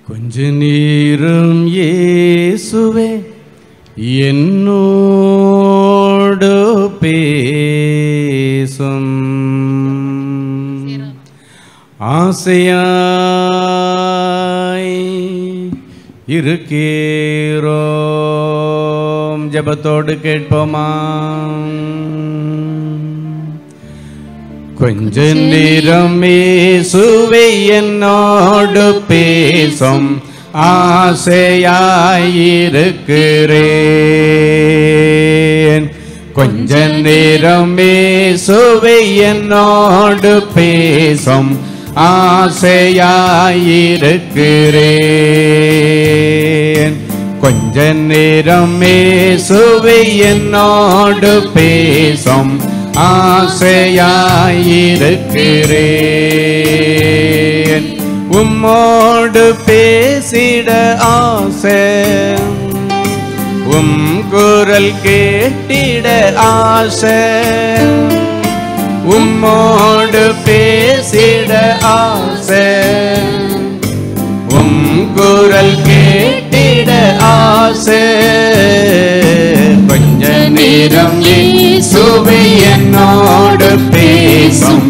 கொஞ்ச நேரம் இயேசுவே என்னோடு பேசும் ஆசையாய் இருக்கீரோம் ஜபத்தோடு கேட்போமா கொஞ்ச நேரம் இயேசுவே என்னோடு பேசும் ஆசையாயிருக்கிறேன் கொஞ்ச நேரம் இயேசுவே என்னோடு பேசும் ஆசையாயிருக்கிறேன் கொஞ்ச நேரம் இயேசுவே என்னோடு பேசும் ஆசையாயிருக்கிறேன் உம்மோடு பேசிட ஆசை உம் குரல் கேட்டிட ஆசை உம்மோடு பேசிட ஆசை உம் குரல் கேட்டிட ஆசை கொஞ்ச நேரம் இயேசுவே என்னோடு பேசும்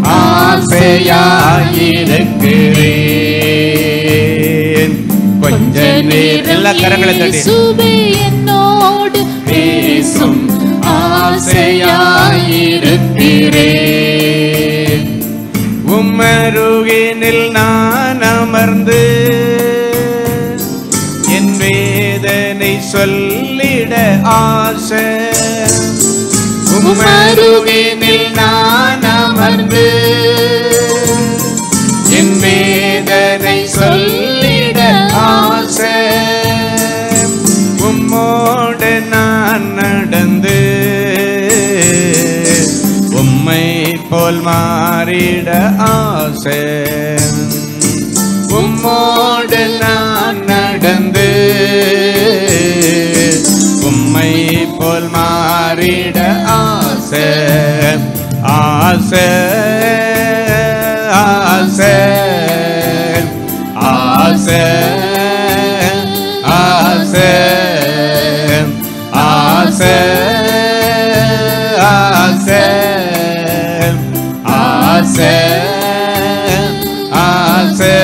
ஆசையாயிருக்கிறேன் கொஞ்ச நேரம் எல்லா கரங்களை தட்டி இயேசுவே என்னோடு பேசும் ஆசையாயிருக்கிறேன் உம்மருகினில் நான் அமர்ந்து என் வேதனை சொல்லிட ஆசை உம்மருகினில் நான் அமர்ந்து என் வேதனை சொல்லிட ஆசை உம்மோடு நான் நடந்து உம்மை போல் மாறிட ஆசை உம்மோடு நான் நடந்து உம்மை போல் மாறிட ஆசை ஆசை ஆசை ஆசை ஆசை ஆசை ஆசை ஆசை ஆசை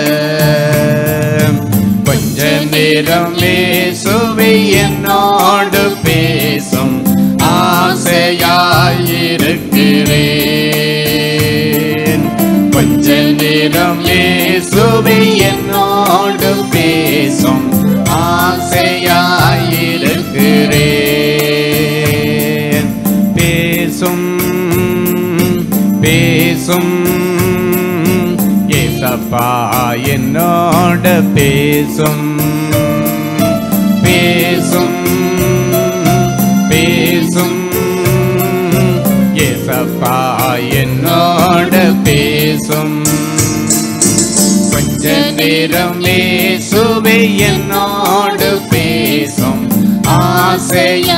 கொஞ்ச நேரம் இயேசுவே என்னோடு பேசும் ஆசையாயிருக்கிறேன் கொஞ்ச நேரம் இயேசுவே என்னோடு பேசும் ஆசையாயிருக்கிறேன் பேசும் பேசும் ஏசப்பா என்னோட பேசும் பேசும் பேசும் ஏசப்பா என்னோட பேசும் கொஞ்ச நேரம் இயேசுவே என்னோடு பேசும் ஆசையா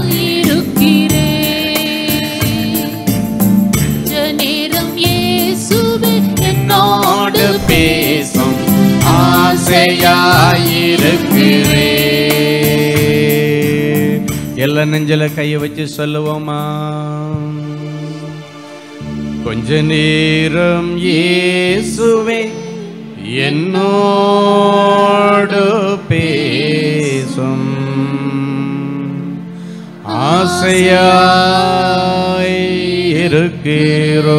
நேரம் இயேசுவே என்னோடு பேசும் ஆசையாயிருக்கிறேன் எல்லா நெஞ்சில கையை வச்சு சொல்லுவோமா கொஞ்ச நேரம் இயேசுவே என்னோடு பேசும் ஆசையாய் இருக்கிறோ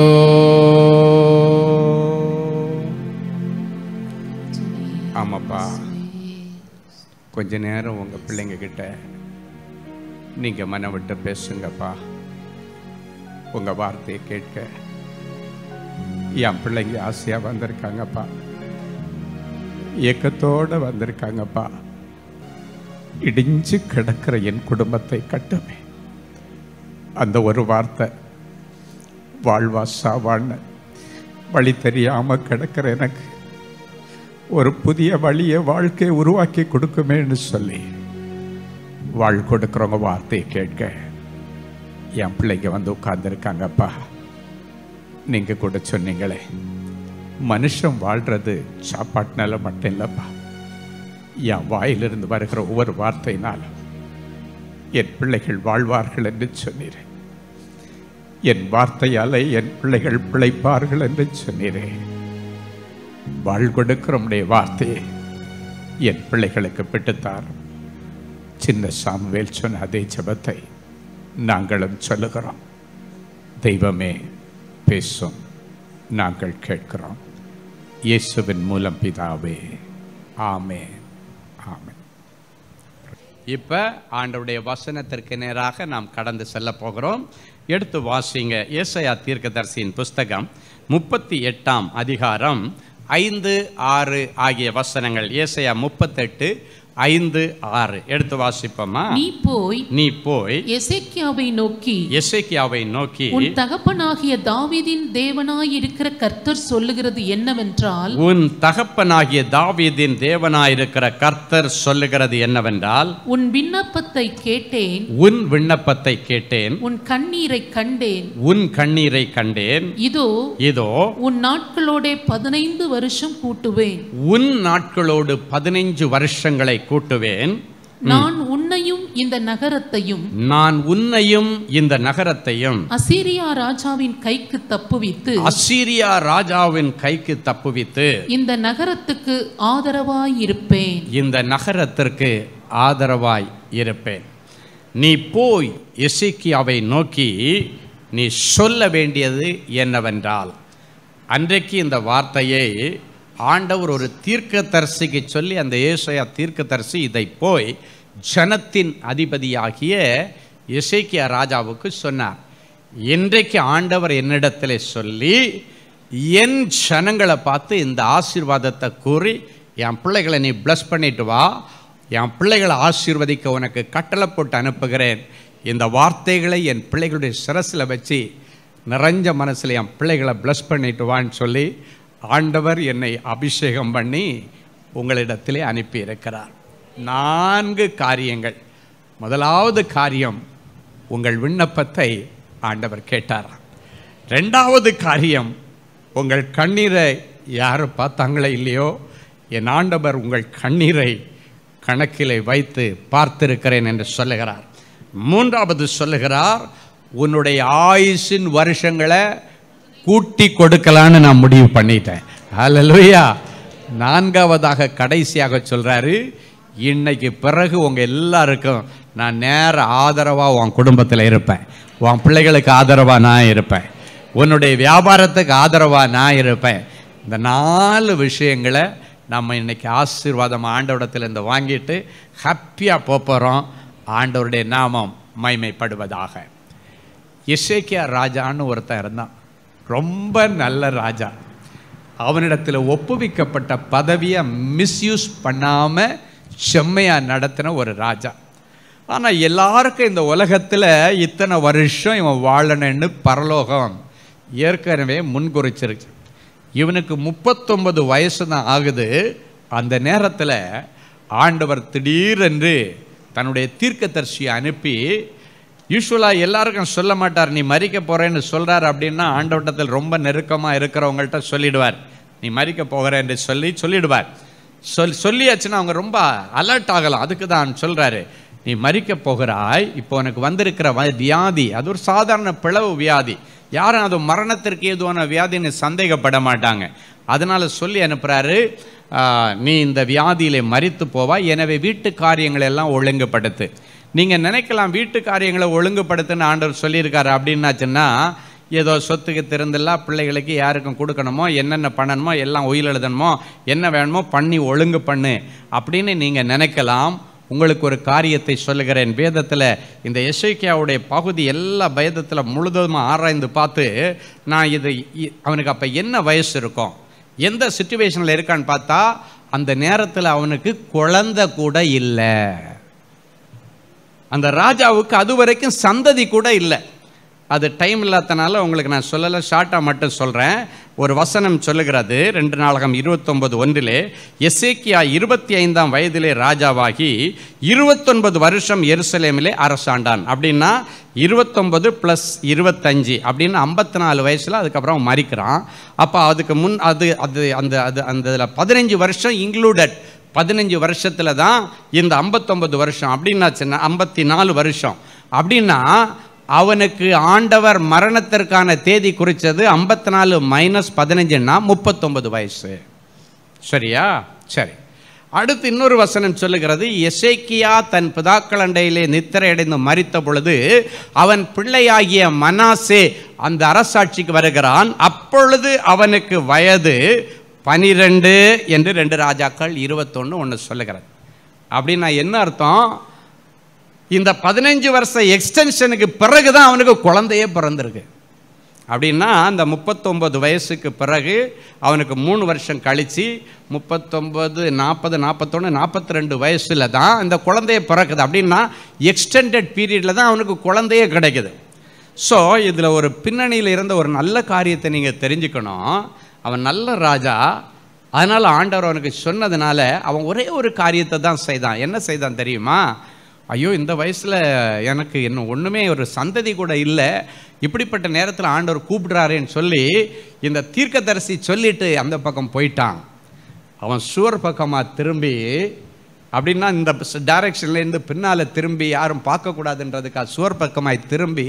ஆமாப்பா கொஞ்ச நேரம் உங்க பிள்ளைங்க கிட்ட நீங்க மனம் விட்டு பேசுங்கப்பா உங்க வார்த்தையை கேட்க என் பிள்ளைங்க ஆசையா வந்திருக்காங்கப்பா ஏக்கத்தோட வந்திருக்காங்கப்பா இடிஞ்சு கிடக்கிற என் குடும்பத்தை கட்டுமே அந்த ஒரு வார்த்தை வாழ்வா சாவான்னு வழி தெரியாம கிடக்கிற எனக்கு ஒரு புதிய வழியை வாழ்க்கையை உருவாக்கி கொடுக்குமேன்னு சொல்லி வாழ் கொடுக்குறவங்க வார்த்தையை கேட்க என் பிள்ளைங்க வந்து உட்கார்ந்துருக்காங்கப்பா நீங்கள் கூட சொன்னீங்களே மனுஷன் வாழ்றது சாப்பாட்டினால மட்டும் இல்லைப்பா என் வாயிலிருந்து வருகிற ஒவ்வொரு வார்த்தையினாலும் என் பிள்ளைகள் வாழ்வார்கள் என்று சொன்னீரே என் வார்த்தையாலே என் பிள்ளைகள் பிழைப்பார்கள் என்று சொன்னீரே வாழ் கொடுக்கிற உம்முடைய வார்த்தையை என் பிள்ளைகளுக்கு பெற்றுத்தார் சின்ன சாமுவேல் சொன்ன அதே ஜெபத்தை நாங்களும் சொல்லுகிறோம் தெய்வமே பேசும் நாங்கள் கேட்கிறோம் இயேசுவின் மூலம் பிதாவே ஆமே ஆமே இப்போ ஆண்டவருடைய வசனத்திற்கு நேராக நாம் கடந்து செல்ல போகிறோம் எடுத்து வாசிங்க ஏசையா தீர்க்கதரிசியின் புஸ்தகம் முப்பத்தி எட்டாம் அதிகாரம் ஐந்து ஆறு ஆகிய வசனங்கள் ஏசையா முப்பத்தெட்டு ஐந்து ஆறு எடுத்து வாசிப்போமா நீ போய் நீ போய் எசேக்கியாவை நோக்கி எசேக்கியாவை நோக்கி உன் தகப்பனாகிய தாவீதின் தேவனாயிருக்கிற கர்த்தர் சொல்லுகிறது என்னவென்றால் உன் தகப்பனாகிய தாவீதின் தேவனாயிருக்கிற கர்த்தர் சொல்லுகிறது என்னவென்றால் உன் விண்ணப்பத்தை கேட்டேன் உன் விண்ணப்பத்தை கேட்டேன் உன் கண்ணீரை கண்டேன் உன் கண்ணீரை கண்டேன் இதோ இதோ உன் நாட்களோடே பதினைந்து வருஷம் கூட்டுவேன் உன் நாட்களோடு பதினைஞ்சு வருஷங்களை கூட்டுவேன் நான் உன்னையும் இந்த நகரத்தையும் நான் உன்னையும் இந்த நகரத்தையும் அசீரியா ராஜாவின் கைக்கு தப்புவித்து அசீரியா ராஜாவின் கைக்கு தப்புவித்து இந்த நகரத்துக்கு ஆதரவாயிருப்பேன் இந்த நகரத்திற்கு ஆதரவாய் இருப்பேன் நீ போய் எசேக்கியாவை நோக்கி நீ சொல்ல வேண்டியது என்னவென்றால் அன்றைக்கு இந்த வார்த்தையை ஆண்டவர் ஒரு தீர்க்கதரிசிக்கு சொல்லி அந்த ஏசையா தீர்க்கதரிசி இதை போய் ஜனத்தின் அதிபதியாகிய எசேக்கியா ராஜாவுக்கு சொன்னார் இன்றைக்கு ஆண்டவர் என்னிடத்தில் சொல்லி என் ஜனங்களை பார்த்து இந்த ஆசீர்வாதத்தை கூறி என் பிள்ளைகளை நீ ப்ளஸ் பண்ணிட்டு வா என் பிள்ளைகளை ஆசீர்வதிக்க உனக்கு கட்டளை போட்டு அனுப்புகிறேன் இந்த வார்த்தைகளை என் பிள்ளைகளுடைய சிரசில் வச்சு நிறைஞ்ச மனசில் என் பிள்ளைகளை ப்ளஸ் பண்ணிட்டு வான்னு சொல்லி ஆண்டவர் என்னை அபிஷேகம் பண்ணி உங்களிடத்திலே அனுப்பி இருக்கிறார் நான்கு காரியங்கள் முதலாவது காரியம் உங்கள் விண்ணப்பத்தை ஆண்டவர் கேட்டாராம் ரெண்டாவது காரியம் உங்கள் கண்ணீரை யார் பார்த்தாங்களே இல்லையோ என் ஆண்டவர் உங்கள் கண்ணீரை கணக்கிலே வைத்து பார்த்திருக்கிறேன் என்று சொல்லுகிறார் மூன்றாவது சொல்லுகிறார் உன்னுடைய ஆயுசின் வருஷங்களை கூட்டி கொடுக்கலான்னு நான் முடிவு பண்ணிட்டேன் ஹalleluya நான்காவதாக கடைசியாக சொல்றாரு இன்னைக்கு பிறகு உங்க எல்லாருக்கும் நான் நேர ஆதரவா உன் குடும்பத்தில் இருப்பேன் உன் பிள்ளைகளுக்கு ஆதரவா நான் இருப்பேன் உன்னுடைய வியாபாரத்துக்கு ஆதரவா நான் இருப்பேன் இந்த நாலு விஷயங்களை நம்ம இன்னைக்கு ஆசீர்வாதம் ஆண்டவடத்தில் இருந்து வாங்கிட்டு ஹாப்பியாக போகிறோம் ஆண்டவருடைய நாமம் மைமைப்படுவதாக இசேக்கியா ராஜான்னு ஒருத்தன் இருந்தான் ரொம்ப நல்ல ராஜா அவனிடத்தில் ஒப்புவிக்கப்பட்ட பதவியை மிஸ்யூஸ் பண்ணாமல் செம்மையாக நடத்தின ஒரு ராஜா ஆனால் எல்லாருக்கும் இந்த உலகத்தில் இத்தனை வருஷம் இவன் வாழணும்னு பரலோகம் ஏற்கனவே முன்குறிச்சிருச்சு இவனுக்கு முப்பத்தொன்பது வயசு தான் ஆகுது அந்த நேரத்தில் ஆண்டவர் திடீரென்று தன்னுடைய தீர்க்கதரிசியை அனுப்பி யூஸ்வலாக எல்லாருக்கும் சொல்ல மாட்டார் நீ மறிக்க போகிறேன்னு சொல்கிறார் அப்படின்னா ஆண்டவட்டத்தில் ரொம்ப நெருக்கமாக இருக்கிறவங்கள்ட்ட சொல்லிடுவார் நீ மறிக்க போகிற என்று சொல்லி சொல்லிடுவார் சொல் சொல்லியாச்சுன்னா அவங்க ரொம்ப அலர்ட் ஆகலாம் அதுக்கு தான் சொல்கிறாரு நீ மறிக்க போகிறாய் இப்போ உனக்கு வந்திருக்கிற வ- வியாதி அது ஒரு சாதாரண பிளவு வியாதி யாரும் அது மரணத்திற்கு ஏதுவான வியாதின்னு சந்தேகப்பட மாட்டாங்க அதனால சொல்லி அனுப்புகிறாரு நீ இந்த வியாதியிலே மறித்து போவாய் எனவே வீட்டு காரியங்களை எல்லாம் ஒழுங்குபடுத்து நீங்கள் நினைக்கலாம் வீட்டு காரியங்களை ஒழுங்குபடுத்துன்னு ஆண்டவர் சொல்லியிருக்காரு அப்படின்னாச்சுன்னா ஏதோ சொத்துக்கு திறந்தெல்லாம் பிள்ளைகளுக்கு யாருக்கும் கொடுக்கணுமோ என்னென்ன பண்ணணுமோ எல்லாம் உயில் எழுதணுமோ என்ன வேணுமோ பண்ணி ஒழுங்கு பண்ணு அப்படின்னு நீங்கள் நினைக்கலாம் உங்களுக்கு ஒரு காரியத்தை சொல்லுகிறேன் வேதத்தில் இந்த எஸ்ஐக்கியாவுடைய பகுதி எல்லா வேதத்தில் முழுவதுமாக ஆராய்ந்து பார்த்து நான் இது இ- அவனுக்கு அப்போ என்ன வயசு இருக்கும் எந்த சுச்சுவேஷனில் இருக்கான்னு பார்த்தா அந்த நேரத்தில் அவனுக்கு குழந்தை கூட இல்லை அந்த ராஜாவுக்கு அது வரைக்கும் சந்ததி கூட இல்லை அது டைம் இல்லாதனால உங்களுக்கு நான் சொல்லலை ஷார்ட்டாக மட்டும் சொல்கிறேன் ஒரு வசனம் சொல்லுகிறது ரெண்டு நாளகம் இருபத்தொன்பது ஒன்றிலே எசேக்கியா இருபத்தி ஐந்தாம் வயதிலே ராஜாவாகி இருபத்தொன்பது வருஷம் எருசலேமிலே அரசாண்டான் அப்படின்னா இருபத்தொன்பது ப்ளஸ் இருபத்தஞ்சு அப்படின்னு ஐம்பத்தி நாலு வயசில் அதுக்கப்புறம் அவன் மறிக்கிறான் அப்போ அதுக்கு முன் அது அது அந்த அது அந்த இதில் பதினஞ்சு வருஷம் இன்க்ளூடட் பதினஞ்சு வருஷத்தில் தான் இந்த ஐம்பத்தொம்பது வருஷம் அப்படின்னாச்சுன்னா ஐம்பத்தி நாலு வருஷம் அப்படின்னா அவனுக்கு ஆண்டவர் மரணத்திற்கான தேதி குறித்தது ஐம்பத்தி நாலு மைனஸ் பதினஞ்சுன்னா முப்பத்தொன்பது வயசு சரியா சரி அடுத்து இன்னொரு வசனம் சொல்லுகிறது எசேக்கியா தன் பிதாக்களண்டையிலே நித்திரையடைந்து மரித்த பொழுது அவன் பிள்ளையாகிய மனாசே அந்த அரசாட்சிக்கு வருகிறான் அப்பொழுது அவனுக்கு வயது பனிரெண்டு என்று ரெண்டு ராஜாக்கள் இருபத்தொன்று ஒன்று சொல்லுகிறது அப்படின்னா என்ன அர்த்தம் இந்த பதினஞ்சு வருஷ எக்ஸ்டென்ஷனுக்கு பிறகு தான் அவனுக்கு குழந்தையே பிறந்திருக்கு அப்படின்னா அந்த முப்பத்தொம்பது வயசுக்கு பிறகு அவனுக்கு மூணு வருஷம் கழித்து முப்பத்தொம்பது நாற்பது நாற்பத்தொன்று நாற்பத்தி ரெண்டு வயசில் தான் இந்த குழந்தைய பிறக்குது அப்படின்னா எக்ஸ்டெண்டட் பீரியடில் தான் அவனுக்கு குழந்தையே கிடைக்குது ஸோ இதில் ஒரு பின்னணியில் இருந்த ஒரு நல்ல காரியத்தை நீங்கள் தெரிஞ்சுக்கணும் அவன் நல்ல ராஜா அதனால் ஆண்டவர் அவனுக்கு சொன்னதுனால அவன் ஒரே ஒரு காரியத்தை தான் செய்தான் என்ன செய்தான் தெரியுமா ஐயோ இந்த வயசில் எனக்கு இன்னும் ஒன்றுமே ஒரு சந்ததி கூட இல்லை இப்படிப்பட்ட நேரத்தில் ஆண்டவர் கூப்பிடுறாருன்னு சொல்லி இந்த தீர்க்கதரிசி சொல்லிட்டு அந்த பக்கம் போயிட்டான் அவன் சுவர் பக்கமாக திரும்பி அப்படின்னா இந்த டைரக்ஷன்லேருந்து பின்னால் திரும்பி யாரும் பார்க்கக்கூடாதுன்றதுக்காக சுவர் பக்கமாய் திரும்பி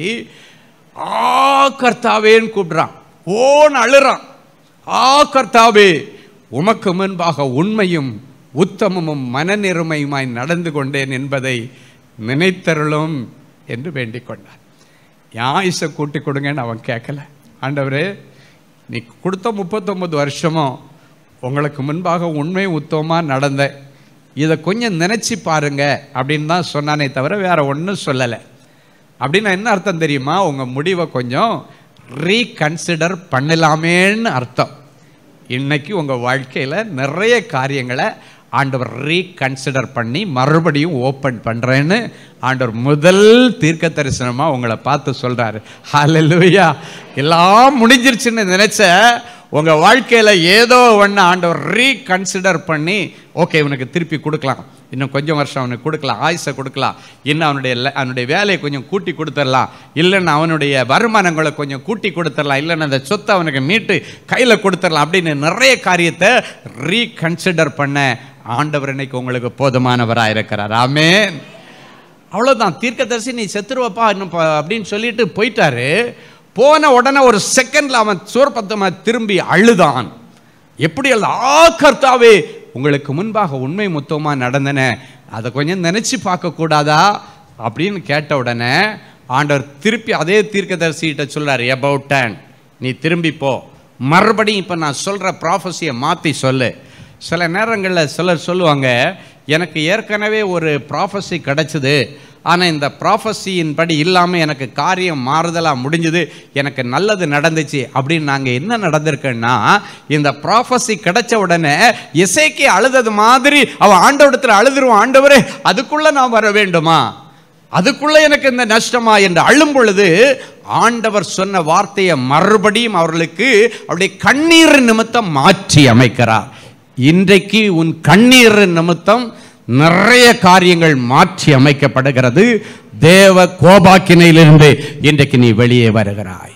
ஆ கர்த்தாவேன்னு கூப்பிடுறான் ஓன்னு அழுறான் ஆ கர்த்தாவே உமக்கு முன்பாக உண்மையும் உத்தமமும் மனநிறுமையுமாய் நடந்து கொண்டேன் என்பதை நினைத்தருளும் என்று வேண்டிக் கொண்டான் யாயிசை கூட்டி கொடுங்கன்னு அவன் கேட்கல ஆண்டவரே நீ கொடுத்த முப்பத்தொம்பது வருஷமும் உங்களுக்கு முன்பாக உண்மை உத்தமமாக நடந்த இதை கொஞ்சம் நினச்சி பாருங்க அப்படின்னு தான் சொன்னானே தவிர வேற ஒன்றும் சொல்லலை அப்படின்னா என்ன அர்த்தம் தெரியுமா உங்கள் முடிவை கொஞ்சம் ரீகன்சிடர் பண்ணலாமேன்னு அர்த்தம் இன்னைக்கு உங்கள் வாழ்க்கையில் நிறைய காரியங்களை ஆண்டவர் ரீகன்சிடர் பண்ணி மறுபடியும் ஓப்பன் பண்ணுறேன்னு ஆண்டவர் முதல் தீர்க்க தரிசனமாக உங்களை பார்த்து சொல்கிறாரு ஹalleluya எல்லாம் முடிஞ்சிருச்சுன்னு நினச்ச உங்கள் வாழ்க்கையில் ஏதோ ஒன்று ஆண்டவர் ரீகன்சிடர் பண்ணி ஓகே இவனுக்கு திருப்பி கொடுக்கலாம் இன்னும் கொஞ்சம் வருஷம் அவனுக்கு கொடுக்கலாம் ஆயுசை கொடுக்கலாம் இன்னும் அவனுடைய ல- அவனுடைய வேலையை கொஞ்சம் கூட்டி கொடுத்துடலாம் இல்லைன்னா அவனுடைய வருமானங்களை கொஞ்சம் கூட்டி கொடுத்துடலாம் இல்லைன்னா அந்த சொத்தை அவனுக்கு மீட்டு கையில் கொடுத்துடலாம் அப்படின்னு நிறைய காரியத்தை ரீகன்சிடர் பண்ண ஆண்டவர் இன்னைக்கு உங்களுக்கு போதுமானவராக இருக்கிறார் ஆமென் அவ்வளோதான் தீர்க்கதரிசி நீ செத்துருவப்பா இன்னும் ப- அப்படின்னு சொல்லிட்டு போயிட்டாரு போன உடனே ஒரு செகண்ட்ல அவன் சோர்பத்தமா திரும்பி அழுதான் எப்படி அழுத ஆ கர்த்தாவே உங்களுக்கு முன்பாக உண்மை முத்தமா நடந்தன அதை கொஞ்சம் நினைச்சு பார்க்க கூடாதா அப்படின்னு கேட்ட உடனே ஆண்டவர் திருப்பி அதே தீர்க்கதரிசிகிட்ட சொல்றாரு எபவுட் டன் நீ திரும்பி போ மறுபடியும் இப்போ நான் சொல்ற ப்ராஃபஸியை மாற்றி சொல்லு சில நேரங்களில் சிலர் சொல்லுவாங்க எனக்கு ஏற்கனவே ஒரு ப்ராஃபஸி கிடைச்சது ஆனால் இந்த ப்ராஃபஸியின் படி இல்லாமல் எனக்கு காரியம் மாறுதலாக முடிஞ்சுது எனக்கு நல்லது நடந்துச்சு அப்படின்னு நாங்கள் என்ன நடந்திருக்குன்னா இந்த ப்ராஃபஸி கிடைச்ச உடனே இசைக்கு அழுதது மாதிரி அவன் ஆண்டவடத்தில் அழுதுருவான் ஆண்டவரே அதுக்குள்ளே நான் வர வேண்டுமா அதுக்குள்ள எனக்கு இந்த நஷ்டமா என்று அழும் பொழுது ஆண்டவர் சொன்ன வார்த்தையை மறுபடியும் அவர்களுக்கு அவருடைய கண்ணீர் நிமித்தம் மாற்றி அமைக்கிறார் இன்றைக்கு உன் கண்ணீர் நிமித்தம் நிறைய காரியங்கள் மாற்றி அமைக்கப்படுகிறது தேவ கோபாக்கினையிலிருந்து இன்றைக்கு நீ வெளியே வருகிறாய்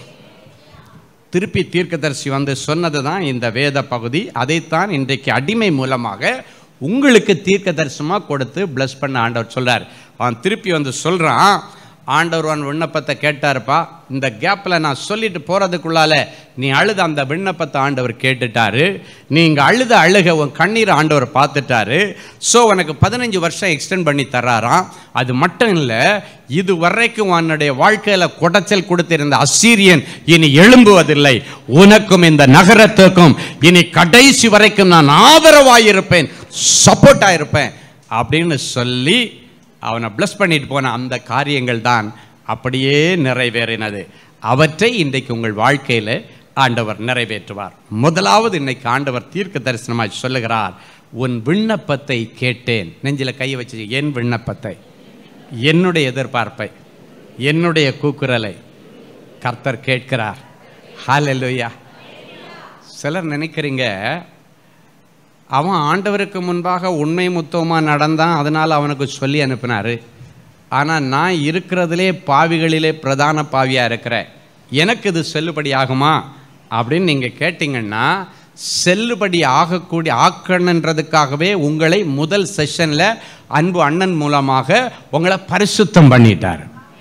திருப்பி தீர்க்கதரிசி வந்து சொன்னது தான் இந்த வேத பகுதி அதைத்தான் இன்றைக்கு அடிமை மூலமாக உங்களுக்கு தீர்க்க தரிசனமாக கொடுத்து ப்ளஸ் பண்ண ஆண்டவர் சொல்றார் அவன் திருப்பி வந்து சொல்கிறான் ஆண்டவர் அவன் விண்ணப்பத்தை கேட்டாருப்பா இந்த கேப்பில் நான் சொல்லிட்டு போகிறதுக்குள்ளால நீ அழுத அந்த விண்ணப்பத்தை ஆண்டவர் கேட்டுட்டாரு நீ இங்கே அழுத அழுக உன் கண்ணீர் ஆண்டவர் பார்த்துட்டாரு ஸோ உனக்கு பதினஞ்சு வருஷம் எக்ஸ்டெண்ட் பண்ணி தர்றாராம் அது மட்டும் இல்லை இது வரைக்கும் உன்னுடைய வாழ்க்கையில் குடைச்சல் கொடுத்திருந்த அசீரியன் இனி எழும்புவதில்லை உனக்கும் இந்த நகரத்துக்கும் இனி கடைசி வரைக்கும் நான் ஆதரவாயிருப்பேன் சப்போர்ட்டாக இருப்பேன் அப்படின்னு சொல்லி அவனை ப்ளஸ் பண்ணிட்டு போன அந்த காரியங்கள் தான் அப்படியே நிறைவேறினது அவற்றை இன்றைக்கு உங்கள் வாழ்க்கையில் ஆண்டவர் நிறைவேற்றுவார் முதலாவது இன்னைக்கு ஆண்டவர் தீர்க்க தரிசனமாய் சொல்லுகிறார் உன் விண்ணப்பத்தை கேட்டேன் நெஞ்சில் கையை வச்சு என் விண்ணப்பத்தை என்னுடைய எதிர்பார்ப்பை என்னுடைய கூக்குரலை கர்த்தர் கேட்கிறார் ஹalleluya சிலர் நினைக்கிறீங்க அவன் ஆண்டவருக்கு முன்பாக உண்மை முத்தமாக நடந்தான் அதனால் அவனுக்கு சொல்லி அனுப்பினாரு ஆனால் நான் இருக்கிறதுலே பாவிகளிலே பிரதான பாவியாக இருக்கிறேன் எனக்கு இது செல்லுபடி ஆகுமா அப்படின்னு நீங்கள் கேட்டிங்கன்னா செல்லுபடி ஆகக்கூடிய ஆக்கணுன்றதுக்காகவே உங்களை முதல் செஷனில் அன்பு அண்ணன் மூலமாக உங்களை பரிசுத்தம் பண்ணிட்டார்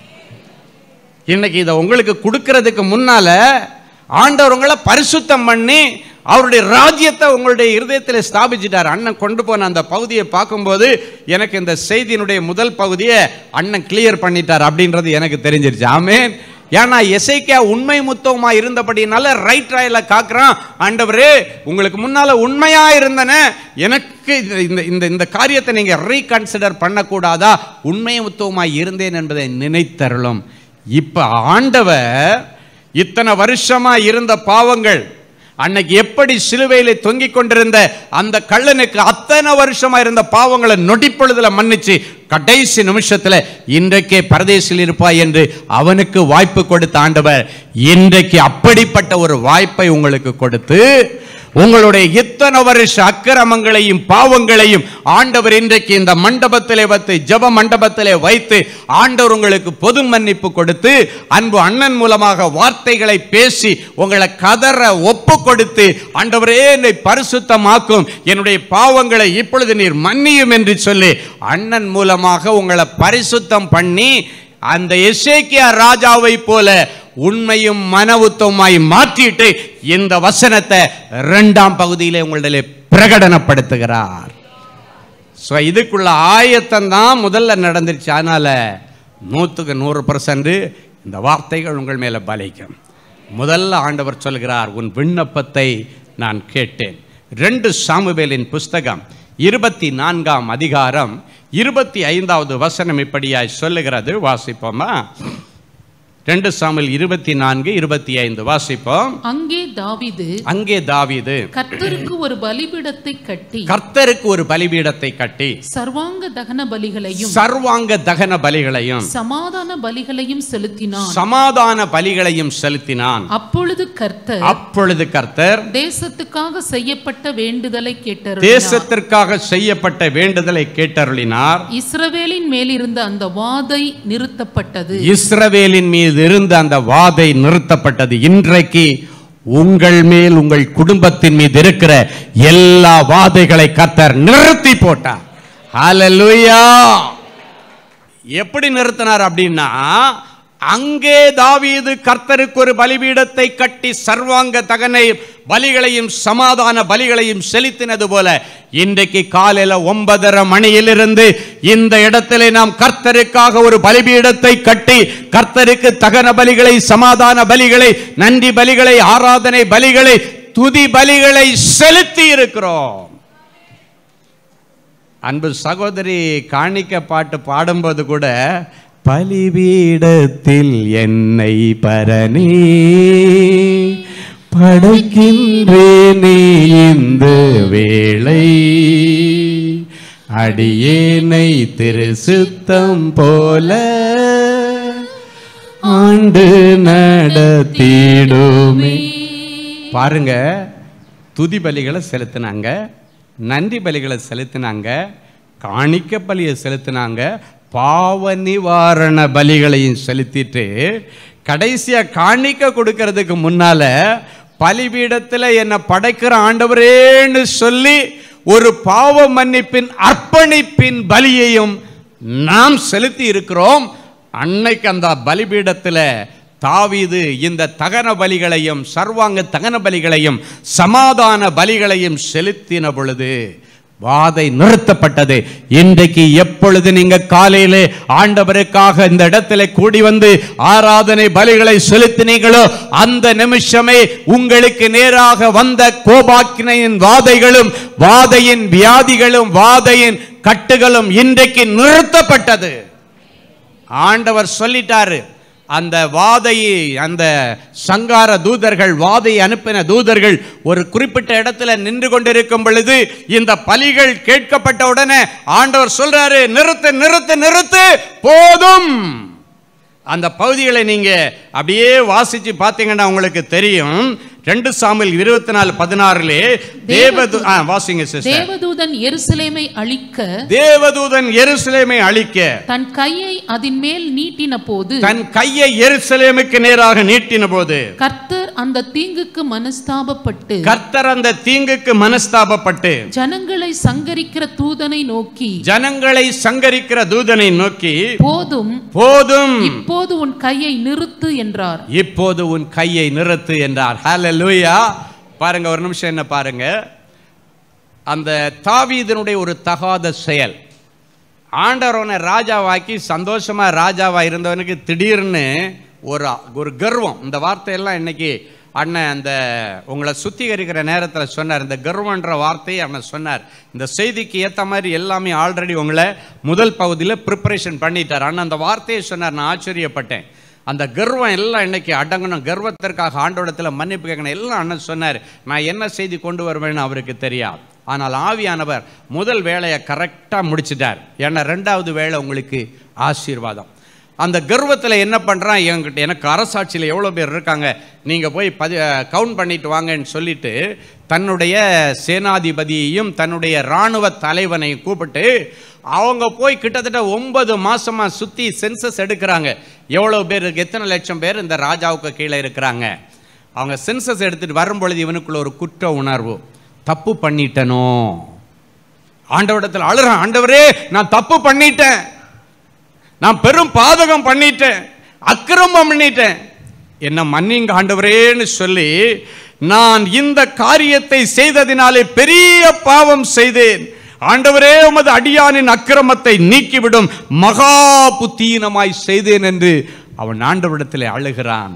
இன்னைக்கு இதை உங்களுக்கு கொடுக்கறதுக்கு முன்னால ஆண்டவர் உங்களை பரிசுத்தம் பண்ணி அவருடைய ராஜ்யத்தை உங்களுடைய இருதயத்தில் ஸ்தாபிச்சிட்டார் அண்ணன் கொண்டு போன அந்த பகுதியை பார்க்கும்போது எனக்கு இந்த செய்தியினுடைய முதல் பகுதியை அண்ணன் கிளியர் பண்ணிட்டார் அப்படின்றது எனக்கு தெரிஞ்சிருச்சு ஆமேன் ஏன்னா எசைக்கா உண்மை முத்தமா இருந்தபடினால ரைட் ராயில காக்குறான் ஆண்டவரே உங்களுக்கு முன்னால உண்மையா இருந்தன எனக்கு இந்த- இந்த இந்த இந்த காரியத்தை நீங்க ரீகன்சிடர் பண்ணக்கூடாதா உண்மை முத்தமா இருந்தேன் என்பதை நினைத்தருளும் இப்ப ஆண்டவர் இத்தனை வருஷமா இருந்த பாவங்கள் அன்னைக்கு எப்படி சிலுவையில தொங்கிக் கொண்டிருந்த அந்த கள்ளனுக்கு அத்தனை வருஷமா இருந்த பாவங்களை நொடிப்பொழுதுல மன்னிச்சு கடைசி நிமிஷத்துல இன்றைக்கே பரதேசில் இருப்பாய் என்று அவனுக்கு வாய்ப்பு கொடுத்த ஆண்டவர் இன்றைக்கு அப்படிப்பட்ட ஒரு வாய்ப்பை உங்களுக்கு கொடுத்து உங்களுடைய இத்தனை வருஷ அக்கிரமங்களையும் பாவங்களையும் ஆண்டவர் இன்றைக்கு இந்த மண்டபத்திலே வைத்து ஜெப மண்டபத்திலே வைத்து ஆண்டவர் உங்களுக்கு பொது மன்னிப்பு கொடுத்து அன்பு அண்ணன் மூலமாக வார்த்தைகளை பேசி உங்களை கதற ஒப்பு கொடுத்து ஆண்டவரே என்னை பரிசுத்தமாக்கும் என்னுடைய பாவங்களை இப்பொழுது நீர் மன்னியும் என்று சொல்லி அண்ணன் மூலமாக உங்களை பரிசுத்தம் பண்ணி அந்த எசேக்கியா ராஜாவை போல உண்மையும் மன உத்தமாய் மாற்றிட்டு இந்த வசனத்தை இரண்டாம் பகுதியிலே உங்களிடையே பிரகடனப்படுத்துகிறார் ஸோ இதுக்குள்ள ஆயத்தம் தான் முதல்ல நடந்துருச்சு அதனால நூற்றுக்கு நூறு பர்சன்ட் இந்த வார்த்தைகள் உங்கள் மேலே பலிக்கும் முதல்ல ஆண்டவர் சொல்கிறார் உன் விண்ணப்பத்தை நான் கேட்டேன் ரெண்டு சாமுவேலின் புஸ்தகம் இருபத்தி நான்காம் அதிகாரம் இருபத்தி ஐந்தாவது வசனம் இப்படியாய் சொல்லுகிறது வாசிப்போமா ரெண்டு சாமுவேல் இருபத்தி நான்கு இருபத்தி ஐந்து வாசிப்போம் அங்கே தாவீது அங்கே தாவீது கர்த்தருக்கு ஒரு பலிபீடத்தை கட்டி கர்த்தருக்கு ஒரு பலிபீடத்தை கட்டி சர்வாங்க தகன பலிகளையும் சர்வாங்க தகன பலிகளையும் சமாதான பலிகளையும் செலுத்தினான் சமாதான பலிகளையும் செலுத்தினான் அப்பொழுது கர்த்தர் அப்பொழுது கர்த்தர் தேசத்துக்காக செய்யப்பட்ட வேண்டுதலை கேட்டருளினார் தேசத்திற்காக செய்யப்பட்ட வேண்டுதலை கேட்டருளினார் இஸ்ரவேலின் மேலிருந்த அந்த வாதை நிறுத்தப்பட்டது இஸ்ரவேலின் மீது இருந்த அந்த வாதை நிறுத்தப்பட்டது இன்றைக்கு உங்கள் மேல் உங்கள் குடும்பத்தின் மீது இருக்கிற எல்லா வாதைகளை கர்த்தர் நிறுத்தி போட்டார் ஹalleluya எப்படி நிறுத்தினார் அப்படின்னா அங்கே தாவீது கர்த்தருக்கு ஒரு பலிபீடத்தை கட்டி சர்வாங்க தகனை பலிகளையும் சமாதான பலிகளையும் செலுத்தினது போல இன்றைக்கு காலையில ஒன்பதரை மணியிலிருந்து இந்த இடத்திலே நாம் கர்த்தருக்காக ஒரு பலிபீடத்தை கட்டி கர்த்தருக்கு தகன பலிகளை சமாதான பலிகளை நன்றி பலிகளை ஆராதனை பலிகளை துதி பலிகளை செலுத்தி இருக்கிறோம் அன்பு சகோதரி காணிக்க பாட்டு பாடும்போது கூட பலிபீடத்தில் என்னை பரணி படைக்கின்றேனே இந்த வேளை அடியேனை திரு சுத்தம் போல ஆண்டு நடத்திடுமே பாருங்க துதி பலிகளை செலுத்தினாங்க நன்றி பலிகளை செலுத்தினாங்க காணிக்க பலியை செலுத்தினாங்க பாவ நிவாரண பலிகளையும் செலுத்திட்டு கடைசியா காணிக்க கொடுக்கறதுக்கு முன்னால பலிபீடத்தில் என்னை படைக்கிற ஆண்டவரேன்னு சொல்லி ஒரு பாவ மன்னிப்பின் அர்ப்பணிப்பின் பலியையும் நாம் செலுத்தி இருக்கிறோம் அன்னைக்கு அந்த பலிபீடத்தில் தாவீது இந்த தகன பலிகளையும் சர்வாங்க தகன பலிகளையும் சமாதான பலிகளையும் செலுத்தின பொழுது வாதை நிறுத்தப்பட்டது இன்றைக்கு எப்பொழுது நீங்க காலையிலே ஆண்டவருக்காக இந்த இடத்துல கூடி வந்து ஆராதனை பலிகளை செலுத்தினீங்களோ அந்த நிமிஷமே உங்களுக்கு நேராக வந்த கோபாக்கினையின் வாதைகளும் வாதையின் வியாதிகளும் வாதையின் கட்டுகளும் இன்றைக்கு நிறுத்தப்பட்டது ஆண்டவர் சொல்லிட்டாரு அந்த வாதையை அந்த சங்கார தூதர்கள் வாதையை அனுப்பின தூதர்கள் ஒரு குறிப்பிட்ட இடத்துல நின்று கொண்டிருக்கும் பொழுது இந்த பலிகள் கேட்கப்பட்ட உடனே ஆண்டவர் சொல்றாரு நிறுத்து நிறுத்து நிறுத்து போதும் அந்த பகுதிகளை நீங்க அப்படியே வாசிச்சு பார்த்தீங்கன்னா உங்களுக்கு தெரியும் ரெண்டு சாமில் இருபத்தி நாலு பதினாறுலே தேவது ஆ, வாசிங்க சிஸ்டர் தேவதூதன் எருசலேமை அழிக்க தேவதூதன் எருசலேமை அழிக்க தன் கையை அதன் மேல் நீட்டின போது தன் கையை எருசலேமுக்கு நேராக நீட்டின போது கர்த்தர் அந்த தீங்குக்கு மனஸ்தாபப்பட்டு கர்த்தர் அந்த தீங்குக்கு மனஸ்தாபப்பட்டு ஜனங்களை சங்கரிக்கிற தூதனை நோக்கி ஜனங்களை சங்கரிக்கிற தூதனை நோக்கி போதும் போதும் இப்போது உன் கையை நிறுத்து என்றார் இப்போது உன் கையை நிறுத்து என்றார் ஹalleluya பாருங்க ஒரு நிமிஷம் என்ன பாருங்க அந்த தாவீதனுடைய ஒரு தகாத செயல் ஆண்டவரவனை ராஜாவாக்கி சந்தோஷமா ராஜாவா இருந்தவனுக்கு திடீர்னு ஒரு ஒரு கர்வம் இந்த வார்த்தையெல்லாம் இன்னைக்கு அண்ணன் அந்த உங்களை சுத்திகரிக்கிற நேரத்தில் சொன்னார் இந்த கர்வன்ற வார்த்தையை அண்ணன் சொன்னார் இந்த செய்திக்கு ஏற்ற மாதிரி எல்லாமே ஆல்ரெடி உங்களை முதல் பகுதியில் ப்ரிப்பரேஷன் பண்ணிட்டார் அண்ணன் அந்த வார்த்தையை சொன்னார் நான் ஆச்சரியப்பட்டேன் அந்த கர்வம் எல்லாம் இன்னைக்கு அடங்கணும் கர்வத்திற்காக ஆண்டோடத்தில் மன்னிப்பு கேட்கணும் எல்லாம் அண்ணன் சொன்னார் நான் என்ன செய்தி கொண்டு வருவேன்னு அவருக்கு தெரியாது ஆனால் ஆவியானவர் முதல் வேலையை கரெக்டாக முடிச்சிட்டார் ஏன்னா ரெண்டாவது வேலை உங்களுக்கு ஆசீர்வாதம் அந்த கர்வத்தில் என்ன பண்ணுறான் என்கிட்ட எனக்கு அரசாட்சியில் எவ்வளோ பேர் இருக்காங்க நீங்கள் போய் பதி கவுண்ட் பண்ணிட்டு வாங்கன்னு சொல்லிட்டு தன்னுடைய சேனாதிபதியையும் தன்னுடைய இராணுவ தலைவனையும் கூப்பிட்டு அவங்க போய் கிட்டத்தட்ட ஒன்பது மாசமா சுற்றி சென்சஸ் எடுக்கிறாங்க எவ்வளோ பேர் இருக்கு எத்தனை லட்சம் பேர் இந்த ராஜாவுக்கு கீழே இருக்கிறாங்க அவங்க சென்சஸ் எடுத்துட்டு வரும்பொழுது இவனுக்குள்ள ஒரு குற்ற உணர்வு தப்பு பண்ணிட்டனோ ஆண்டவரிடத்தில் அழுறான் ஆண்டவரே நான் தப்பு பண்ணிட்டேன் நான் பெரும் பாதகம் பண்ணிட்டேன் அக்கிரமம் பண்ணிட்டேன் என்ன மன்னிங்க ஆண்டவரேன்னு சொல்லி நான் இந்த காரியத்தை செய்ததினாலே பெரிய பாவம் செய்தேன் ஆண்டவரே உமது அடியானின் அக்கிரமத்தை நீக்கிவிடும் மகா புத்தீனமாய் செய்தேன் என்று அவன் ஆண்டவரிடத்தில் அழுகிறான்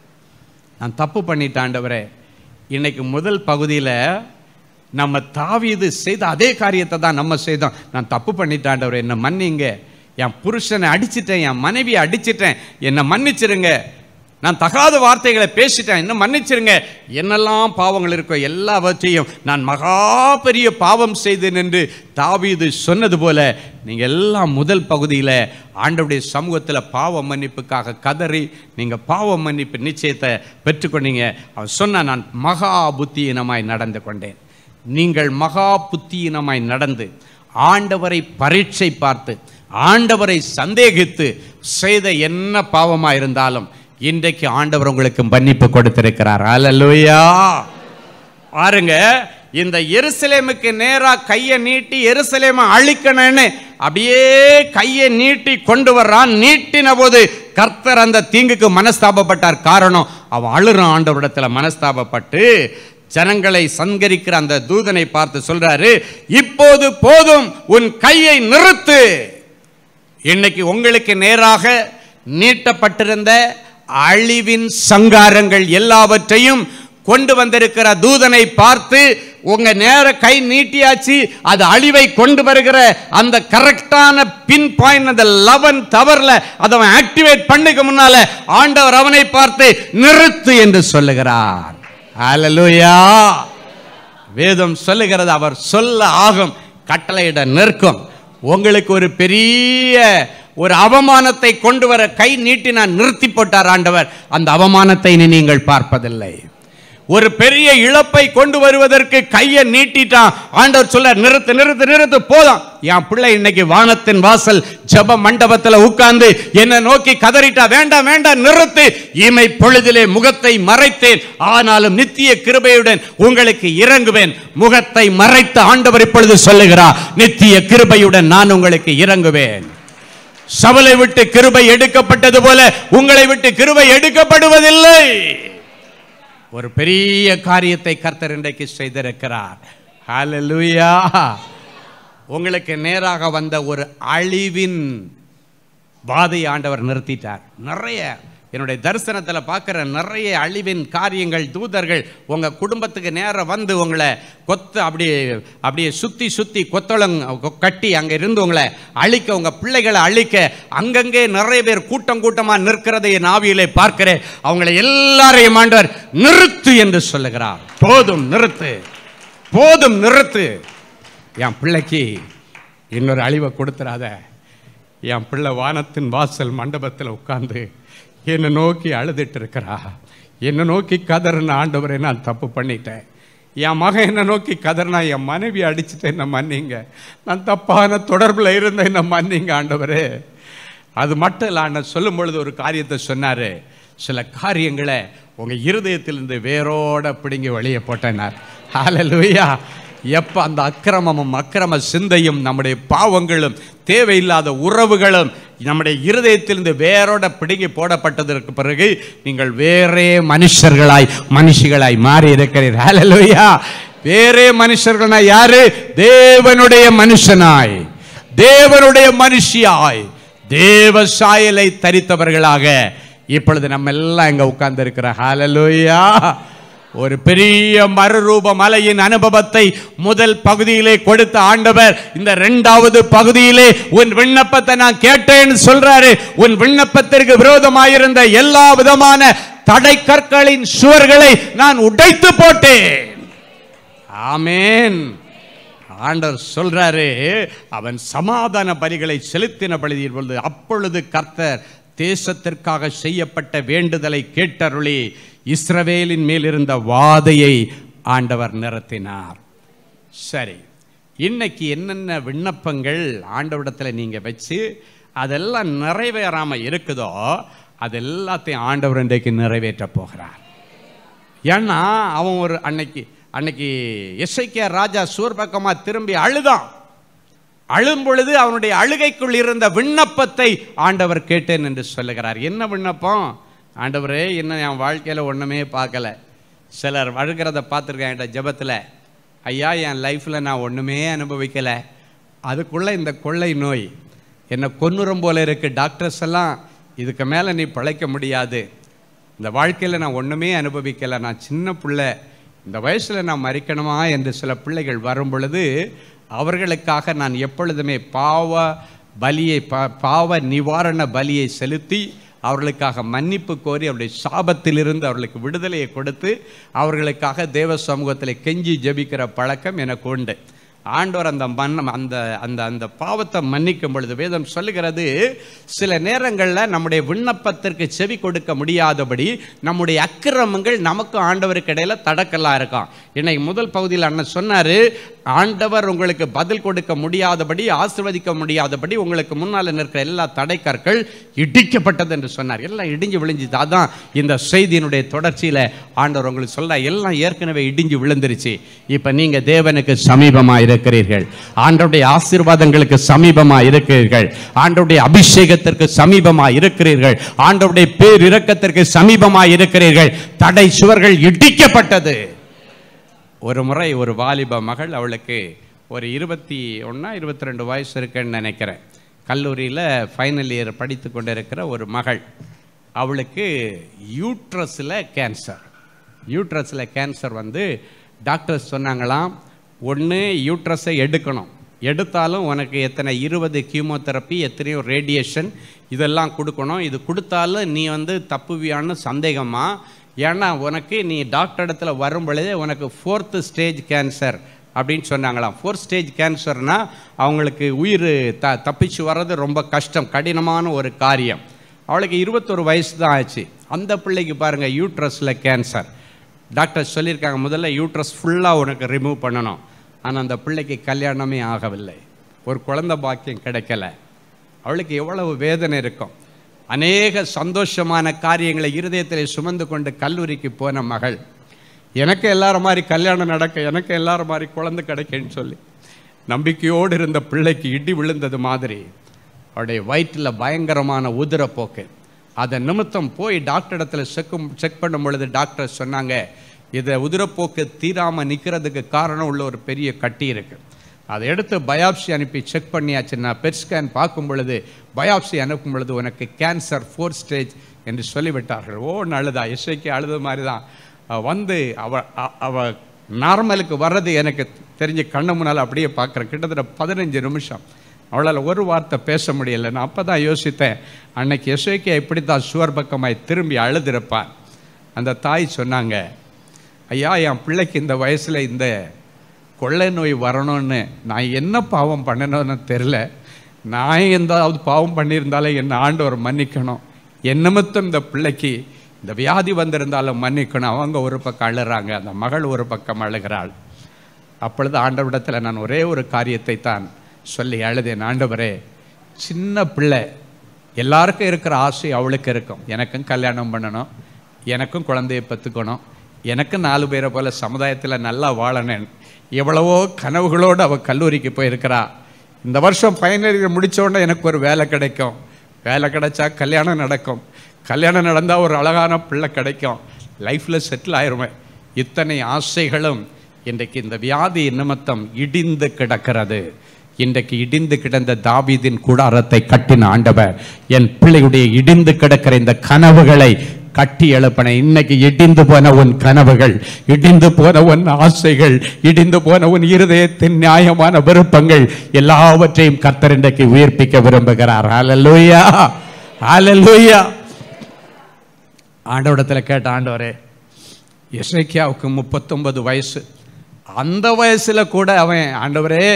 நான் தப்பு பண்ணிட்டேன் ஆண்டவரே இன்னைக்கு முதல் பகுதியில் நம்ம தாவீது செய்த அதே காரியத்தை தான் நம்ம செய்தோம் நான் தப்பு பண்ணிட்டேன் ஆண்டவரே என்னை மன்னிங்க என் புருஷனை அடிச்சிட்டேன் என் மனைவியை அடிச்சிட்டேன் என்னை மன்னிச்சிருங்க நான் தகாத வார்த்தைகளை பேசிட்டேன் என்ன மன்னிச்சிருங்க என்னெல்லாம் பாவங்கள் இருக்கோ எல்லாவற்றையும் நான் மகா பெரிய பாவம் செய்தேன் என்று தாவீது சொன்னது போல நீங்கள் எல்லாம் முதல் பகுதியில் ஆண்டவருடைய சமூகத்தில் பாவ மன்னிப்புக்காக கதறி நீங்கள் பாவ மன்னிப்பு நிச்சயத்தை பெற்றுக்கொண்டீங்க அவன் சொன்னான் நான் மகா புத்தியினமாய் நடந்து கொண்டேன் நீங்கள் மகா புத்தியினமாய் நடந்து ஆண்டவரை பரீட்சை பார்த்து ஆண்டவரை சந்தேகித்து செய்த என்ன பாவமா இருந்தாலும் இன்றைக்கு ஆண்டவர் உங்களுக்கு மன்னிப்பு கொடுத்திருக்கிறார் அல்லேலூயா பாருங்க இந்த எருசலேமுக்கு நேரா கையை நீட்டி எருசலேமை அழிக்கணும்னு அப்படியே கையை நீட்டி கொண்டு வர்றான் நீட்டின போது கர்த்தர் அந்த தீங்குக்கு மனஸ்தாபப்பட்டார் காரணம் அவன் அழுறான் ஆண்டவரிடத்துல மனஸ்தாபப்பட்டு ஜனங்களை சங்கரிக்கிற அந்த தூதனை பார்த்து சொல்றாரு இப்போது போதும் உன் கையை நிறுத்து இன்னைக்கு உங்களுக்கு நேராக நீட்டப்பட்டிருந்த அழிவின் சங்காரங்கள் எல்லாவற்றையும் கொண்டு வந்திருக்கிற தூதனை பார்த்து உங்க நேர கை நீட்டியாச்சு அது அழிவை கொண்டு வருகிற அந்த கரெக்டான பின் பாயிண்ட் அந்த லெவன் தவறுல அதை அவன் ஆக்டிவேட் பண்ணுக்கு முன்னால ஆண்டவர் அவனை பார்த்து நிறுத்து என்று சொல்லுகிறார் ஹalleluya வேதம் சொல்லுகிறது அவர் சொல்ல ஆகும் கட்டளையிட நிற்கும் உங்களுக்கு ஒரு பெரிய ஒரு அவமானத்தை கொண்டு வர கை நீட்டி நான் நிறுத்தி போட்டார் ஆண்டவர் அந்த அவமானத்தை இனி நீங்கள் பார்ப்பதில்லை ஒரு பெரிய இழப்பை கொண்டு வருவதற்கு கையை நீட்டிட்டான் ஆண்டவர் சொல்ல நிறுத்து நிறுத்து நிறுத்து போதும் என் பிள்ளை இன்னைக்கு வானத்தின் வாசல் ஜெப மண்டபத்துல உட்கார்ந்து என்னை நோக்கி கதறிட்டா வேண்டாம் வேண்டாம் நிறுத்து இமை பொழுதிலே முகத்தை மறைத்தேன் ஆனாலும் நித்திய கிருபையுடன் உங்களுக்கு இறங்குவேன் முகத்தை மறைத்த ஆண்டவர் இப்பொழுது சொல்லுகிறார் நித்திய கிருபையுடன் நான் உங்களுக்கு இறங்குவேன் சவலை விட்டு கிருபை எடுக்கப்பட்டது போல உங்களை விட்டு கிருபை எடுக்கப்படுவதில்லை ஒரு பெரிய காரியத்தை கர்த்தர் இன்றைக்கு செய்திருக்கிறார் ஹalleluya உங்களுக்கு நேராக வந்த ஒரு அழிவின் வாதை ஆண்டவர் நிறுத்திட்டார் நிறைய என்னுடைய தரிசனத்தில் பார்க்குற நிறைய அழிவின் காரியங்கள் தூதர்கள் உங்கள் குடும்பத்துக்கு நேரம் வந்து உங்களை கொத்து அப்படியே அப்படியே சுற்றி சுற்றி கொத்தளம் கட்டி அங்கே இருந்து உங்களை அழிக்க உங்கள் பிள்ளைகளை அழிக்க அங்கங்கே நிறைய பேர் கூட்டம் கூட்டமாக நிற்கிறதை என் ஆவியிலே பார்க்கிறேன் அவங்களை எல்லாரையும் ஆண்டவர் நிறுத்து என்று சொல்லுகிறார் போதும் நிறுத்து போதும் நிறுத்து என் பிள்ளைக்கு இன்னொரு அழிவை கொடுத்துறாத என் பிள்ளை வானத்தின் வாசல் மண்டபத்தில் உட்கார்ந்து என்னை நோக்கி அழுதுட்டு இருக்கிறா என்னை நோக்கி கதறின ஆண்டவரை நான் தப்பு பண்ணிட்டேன் என் மகன் என்னை நோக்கி கதறினா என் மனைவி அடிச்சுட்டு என்ன மன்னிங்க நான் தப்பான தொடர்பில் இருந்த என்ன மன்னிங்க ஆண்டவரே அது மட்டும் இல்லை அண்ணன் சொல்லும் பொழுது ஒரு காரியத்தை சொன்னார் சில காரியங்களை உங்கள் இருதயத்திலிருந்து வேரோட பிடுங்கி வெளியே போட்டேனார் ஹalleluya எப்போ அந்த அக்கிரமமும் அக்கிரம சிந்தையும் நம்முடைய பாவங்களும் தேவையில்லாத உறவுகளும் நம்முடைய இருதயத்திலிருந்து வேரோட பிடுங்கி போடப்பட்டதற்கு பிறகு நீங்கள் வேறே மனுஷர்களாய் மனுஷிகளாய் மாறி இருக்கிறீர்கள் ஹalleluya வேறே மனுஷர்கள்னா யாரு தேவனுடைய மனுஷனாய் தேவனுடைய மனுஷியாய் தேவ சாயலை தரித்தவர்களாக இப்பொழுது நம்ம எல்லாம் இங்க உட்கார்ந்து இருக்கிற ஹalleluya ஒரு பெரிய மறுரூப மலையின் அனுபவத்தை முதல் பகுதியிலே கொடுத்த ஆண்டவர் இந்த இரண்டாவது பகுதியிலே உன் விண்ணப்பத்தை நான் கேட்டேன்னு சொல்றாரு உன் விண்ணப்பத்திற்கு விரோதமாயிருந்த எல்லா விதமான தடை கற்களின் சுவர்களை நான் உடைத்து போட்டேன் ஆமென் ஆண்டவர் சொல்றாரு அவன் சமாதான பலிகளை செலுத்தின பலியில் பொழுது அப்பொழுது கர்த்தர் தேசத்திற்காக செய்யப்பட்ட வேண்டுதலை கேட்டருளி இஸ்ரவேலின் மேல் இருந்த வாதையை ஆண்டவர் நிறுத்தினார் சரி இன்னைக்கு என்னென்ன விண்ணப்பங்கள் ஆண்டவரிடத்தில் நீங்க வச்சு அதெல்லாம் நிறைவேறாம இருக்குதோ அது எல்லாத்தையும் ஆண்டவர் இன்றைக்கு நிறைவேற்ற போகிறார் ஏன்னா அவன் ஒரு அன்னைக்கு அன்னைக்கு எஸ்ஐகே ராஜா சூர்பக்கமா திரும்பி அழுதான் அழும் பொழுது அவனுடைய அழுகைக்குள் இருந்த விண்ணப்பத்தை ஆண்டவர் கேட்டேன் என்று சொல்லுகிறார் என்ன விண்ணப்பம் ஆண்டவரே இன்னும் என் வாழ்க்கையில் ஒன்றுமே பார்க்கல சிலர் அழுகிறத பார்த்துருக்கேன் என்கிட்ட ஜெபத்தில் ஐயா என் லைஃப்பில் நான் ஒன்றுமே அனுபவிக்கலை அதுக்குள்ளே இந்த கொள்ளை நோய் என்னை கொன்னுறம் போல இருக்கு டாக்டர்ஸ் எல்லாம் இதுக்கு மேலே நீ பிழைக்க முடியாது இந்த வாழ்க்கையில் நான் ஒன்றுமே அனுபவிக்கலை நான் சின்ன பிள்ளை இந்த வயசில் நான் மறிக்கணுமா என்று சில பிள்ளைகள் வரும் பொழுது அவர்களுக்காக நான் எப்பொழுதுமே பாவ பலியை பா- பாவ நிவாரண பலியை செலுத்தி அவர்களுக்காக மன்னிப்பு கோரி அவருடைய சாபத்திலிருந்து அவர்களுக்கு விடுதலையை கொடுத்து அவர்களுக்காக தேவ சமூகத்தில் கெஞ்சி ஜெபிக்கிற பழக்கம் எனக்கு உண்டு ஆண்டவர் அந்த மன்னம் அந்த அந்த அந்த பாவத்தை மன்னிக்கும் பொழுது வேதம் சொல்லுகிறது சில நேரங்களில் நம்முடைய விண்ணப்பத்திற்கு செவி கொடுக்க முடியாதபடி நம்முடைய அக்கிரமங்கள் நமக்கும் ஆண்டவருக்கு இடையில தடக்கல்லாம் இருக்கும் இன்னைக்கு முதல் பகுதியில் அண்ணன் சொன்னாரு ஆண்டவர் உங்களுக்கு பதில் கொடுக்க முடியாதபடி ஆசிர்வதிக்க முடியாதபடி உங்களுக்கு முன்னால் நிற்கிற எல்லா தடைக்கற்கள் இடிக்கப்பட்டது என்று சொன்னார் எல்லாம் இடிஞ்சு விழுந்துச்சு அதான் இந்த செய்தியினுடைய தொடர்ச்சியில் ஆண்டவர் உங்களுக்கு சொல்ல எல்லாம் ஏற்கனவே இடிஞ்சு விழுந்துருச்சு இப்போ நீங்க தேவனுக்கு சமீபமா இருக்கிறீர்கள் ஆண்டவருடைய ஆசீர்வாதங்களுக்கு சமீபமா இருக்கிறீர்கள் ஆண்டவருடைய அபிஷேகத்திற்கு சமீபமா இருக்கிறீர்கள் ஆண்டவருடைய பேர் இரக்கத்திற்கு சமீபமா இருக்கிறீர்கள் தடை சுவர்கள் இடிக்கப்பட்டது ஒரு முறை ஒரு வாலிப மகள் அவளுக்கு ஒரு இருபத்தி ஒன்றா இருபத்தி ரெண்டு வயசு இருக்குன்னு நினைக்கிறேன் கல்லூரியில் ஃபைனல் இயர் படித்து கொண்டிருக்கிற ஒரு மகள் அவளுக்கு யூட்ரஸில் கேன்சர் யூட்ரஸில் கேன்சர் வந்து டாக்டர்ஸ் சொன்னாங்களாம் ஒன்று யூட்ரஸை எடுக்கணும் எடுத்தாலும் உனக்கு எத்தனை இருபது கீமோதெரப்பி எத்தனையோ ரேடியேஷன் இதெல்லாம் கொடுக்கணும் இது கொடுத்தாலும் நீ வந்து தப்புவியான்னு சந்தேகமா ஏன்னா உனக்கு நீ டாக்டர் இடத்துல வரும் பொழுதே உனக்கு ஃபோர்த்து ஸ்டேஜ் கேன்சர் அப்படின்னு சொன்னாங்களாம் ஃபோர்த் ஸ்டேஜ் கேன்சர்னா அவங்களுக்கு உயிர் த தப்பிச்சு வர்றது ரொம்ப கஷ்டம் கடினமான ஒரு காரியம் அவளுக்கு இருபத்தொரு வயசு தான் ஆச்சு அந்த பிள்ளைக்கு பாருங்கள் யூட்ரஸில் கேன்சர் டாக்டர் சொல்லியிருக்காங்க முதல்ல யூட்ரஸ் ஃபுல்லாக உனக்கு ரிமூவ் பண்ணணும் ஆனால் அந்த பிள்ளைக்கு கல்யாணமே ஆகவில்லை ஒரு குழந்தை பாக்கியம் கிடைக்கல அவளுக்கு எவ்வளவு வேதனை இருக்கும் அநேக சந்தோஷமான காரியங்களை இருதயத்தில் சுமந்து கொண்டு கல்லூரிக்கு போன மகள் எனக்கு எல்லாரும் மாதிரி கல்யாணம் நடக்க எனக்கு எல்லாரும் மாதிரி குழந்தை கிடைக்குன்னு சொல்லி நம்பிக்கையோடு இருந்த பிள்ளைக்கு இடி விழுந்தது மாதிரி அவருடைய வயிற்றில் பயங்கரமான உதிரப்போக்கு அதன் நிமித்தம் போய் டாக்டர் இடத்துல செக்கும் செக் பண்ணும் பொழுது டாக்டர் சொன்னாங்க இதை உதிரப்போக்கு தீராமல் நிற்கிறதுக்கு காரணம் உள்ள ஒரு பெரிய கட்டி இருக்கு அதை எடுத்து பயாப்சி அனுப்பி செக் பண்ணியாச்சு நான் பெட் ஸ்கேன் பார்க்கும் பொழுது பயாப்சி அனுப்பும் பொழுது உனக்கு கேன்சர் ஃபோர்த் ஸ்டேஜ் என்று சொல்லிவிட்டார்கள் ஓ அழுதா இசைக்கு அழுத மாதிரி தான் அவ வந்து அவ அ- அவ நார்மலுக்கு வர்றது எனக்கு தெரிஞ்ச கண்ணு முன்னால் அப்படியே பார்க்குறேன் கிட்டத்தட்ட பதினஞ்சு நிமிஷம் அவளால் ஒரு வார்த்தை பேச முடியல நான் அப்போ தான் யோசித்தேன் அன்னைக்கு எஸ்ஐகே இப்படி தான் சுவர் பக்கமாய் திரும்பி அழுதிருப்பான் அந்த தாய் சொன்னாங்க ஐயா என் பிள்ளைக்கு இந்த வயசில் இந்த கொள்ளை நோய் வரணும்னு நான் என்ன பாவம் பண்ணணும்னு தெரில நான் எந்தாவது பாவம் பண்ணியிருந்தாலே என்னை ஆண்டவர் மன்னிக்கணும் என் நிமித்தம் இந்த பிள்ளைக்கு இந்த வியாதி வந்திருந்தாலும் மன்னிக்கணும் அவங்க ஒரு பக்கம் அழுறாங்க அந்த மகள் ஒரு பக்கம் அழுகிறாள் அப்பொழுது ஆண்டவரிடத்தில் நான் ஒரே ஒரு காரியத்தை தான் சொல்லி அழுதேன் ஆண்டவரே சின்ன பிள்ளை எல்லாருக்கும் இருக்கிற ஆசை அவளுக்கு இருக்கும் எனக்கும் கல்யாணம் பண்ணணும் எனக்கும் குழந்தையை பெற்றுக்கணும் எனக்கும் நாலு பேரை போல சமுதாயத்தில் நல்லா வாழணும் எவ்வளவோ கனவுகளோடு அவள் கல்லூரிக்கு போயிருக்கிறா இந்த வருஷம் ஃபைனல் இயர் முடிச்ச உடனே எனக்கு ஒரு வேலை கிடைக்கும் வேலை கிடைச்சா கல்யாணம் நடக்கும் கல்யாணம் நடந்தால் ஒரு அழகான பிள்ளை கிடைக்கும் லைஃப்பில் செட்டில் ஆயிருவேன் இத்தனை ஆசைகளும் இன்றைக்கு இந்த வியாதி நிமித்தம் இடிந்து கிடக்கிறது இன்றைக்கு இடிந்து கிடந்த தாவீதின் கூடாரத்தை கட்டின ஆண்டவர் என் பிள்ளையுடைய இடிந்து கிடக்கிற இந்த கனவுகளை கட்டி எழுப்பின இன்னைக்கு இடிந்து போன உன் கனவுகள் இடிந்து போன உன் ஆசைகள் இடிந்து போன உன் இருதயத்தின் நியாயமான விருப்பங்கள் எல்லாவற்றையும் கர்த்தர் இன்றைக்கு உயிர்ப்பிக்க விரும்புகிறார் ஹalleluya ஹalleluya ஆண்டவரிடத்தில் கேட்ட ஆண்டவரே எசேக்கியாவுக்கு முப்பத்தொன்பது வயசு அந்த வயசுல கூட அவன் ஆண்டவரே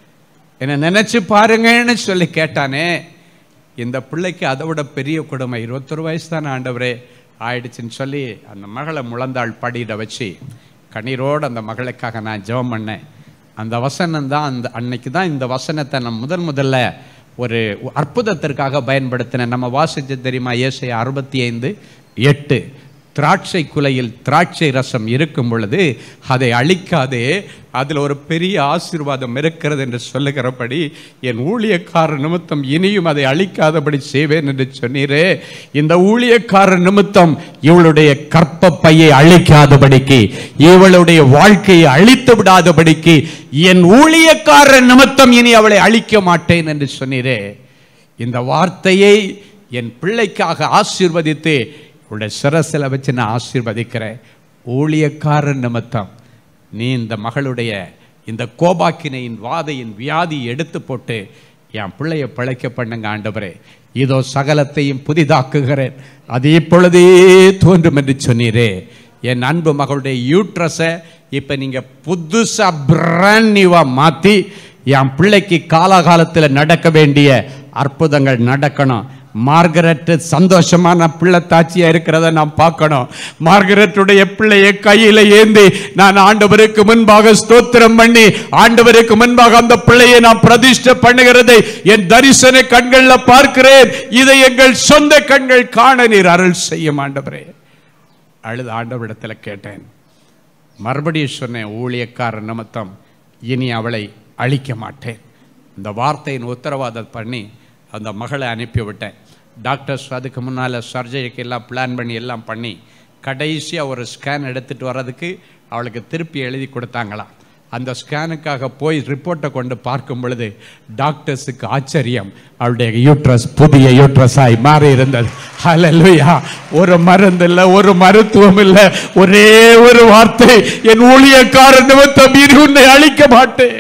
என்னை நினைச்சு பாருங்கன்னு சொல்லி கேட்டானே இந்த பிள்ளைக்கு அதை விட பெரிய கொடுமை இருபத்தொரு வயசு தானே ஆண்டவரே ஆயிடுச்சுன்னு சொல்லி அந்த மகளை முழந்தாள் படியிட வச்சு கண்ணீரோடு அந்த மகளுக்காக நான் ஜெபம் பண்ணேன் அந்த வசனம் தான் அந்த அன்னைக்கு தான் இந்த வசனத்தை நான் முதன் முதல்ல ஒரு அற்புதத்திற்காக பயன்படுத்தினேன் நம்ம வாசிச்சு தெரியுமா ஏசை அறுபத்தி ஐந்து எட்டு திராட்சை குலையில் திராட்சை ரசம் இருக்கும் பொழுது அதை அழிக்காதே அதில் ஒரு பெரிய ஆசீர்வாதம் இருக்கிறது என்று சொல்லுகிறபடி என் ஊழியக்கார நிமித்தம் இனியும் அதை அழிக்காதபடி செய்வேன் என்று சொன்னீரே இந்த ஊழியக்கார நிமித்தம் இவளுடைய கற்பப்பையை அழிக்காதபடிக்கு இவளுடைய வாழ்க்கையை அழித்து விடாதபடிக்கு என் ஊழியக்கார நிமித்தம் இனி அவளை அழிக்க மாட்டேன் என்று சொன்னீரே இந்த வார்த்தையை என் பிள்ளைக்காக ஆசீர்வதித்து உடைய சிரசில் வச்சு நான் ஆசீர்வதிக்கிறேன் ஊழியக்காரன் நிமித்தம் நீ இந்த மகளுடைய இந்த கோபாக்கினையின் வாதையின் வியாதி எடுத்து போட்டு என் பிள்ளைய பிழைக்க பண்ணுங்க ஆண்டவரே இதோ சகலத்தையும் புதிதாக்குகிறேன் அது இப்பொழுதே தோன்றும் என்று சொன்னீரே என் அன்பு மகளுடைய யூட்ரஸை இப்போ நீங்கள் புதுசாக பிராண்ட் நியூவாக மாற்றி என் பிள்ளைக்கு காலாகாலத்தில் நடக்க வேண்டிய அற்புதங்கள் நடக்கணும் மார்கரெட் சந்தோஷமான பிள்ளை தாட்சியா இருக்கிறத நான் பார்க்கணும் மார்கரெட்டுடைய பிள்ளையை கையில ஏந்தி நான் ஆண்டவருக்கு முன்பாக ஸ்தோத்திரம் பண்ணி ஆண்டவருக்கு முன்பாக அந்த பிள்ளையை நான் பிரதிஷ்டை பண்ணுகிறதை என் தரிசன கண்கள்ல பார்க்கிறேன் இதை எங்கள் சொந்த கண்கள் காண நீர் அருள் செய்யும் ஆண்டவரே அழுது ஆண்டவரிடத்துல கேட்டேன் மறுபடியும் சொன்னேன் ஊழியக்கார நிமித்தம் இனி அவளை அழிக்க மாட்டேன் இந்த வார்த்தையின் உத்தரவாதம் பண்ணி அந்த மகளை அனுப்பிவிட்டேன் டாக்டர்ஸ் அதுக்கு முன்னால் சர்ஜரிக்கு எல்லாம் பிளான் பண்ணி எல்லாம் பண்ணி கடைசியாக ஒரு ஸ்கேன் எடுத்துகிட்டு வர்றதுக்கு அவளுக்கு திருப்பி எழுதி கொடுத்தாங்களாம் அந்த ஸ்கேனுக்காக போய் ரிப்போர்ட்டை கொண்டு பார்க்கும் பொழுது டாக்டர்ஸுக்கு ஆச்சரியம் அவளுடைய யூட்ரஸ் புதிய யூட்ரஸாய் மாறி இருந்தது ஹalleluya ஒரு மருந்து இல்லை ஒரு மருத்துவம் இல்லை ஒரே ஒரு வார்த்தை என் ஊழியக்கார நிமித்தம் இனி உன்னை அழிக்க மாட்டேன்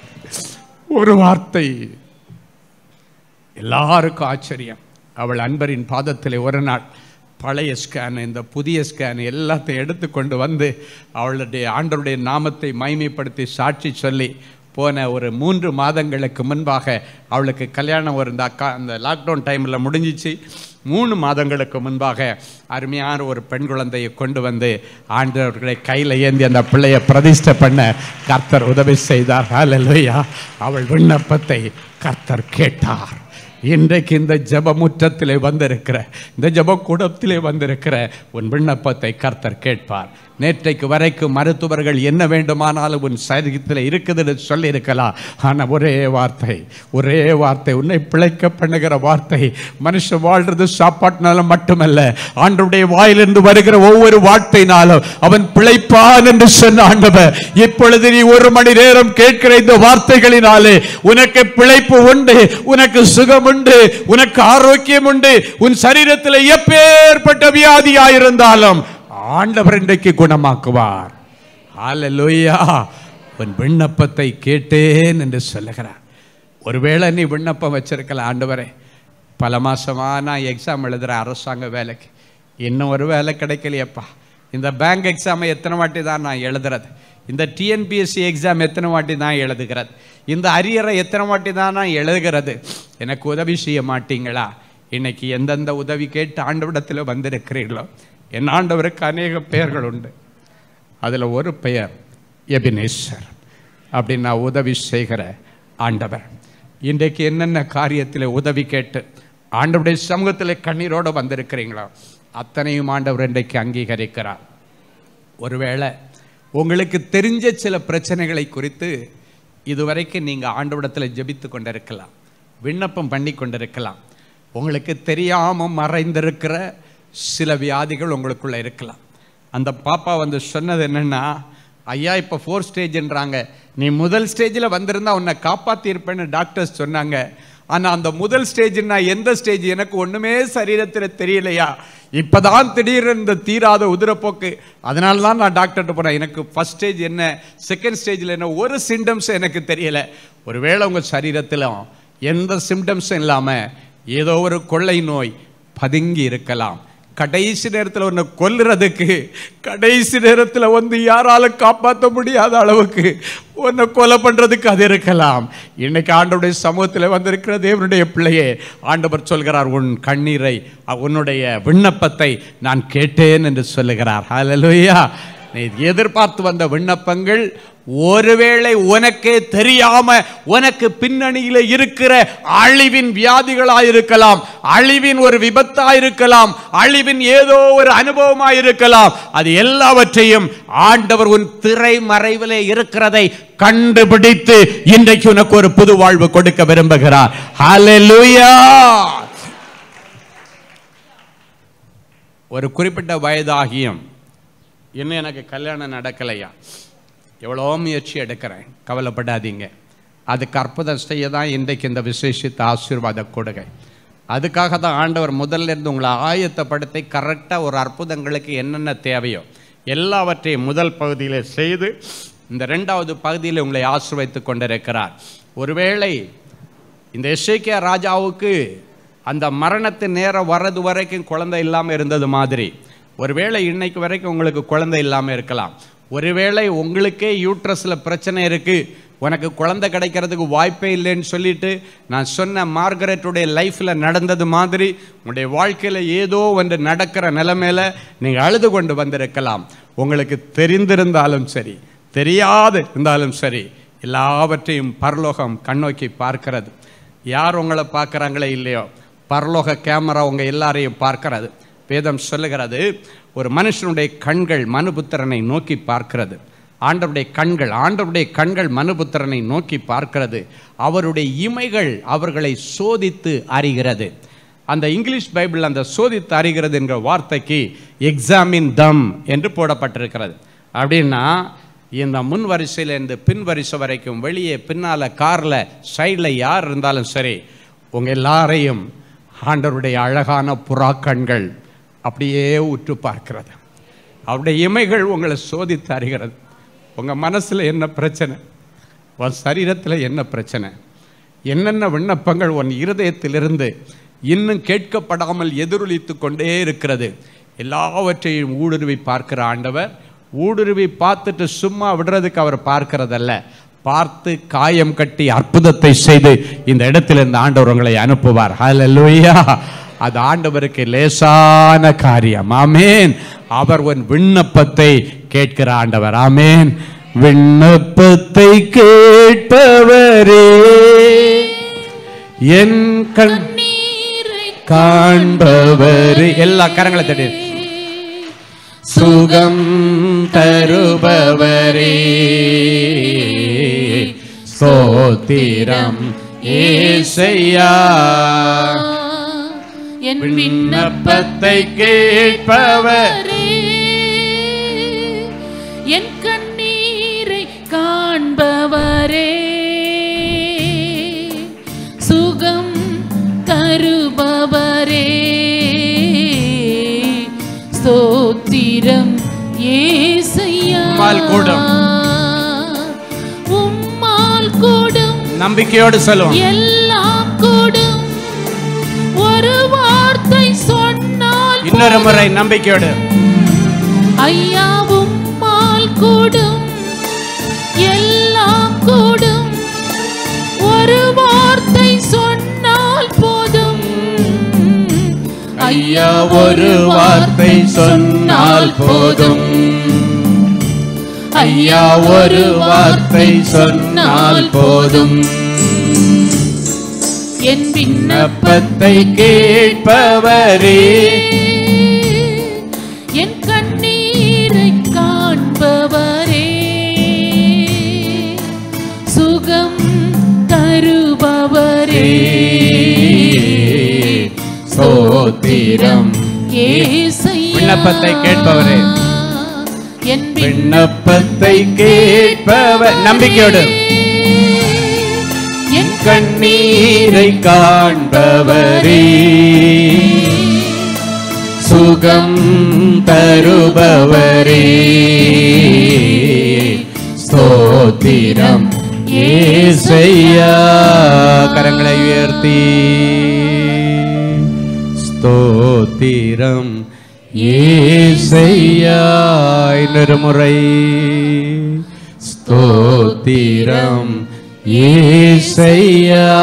ஒரு வார்த்தை எல்லாருக்கும் ஆச்சரியம் அவள் அன்பரின் பாதத்திலே ஒரு நாள் பழைய ஸ்கேன் இந்த புதிய ஸ்கேன் எல்லாத்தையும் எடுத்து கொண்டு வந்து அவளுடைய ஆண்டவருடைய நாமத்தை மைமைப்படுத்தி சாட்சி சொல்லி போன ஒரு மூன்று மாதங்களுக்கு முன்பாக அவளுக்கு கல்யாணம் ஒரு இந்த அக்கா அந்த லாக்டவுன் டைமில் முடிஞ்சிச்சு மூணு மாதங்களுக்கு முன்பாக அருமையான ஒரு பெண் குழந்தையை கொண்டு வந்து ஆண்டவர்களை கையில் ஏந்தி அந்த பிள்ளையை பிரதிஷ்டை பண்ண கர்த்தர் உதவி செய்தார் ஹalleluya அவள் விண்ணப்பத்தை கர்த்தர் கேட்டார் இன்றைக்கு இந்த ஜெப முற்றத்திலே வந்திருக்கிற இந்த ஜெப கூடத்திலே வந்திருக்கிற உன் விண்ணப்பத்தை கர்த்தர் கேட்பார் நேற்றைக்கு வரைக்கும் மருத்துவர்கள் என்ன வேண்டுமானாலும் உன் சரீரத்தில் இருக்குதுன்னு சொல்லியிருக்கலாம் ஆனால் ஒரே வார்த்தை ஒரே வார்த்தை உன்னை பிழைக்க பண்ணுகிற வார்த்தை மனுஷன் வாழ்றது சாப்பாட்டினாலும் மட்டுமல்ல ஆண்டவருடைய வாயிலிருந்து வருகிற ஒவ்வொரு வார்த்தையினாலும் அவன் பிழைப்பான் என்று சொன்ன ஆண்டவர் இப்பொழுது நீ ஒரு மணி நேரம் கேட்கிற இந்த வார்த்தைகளினாலே உனக்கு பிழைப்பு உண்டு உனக்கு சுகம் உண்டு உனக்கு ஆரோக்கியம் உண்டு உன் சரீரத்தில் எப்பேற்பட்ட வியாதியாயிருந்தாலும் ஆண்டவர் இன்றைக்கு குணமாக்குவார் ஹalleluya உன் விண்ணப்பத்தை கேட்டேன் என்று சொல்லுகிறார் ஒருவேளை நீ விண்ணப்பம் வச்சிருக்கல ஆண்டவரே பல மாசமா நான் எக்ஸாம் எழுதுறேன் அரசாங்க வேலைக்கு இன்னும் ஒரு வேலை கிடைக்கலையப்பா இந்த பேங்க் எக்ஸாமை எத்தனை வாட்டி தான் நான் எழுதுறது இந்த டிஎன்பிஎஸ்சி எக்ஸாம் எத்தனை வாட்டி தான் எழுதுகிறது இந்த அரியரை எத்தனை வாட்டி தான் நான் எழுதுகிறது எனக்கு உதவி செய்ய மாட்டீங்களா இன்னைக்கு எந்தெந்த உதவி கேட்டு ஆண்டவிடத்தில் வந்திருக்கிறீர்களோ என் ஆண்டவருக்கு அநேக பெயர்கள் உண்டு அதில் ஒரு பெயர் எபினேஸ்வர் அப்படின்னு நான் உதவி செய்கிற ஆண்டவர் இன்றைக்கு என்னென்ன காரியத்தில் உதவி கேட்டு ஆண்டவருடைய சமூகத்தில் கண்ணீரோடு வந்திருக்கிறீங்களோ அத்தனையும் ஆண்டவர் இன்றைக்கு அங்கீகரிக்கிறார் ஒருவேளை உங்களுக்கு தெரிஞ்ச சில பிரச்சனைகளை குறித்து இதுவரைக்கும் நீங்கள் ஆண்டவிடத்தில் ஜெபித்து கொண்டிருக்கலாம் விண்ணப்பம் பண்ணி கொண்டிருக்கலாம் உங்களுக்கு தெரியாமல் மறைந்திருக்கிற சில வியாதிகள் உங்களுக்குள்ள இருக்கலாம் அந்த பாப்பா வந்து சொன்னது என்னன்னா ஐயா இப்போ ஃபோர் ஸ்டேஜ்ன்றாங்க நீ முதல் ஸ்டேஜில் வந்திருந்தா உன்னை காப்பாற்றியிருப்பேன்னு டாக்டர்ஸ் சொன்னாங்க ஆனால் அந்த முதல் ஸ்டேஜ்னா எந்த ஸ்டேஜ் எனக்கு ஒன்றுமே சரீரத்தில் தெரியலையா இப்போதான் திடீர்னு இந்த தீராத உதிரப்போக்கு அதனால தான் நான் டாக்டர்கிட்ட போனேன் எனக்கு ஃபர்ஸ்ட் ஸ்டேஜ் என்ன செகண்ட் ஸ்டேஜில் என்ன ஒரு சிம்டம்ஸ் எனக்கு தெரியல ஒருவேளை உங்கள் சரீரத்திலும் எந்த சிம்டம்ஸும் இல்லாமல் ஏதோ ஒரு கொள்ளை நோய் பதுங்கி இருக்கலாம் கடைசி நேரத்தில் உன்னை கொல்லுறதுக்கு கடைசி நேரத்தில் வந்து யாராலும் காப்பாற்ற முடியாத அளவுக்கு உன்னை கொலை பண்ணுறதுக்கு அது இருக்கலாம் இன்னைக்கு ஆண்டவருடைய சமூகத்தில் வந்திருக்கிற தேவனுடைய பிள்ளையே ஆண்டவர் சொல்கிறார் உன் கண்ணீரை அ- உன்னுடைய விண்ணப்பத்தை நான் கேட்டேன் என்று சொல்லுகிறார் ஹalleluya நீ எதிர்பார்த்து வந்த விண்ணப்பங்கள் ஒருவேளை உனக்கே தெரியாம உனக்கு பின்னணியில இருக்கிற அழிவின் வியாதிகளாய் இருக்கலாம் அழிவின் ஒரு விபத்தாய் இருக்கலாம் அழிவின் ஏதோ ஒரு அனுபவமாய் இருக்கலாம் அது எல்லாவற்றையும் ஆண்டவர் உன் திரை மறைவிலே இருக்கிறதை கண்டுபிடித்து இன்றைக்கு உனக்கு ஒரு புது வாழ்வு கொடுக்க விரும்புகிறார் ஹalleluya ஒரு குறிப்பிட்ட வயதாகியும் இன்னும் எனக்கு கல்யாணம் நடக்கலையா எவ்வளோ முயற்சி எடுக்கிறேன் கவலைப்படாதீங்க அதுக்கு அற்புதம் செய்ய தான் இன்றைக்கு இந்த விசேஷித்த ஆசீர்வாத கொடுகை அதுக்காக தான் ஆண்டவர் முதல்ல இருந்து உங்களை ஆயத்தப்படுத்தி கரெக்டாக ஒரு அற்புதங்களுக்கு என்னென்ன தேவையோ எல்லாவற்றையும் முதல் பகுதியில் செய்து இந்த ரெண்டாவது பகுதியில் உங்களை ஆசீர்வைத்து கொண்டிருக்கிறார் ஒருவேளை இந்த எஸ்ஐகே ராஜாவுக்கு அந்த மரணத்தின் நேரம் வர்றது வரைக்கும் குழந்தை இல்லாமல் இருந்தது மாதிரி ஒருவேளை இன்னைக்கு வரைக்கும் உங்களுக்கு குழந்தை இல்லாமல் இருக்கலாம் ஒருவேளை உங்களுக்கே யூட்ரஸில் பிரச்சனை இருக்குது உனக்கு குழந்தை கிடைக்கிறதுக்கு வாய்ப்பே இல்லைன்னு சொல்லிட்டு நான் சொன்ன மார்கரெட்டுடைய லைஃப்பில் நடந்தது மாதிரி உங்களுடைய வாழ்க்கையில் ஏதோ ஒன்று நடக்கிற நிலைமையில நீங்கள் அழுது கொண்டு வந்திருக்கலாம் உங்களுக்கு தெரிந்திருந்தாலும் சரி தெரியாது இருந்தாலும் சரி எல்லாவற்றையும் பரலோகம் கண்ணோக்கி பார்க்கிறது யார் உங்களை பார்க்குறாங்களே இல்லையோ பரலோக கேமரா உங்கள் எல்லாரையும் பார்க்கிறது வேதம் சொல்லுகிறது ஒரு மனுஷனுடைய கண்கள் மனுபுத்திரனை நோக்கி பார்க்கிறது ஆண்டவருடைய கண்கள் ஆண்டவருடைய கண்கள் மனுபுத்திரனை நோக்கி பார்க்கிறது அவருடைய இமைகள் அவர்களை சோதித்து அறிகிறது அந்த இங்கிலீஷ் பைபிள் அந்த சோதித்து அறிகிறது என்கிற வார்த்தைக்கு எக்ஸாமின் தம் என்று போடப்பட்டிருக்கிறது அப்படின்னா இந்த முன் வரிசையிலேருந்து பின் வரிசை வரைக்கும் வெளியே பின்னால் காரில் சைடில் யார் இருந்தாலும் சரி உங்கள் எல்லாரையும் ஆண்டவருடைய அழகான புறாக்கண்கள் அப்படியே உற்று பார்க்கிறது அவருடைய இமைகள் உங்களை சோதித்து அறிகிறது உங்கள் மனசில் என்ன பிரச்சனை உன் சரீரத்தில் என்ன பிரச்சனை என்னென்ன விண்ணப்பங்கள் உன் இருதயத்திலிருந்து இன்னும் கேட்கப்படாமல் எதிரொலித்து கொண்டே இருக்கிறது எல்லாவற்றையும் ஊடுருவி பார்க்கிற ஆண்டவர் ஊடுருவி பார்த்துட்டு சும்மா விடுறதுக்கு அவர் பார்க்கிறதல்ல பார்த்து காயம் கட்டி அற்புதத்தை செய்து இந்த இடத்துல இந்த ஆண்டவர் உங்களை அனுப்புவார் ஹalleluya அது ஆண்டவருக்கு லேசான காரியம் ஆமேன் அவர் உன் விண்ணப்பத்தை கேட்கிற ஆண்டவர் ஆமேன் விண்ணப்பத்தை கேட்பவரே என் கண் நீரை காண்பவரே எல்லா கரங்களை தட்டி சுகம் தருபவரே சோத்திரம் ஏசையா என் விண்ணப்பத்தை கேட்பவர் விண்ணப்பரே என் கண்ணீரை காண்பவரே சுகம் தருபவரே ஸ்தோத்திரம் ஏசையா உம்மால் கூடும். உம்மால் கூடும் நம்பிக்கையோடு சொல்லுவோம் எல்லாம் கூடும் ஒரு வார்த்தை சொன்னால் இன்னொரு முறை நம்பிக்கையோடு ஐயாவும் மால் கூடும் எல்லாம் கூடும் ஒரு வார்த்தை சொன்னால் போதும் ஐயா ஒரு வார்த்தை சொன்ன சொன்னால் போதும் ஐயா ஒரு வார்த்தை சொன்னால் போதும் என் விண்ணப்ப விண்ணப்பத்தை கேட்பவரே என் கண்ணீரை காண்பவரே சுகம் தருபவரே ஸ்தோத்திரம். ஏசையா. விண்ணப்பத்தை கேட்பவரே. என் விண்ணப்பத்தை கேட்பவர் நம்பிக்கையோடு என் கண்ணீரை காண்பவரே சுகம் தருபவரே ஸ்தோத்திரம் ஏசையா கரங்களை உயர்த்தி ஸ்தோத்திரம் ஏசையா இன்னொரு முறை ஸ்தோத்திரம் ஏசையா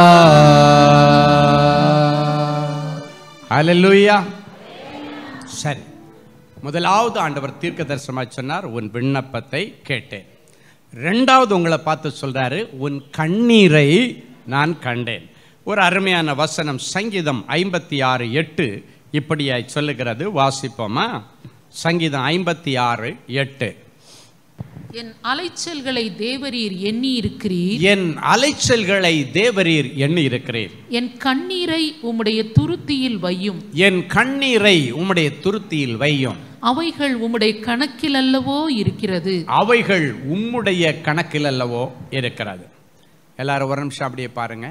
ஹalleluya சரி முதலாவது ஆண்டவர் தீர்க்க தரிசனமாய் சொன்னார் உன் விண்ணப்பத்தை கேட்டேன் ரெண்டாவது உங்களை பார்த்து சொல்றாரு உன் கண்ணீரை நான் கண்டேன் ஒரு அருமையான வசனம் சங்கீதம் ஐம்பத்தி ஆறு எட்டு இப்படியாய் சொல்லுகிறது வாசிப்போமா சங்கீதம் ஐம்பத்தி ஆறு எட்டு என் அலைச்சல்களை தேவரீர் எண்ணி இருக்கிறீர் என் அலைச்சல்களை தேவரீர் எண்ணி இருக்கிறீர் என் கண்ணீரை உம்முடைய துருத்தியில் வையும் என் கண்ணீரை உம்முடைய துருத்தியில் வையும் அவைகள் உம்முடைய கணக்கில் அல்லவோ இருக்கிறது அவைகள் உம்முடைய கணக்கில் அல்லவோ இருக்கிறது எல்லாரும் ஒரு நிமிஷம் அப்படியே பாருங்க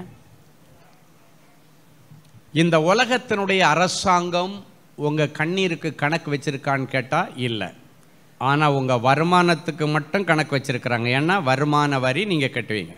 இந்த உலகத்தினுடைய அரசாங்கம் உங்க கண்ணீருக்கு கணக்கு வச்சிருக்கான்னு கேட்டா இல்லை ஆனா உங்க வருமானத்துக்கு மட்டும் கணக்கு வச்சிருக்கிறாங்க ஏன்னா வருமான வரி நீங்க கட்டுவீங்க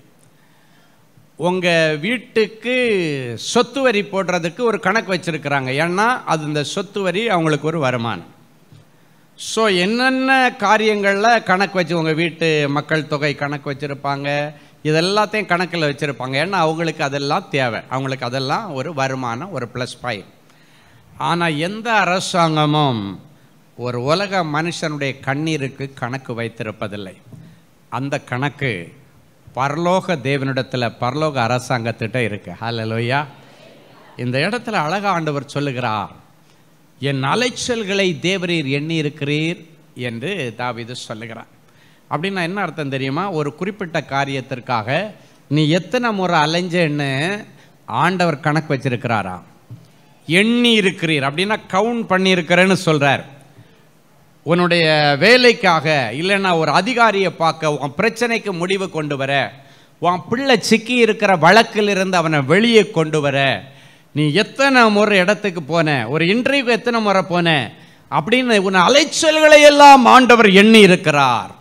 உங்க வீட்டுக்கு சொத்து வரி போடுறதுக்கு ஒரு கணக்கு வச்சிருக்கிறாங்க ஏன்னா அது இந்த சொத்து வரி அவங்களுக்கு ஒரு வருமானம் ஸோ என்னென்ன காரியங்களில் கணக்கு வச்சு உங்கள் வீட்டு மக்கள் தொகை கணக்கு வச்சுருப்பாங்க இதெல்லாத்தையும் கணக்கில் வச்சுருப்பாங்க ஏன்னா அவங்களுக்கு அதெல்லாம் தேவை அவங்களுக்கு அதெல்லாம் ஒரு வருமானம் ஒரு ப்ளஸ் பாயிண்ட் ஆனால் எந்த அரசாங்கமும் ஒரு உலக மனுஷனுடைய கண்ணீருக்கு கணக்கு வைத்திருப்பதில்லை அந்த கணக்கு பரலோக தேவனிடத்தில் பரலோக அரசாங்கத்திட்ட இருக்கு ஹalleluya இந்த இடத்துல அழகா ஆண்டவர் சொல்லுகிறார் என் அலைச்சல்களை தேவரீர் எண்ணி இருக்கிறீர் என்று தாவீது சொல்லுகிறார் அப்படின்னா என்ன அர்த்தம் தெரியுமா ஒரு குறிப்பிட்ட காரியத்திற்காக நீ எத்தனை முறை அலைஞ்சேன்னு ஆண்டவர் கணக்கு வச்சிருக்கிறாரா எண்ணி இருக்கிறீர் அப்படின்னா கவுண்ட் பண்ணியிருக்கிறேன்னு சொல்றார் உன்னுடைய வேலைக்காக இல்லைன்னா ஒரு அதிகாரியை பார்க்க உன் பிரச்சனைக்கு முடிவு கொண்டு வர உன் பிள்ளை சிக்கி இருக்கிற வழக்கில் இருந்து அவனை வெளியே கொண்டு வர நீ எத்தனை முறை இடத்துக்கு போன ஒரு இன்டர்வியூ எத்தனை முறை போன அப்படின்னு உன் அலைச்சல்களை எல்லாம் ஆண்டவர் எண்ணி இருக்கிறார்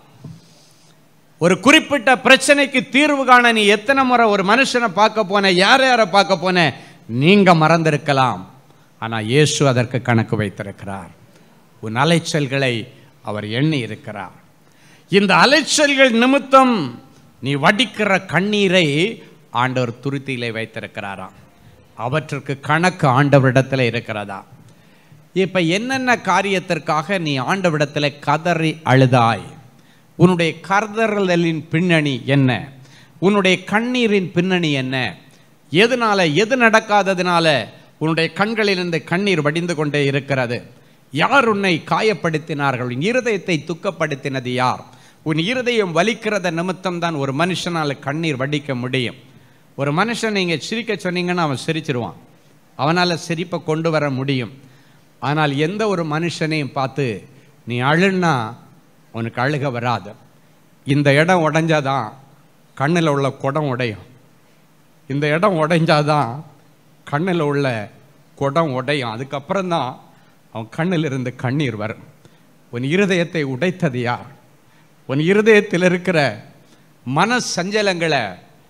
ஒரு குறிப்பிட்ட பிரச்சனைக்கு தீர்வு காண நீ எத்தனை முறை ஒரு மனுஷனை பார்க்க போன யார் யாரை பார்க்க போன நீங்க மறந்திருக்கலாம் ஆனா இயேசு அதற்கு கணக்கு வைத்திருக்கிறார் உன் அலைச்சல்களை அவர் எண்ணி இருக்கிறார் இந்த அலைச்சல்கள் நிமித்தம் நீ வடிக்கிற கண்ணீரை ஆண்டவர் துருத்தியிலே வைத்திருக்கிறாராம் அவற்றுக்கு கணக்கு ஆண்டவரிடத்தில் இருக்கிறதா இப்ப என்னென்ன காரியத்திற்காக நீ ஆண்டவரிடத்தில் கதறி அழுதாய் உன்னுடைய கதறலின் பின்னணி என்ன உன்னுடைய கண்ணீரின் பின்னணி என்ன எதனால எது நடக்காததுனால உன்னுடைய கண்களிலிருந்து கண்ணீர் வடிந்து கொண்டே இருக்கிறது யார் உன்னை காயப்படுத்தினார்கள் உன் இருதயத்தை துக்கப்படுத்தினது யார் உன் இருதயம் வலிக்கிறத நிமித்தம் தான் ஒரு மனுஷனால் கண்ணீர் வடிக்க முடியும் ஒரு மனுஷன் நீங்க சிரிக்க சொன்னீங்கன்னா அவன் சிரிச்சிருவான் அவனால் சிரிப்பை கொண்டு வர முடியும் ஆனால் எந்த ஒரு மனுஷனையும் பார்த்து நீ அழுன்னா உனக்கு அழுக வராது இந்த இடம் உடைஞ்சாதான் கண்ணில் உள்ள குடம் உடையும் இந்த இடம் உடைஞ்சாதான் கண்ணில் உள்ள குடம் உடையும் அதுக்கப்புறம் தான் அவன் கண்ணில் இருந்து கண்ணீர் வரும் உன் இருதயத்தை உடைத்தது யார் உன் இருதயத்தில் இருக்கிற மன சஞ்சலங்களை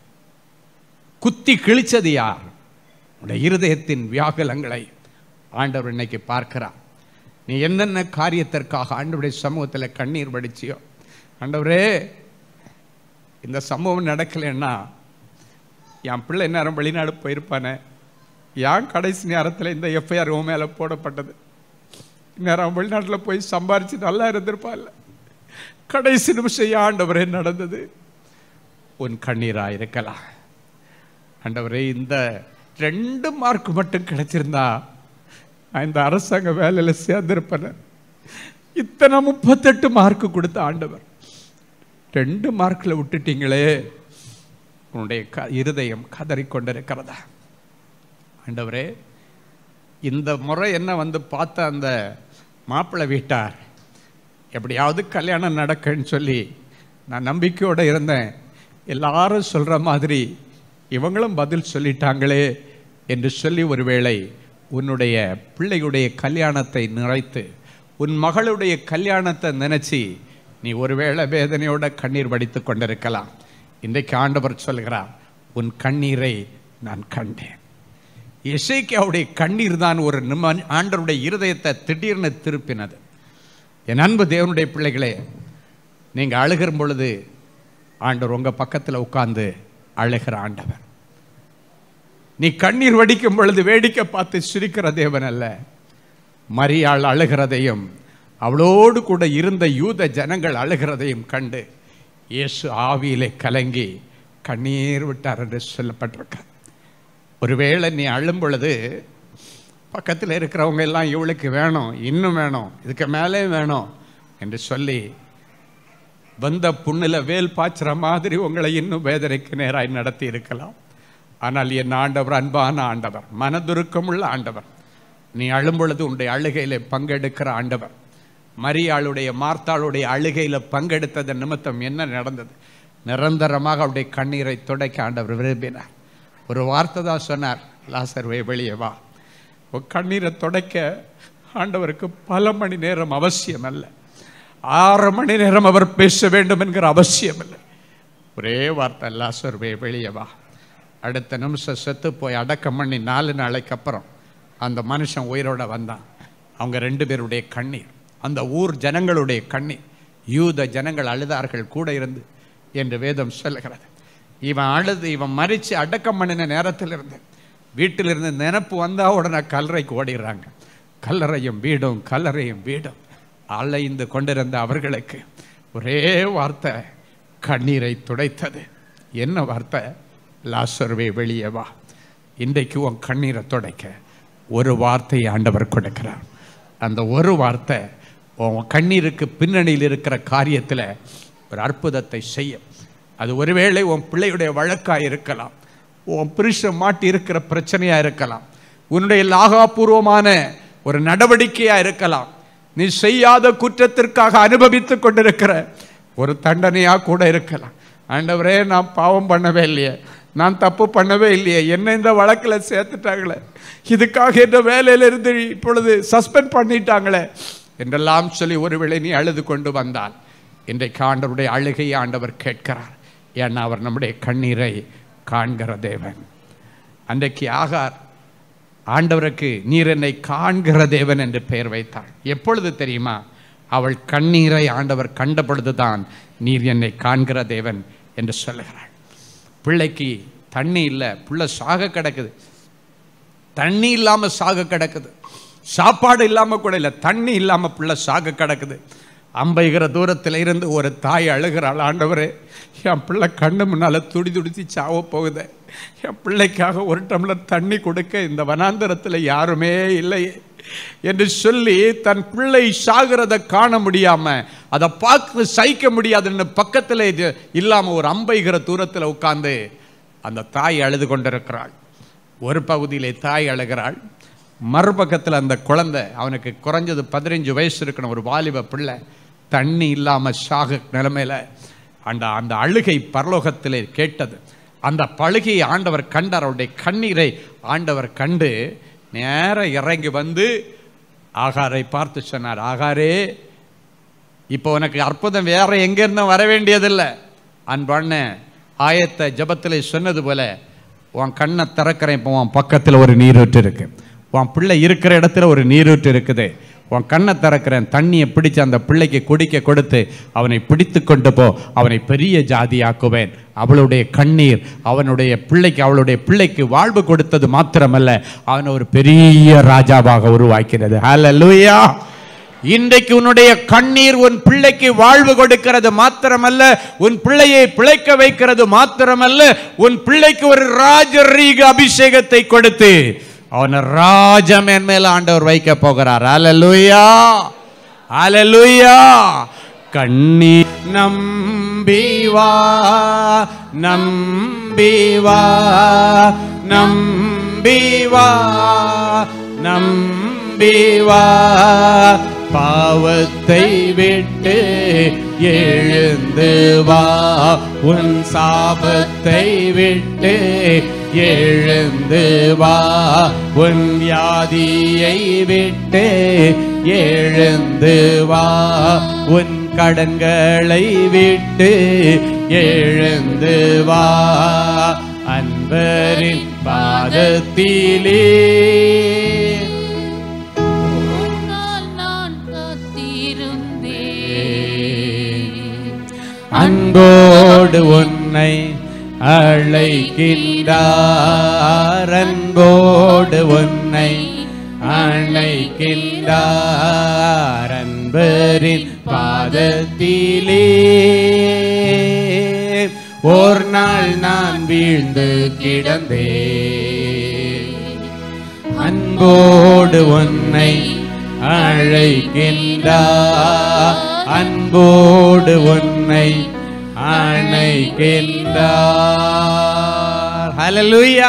குத்தி கிழிச்சது யார் உடைய இருதயத்தின் வியாகுலங்களை ஆண்டவர் இன்னைக்கு பார்க்கிறார் நீ என்னென்ன காரியத்திற்காக ஆண்டவருடைய சமூகத்தில் கண்ணீர் வடிச்சியோ ஆண்டவரே இந்த சம்பவம் நடக்கலைன்னா என் பிள்ளை நேரம் வெளிநாடு போயிருப்பானே ஏன் கடைசி நேரத்தில் இந்த எஃப்ஐஆர் உன் மேலே போடப்பட்டது நேரம் வெளிநாட்டில் போய் சம்பாரிச்சு நல்லா இருந்திருப்பாள் கடைசி நிமிஷம் ஏன் ஆண்டவரே நடந்தது உன் கண்ணீராக இருக்கலாம் ஆண்டவரே இந்த ரெண்டு மார்க் மட்டும் கிடைச்சிருந்தா நான் இந்த அரசாங்க வேலையில் சேர்ந்திருப்பேன் இத்தனை முப்பத்தெட்டு மார்க் கொடுத்த ஆண்டவர் ரெண்டு மார்க்கில் விட்டுட்டீங்களே உன்னுடைய க இருதயம் கதறிக்கொண்டிருக்கிறதா ஆண்டவரே இந்த முறை என்ன வந்து பார்த்த அந்த மாப்பிள்ளை வீட்டார் எப்படியாவது கல்யாணம் நடக்குன்னு சொல்லி நான் நம்பிக்கையோடு இருந்தேன் எல்லாரும் சொல்கிற மாதிரி இவங்களும் பதில் சொல்லிட்டாங்களே என்று சொல்லி ஒருவேளை உன்னுடைய பிள்ளையுடைய கல்யாணத்தை நிறைத்து உன் மகளுடைய கல்யாணத்தை நினைச்சி நீ ஒருவேளை வேதனையோட கண்ணீர் வடித்து கொண்டிருக்கலாம் இன்றைக்கு ஆண்டவர் சொல்கிறார் உன் கண்ணீரை நான் கண்டேன் இசைக்காவுடைய கண்ணீர் தான் ஒரு நிம்ம ஆண்டருடைய இருதயத்தை திடீர்னு திருப்பினது என் அன்பு தேவனுடைய பிள்ளைகளே நீங்கள் அழுகிற பொழுது ஆண்டவர் உங்கள் பக்கத்தில் உட்கார்ந்து அழுகிற ஆண்டவர் நீ கண்ணீர் வடிக்கும் பொழுது வேடிக்கை பார்த்து சிரிக்கிற தேவன் அல்ல மரியாள் அழுகிறதையும் அவளோடு கூட இருந்த யூத ஜனங்கள் அழுகிறதையும் கண்டு இயேசு ஆவியிலே கலங்கி கண்ணீர் விட்டார் என்று சொல்லப்பட்டிருக்க ஒருவேளை நீ அழும் பொழுது பக்கத்தில் இருக்கிறவங்க எல்லாம் இவளுக்கு வேணும் இன்னும் வேணும் இதுக்கு மேலே வேணும் என்று சொல்லி வந்த புண்ணில் வேல் பாய்ச்சுற மாதிரி உங்களை இன்னும் வேதனைக்கு நேராய் நடத்தி இருக்கலாம் ஆனால் என் ஆண்டவர் அன்பான ஆண்டவர் மனதுருக்கமுள்ள ஆண்டவர் நீ அழும் பொழுது உன்னுடைய அழுகையில பங்கெடுக்கிற ஆண்டவர் மரியாளுடைய மார்த்தாளுடைய அழுகையில பங்கெடுத்ததன் நிமித்தம் என்ன நடந்தது நிரந்தரமாக அவருடைய கண்ணீரை துடைக்க ஆண்டவர் விரும்பினார் ஒரு வார்த்தை தான் சொன்னார் லாசர்வே வெளியே வா உன் கண்ணீரை துடைக்க ஆண்டவருக்கு பல மணி நேரம் அவசியம் அல்ல ஆறு மணி நேரம் அவர் பேச வேண்டும் என்கிற அவசியம் இல்லை ஒரே வார்த்தை லாசர்வே வெளியே வா அடுத்த நிமிஷம் செத்து போய் அடக்கம் பண்ணி நாலு நாளைக்கு அப்புறம் அந்த மனுஷன் உயிரோட வந்தான் அவங்க ரெண்டு பேருடைய கண்ணீர் அந்த ஊர் ஜனங்களுடைய கண்ணீர் யூத ஜனங்கள் அழுதார்கள் கூட இருந்து என்று வேதம் சொல்லுகிறது இவன் அழுது இவன் மறித்து அடக்கம் பண்ணின நேரத்தில் இருந்து வீட்டிலிருந்து நினப்பு வந்தால் உடனே கல்லறைக்கு ஓடிடுறாங்க கல்லறையும் வீடும் கல்லறையும் வீடும் அலைந்து கொண்டிருந்த அவர்களுக்கு ஒரே வார்த்தை கண்ணீரை துடைத்தது என்ன வார்த்தை லாசர்வே வெளியே வா இன்றைக்கு உன் கண்ணீரை துடைக்க ஒரு வார்த்தையை ஆண்டவர் கொடுக்கிறார் அந்த ஒரு வார்த்தை உன் கண்ணீருக்கு பின்னணியில் இருக்கிற காரியத்தில் ஒரு அற்புதத்தை செய்யும் அது ஒருவேளை உன் பிள்ளையுடைய வழக்காக இருக்கலாம் உன் புருஷன் மாட்டி இருக்கிற பிரச்சனையாக இருக்கலாம் உன்னுடைய லாகாபூர்வமான ஒரு நடவடிக்கையாக இருக்கலாம் நீ செய்யாத குற்றத்திற்காக அனுபவித்து கொண்டிருக்கிற ஒரு தண்டனையாக கூட இருக்கலாம் ஆண்டவரே நான் பாவம் பண்ணவே இல்லையே நான் தப்பு பண்ணவே இல்லையே என்ன இந்த வழக்கில் சேர்த்துட்டாங்களே இதுக்காக இந்த வேலையிலிருந்து இப்பொழுது சஸ்பெண்ட் பண்ணிட்டாங்களே என்றெல்லாம் சொல்லி ஒருவேளை நீ அழுது கொண்டு வந்தால் இன்றைக்கு ஆண்டவருடைய அழுகையை ஆண்டவர் கேட்கிறார் ஏன்னா அவர் நம்முடைய கண்ணீரை காண்கிற தேவன் அன்றைக்கு ஆகார் ஆண்டவருக்கு நீர் என்னை காண்கிற தேவன் என்று பெயர் வைத்தாள் எப்பொழுது தெரியுமா அவள் கண்ணீரை ஆண்டவர் கண்ட பொழுதுதான் நீர் என்னை காண்கிற தேவன் என்று சொல்லுகிறாள் பிள்ளைக்கு தண்ணி இல்லை பிள்ளை சாக கிடக்குது தண்ணி இல்லாமல் சாக கிடக்குது சாப்பாடு இல்லாமல் கூட இல்லை தண்ணி இல்லாமல் பிள்ளை சாக கிடக்குது அம்பைகிற தூரத்தில் இருந்து ஒரு தாய் அழுகிறாள் ஆண்டவரே என் பிள்ளை கண்ணு முன்னால் துடி துடித்து சாவ போகுது என் பிள்ளைக்காக ஒரு டம்ளர் தண்ணி கொடுக்க இந்த வனாந்தரத்தில் யாருமே இல்லையே என்று சொல்லி தன் பிள்ளை சாகிறத காண முடியாம அதை பார்த்து சகிக்க முடியாதுன்னு பக்கத்தில் இது இல்லாம ஒரு அம்பைகிற தூரத்தில் உட்கார்ந்து அந்த தாய் அழுது கொண்டிருக்கிறாள் ஒரு பகுதியிலே தாய் அழுகிறாள் மறுபக்கத்தில் அந்த குழந்தை அவனுக்கு குறைஞ்சது பதினஞ்சு வயசு இருக்கணும் ஒரு வாலிப பிள்ளை தண்ணி இல்லாமல் சாக நிலைமையில அந்த அந்த அழுகை பரலோகத்திலே கேட்டது அந்த பழுகையை ஆண்டவர் கண்டார் அவருடைய கண்ணீரை ஆண்டவர் கண்டு நேர இறங்கி வந்து ஆகாரை பார்த்து சொன்னார் ஆகாரே இப்போ உனக்கு அற்புதம் வேற எங்க இருந்தும் வர வேண்டியதில்லை அன்பான ஆயத்த ஜபத்தில் சொன்னது போல உன் கண்ணை திறக்கிறேன் இப்போ உன் பக்கத்தில் ஒரு நீரூற்று இருக்கு உன் பிள்ளை இருக்கிற இடத்துல ஒரு நீரூற்று இருக்குது உன் கண்ணை திறக்கிறேன் தண்ணியை பிடிச்சு அந்த பிள்ளைக்கு குடிக்க கொடுத்து அவனை பிடித்து கொண்டு போ அவனை பெரிய ஜாதியாக்குவேன் அவளுடைய கண்ணீர் அவனுடைய பிள்ளைக்கு அவளுடைய பிள்ளைக்கு வாழ்வு கொடுத்தது மாத்திரமல்ல அவனை ஒரு பெரிய ராஜாவாக உருவாக்கிறது ஹalleluya இன்றைக்கு உன்னுடைய கண்ணீர் உன் பிள்ளைக்கு வாழ்வு கொடுக்கிறது மாத்திரமல்ல உன் பிள்ளையை பிழைக்க வைக்கிறது மாத்திரமல்ல உன் பிள்ளைக்கு ஒரு ராஜரீக அபிஷேகத்தை கொடுத்து அவனை ராஜமேன் மேல ஆண்டவர் வைக்க போகிறார் அல்லேலூயா அல்லேலூயா கண்ணீர் நம்பி வா நம்பி வா நம்பி வா நம்பி வா பாவத்தை விட்டு எழுந்து வா உன் சாபத்தை விட்டு எழுந்து வா உன் வியாதியை விட்டு எழுந்து வா உன் கடன்களை விட்டு எழுந்து வா அன்பரின் பாதத்திலே உன்னால் நான் காத்திருந்தேன் அன்போடு உன்னை அழைக்கின்றார் அன்போடு உன்னை அழைக்கின்றார் அன்பரின் பாதத்திலே ஓர் நாள் நான் வீழ்ந்து கிடந்தேன் அன்போடு உன்னை அழைக்கின்றார் அன்போடு உன்னை அழைக்கின்றார் ஹalleluya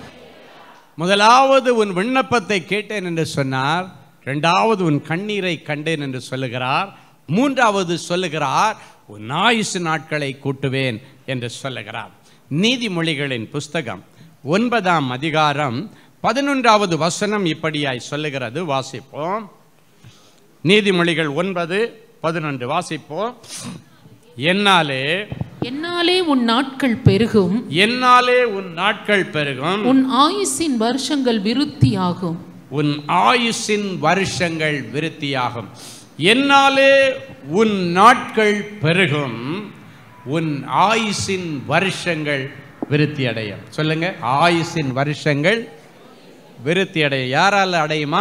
முதலாவது உன் விண்ணப்பத்தை கேட்டேன் என்று சொன்னார் இரண்டாவது உன் கண்ணீரை கண்டேன் என்று சொல்லுகிறார் மூன்றாவது சொல்லுகிறார் உன் ஆயுசு நாட்களை கூட்டுவேன் என்று சொல்லுகிறார் நீதிமொழிகளின் புஸ்தகம் ஒன்பதாம் அதிகாரம் பதினொன்றாவது வசனம் இப்படியாய் சொல்லுகிறது வாசிப்போம் நீதிமொழிகள் ஒன்பது பதினொன்று வாசிப்போம் என்னாலே என்னாலே உன் நாட்கள் பெருகும் என்னாலே உன் நாட்கள் பெருகும் உன் ஆயுசின் வருஷங்கள் விருத்தியாகும் உன் ஆயுசின் வருஷங்கள் விருத்தியாகும் என்னாலே உன் நாட்கள் பெருகும் உன் ஆயுசின் வருஷங்கள் விருத்தி அடையும் சொல்லுங்க ஆயுசின் வருஷங்கள் விருத்தி அடையும் யாரால அடையுமா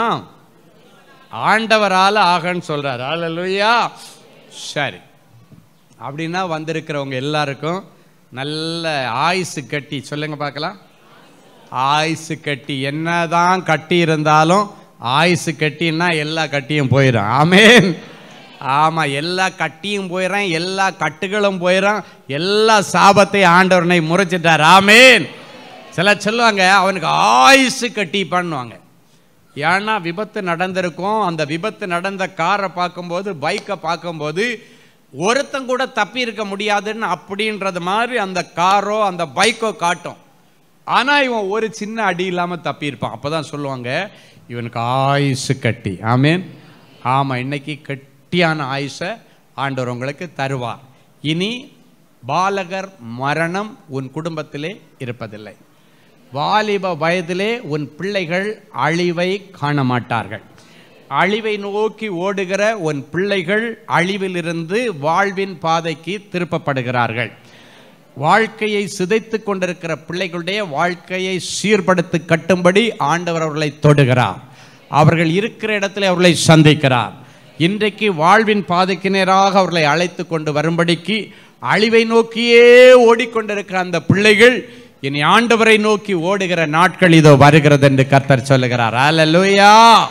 ஆண்டவரால ஆகன்னு சொல்றாரு அல்லேலூயா சரி அப்படின்னா வந்திருக்கிறவங்க எல்லாருக்கும் நல்ல ஆயுசு கட்டி சொல்லுங்க பார்க்கலாம் ஆயுசு கட்டி என்னதான் கட்டி இருந்தாலும் ஆயுசு கட்டின்னா எல்லா கட்டியும் போயிடும் ஆமேன் ஆமா எல்லா கட்டியும் போயிடும் எல்லா கட்டுகளும் போயிடும் எல்லா சாபத்தையும் ஆண்டவரனை முறைச்சிட்டார் ஆமேன் சில சொல்லுவாங்க அவனுக்கு ஆயுசு கட்டி பண்ணுவாங்க ஏன்னா விபத்து நடந்திருக்கும் அந்த விபத்து நடந்த காரை பார்க்கும்போது பைக்கை பார்க்கும்போது ஒருத்தன் கூட தப்பி இருக்க முடியாதுன்னு அப்படின்றது மாதிரி அந்த காரோ அந்த பைக்கோ காட்டும் ஆனா இவன் ஒரு சின்ன அடி இல்லாம தப்பியிருப்பான் அப்பதான் சொல்லுவாங்க இவனுக்கு ஆயுசு கட்டி ஆமீன் ஆமா இன்னைக்கு கட்டியான ஆயுசை ஆண்டவர் உங்களுக்கு தருவார் இனி பாலகர் மரணம் உன் குடும்பத்திலே இருப்பதில்லை வாலிப வயதிலே உன் பிள்ளைகள் அழிவை காண மாட்டார்கள் அழிவை நோக்கி ஓடுகிற உன் பிள்ளைகள் அழிவிலிருந்து வாழ்வின் பாதைக்கு திருப்பப்படுகிறார்கள் வாழ்க்கையை சிதைத்து கொண்டிருக்கிற பிள்ளைகளுடைய வாழ்க்கையை சீர்படுத்தி கட்டும்படி ஆண்டவர் அவர்களை தொடுகிறார் அவர்கள் இருக்கிற இடத்துல அவர்களை சந்திக்கிறார் இன்றைக்கு வாழ்வின் பாதைக்கு நேராக அவர்களை அழைத்து கொண்டு வரும்படிக்கு அழிவை நோக்கியே ஓடிக்கொண்டிருக்கிற அந்த பிள்ளைகள் இனி ஆண்டவரை நோக்கி ஓடுகிற நாட்கள் இதோ வருகிறது என்று கர்த்தர் சொல்லுகிறார் அல்லேலூயா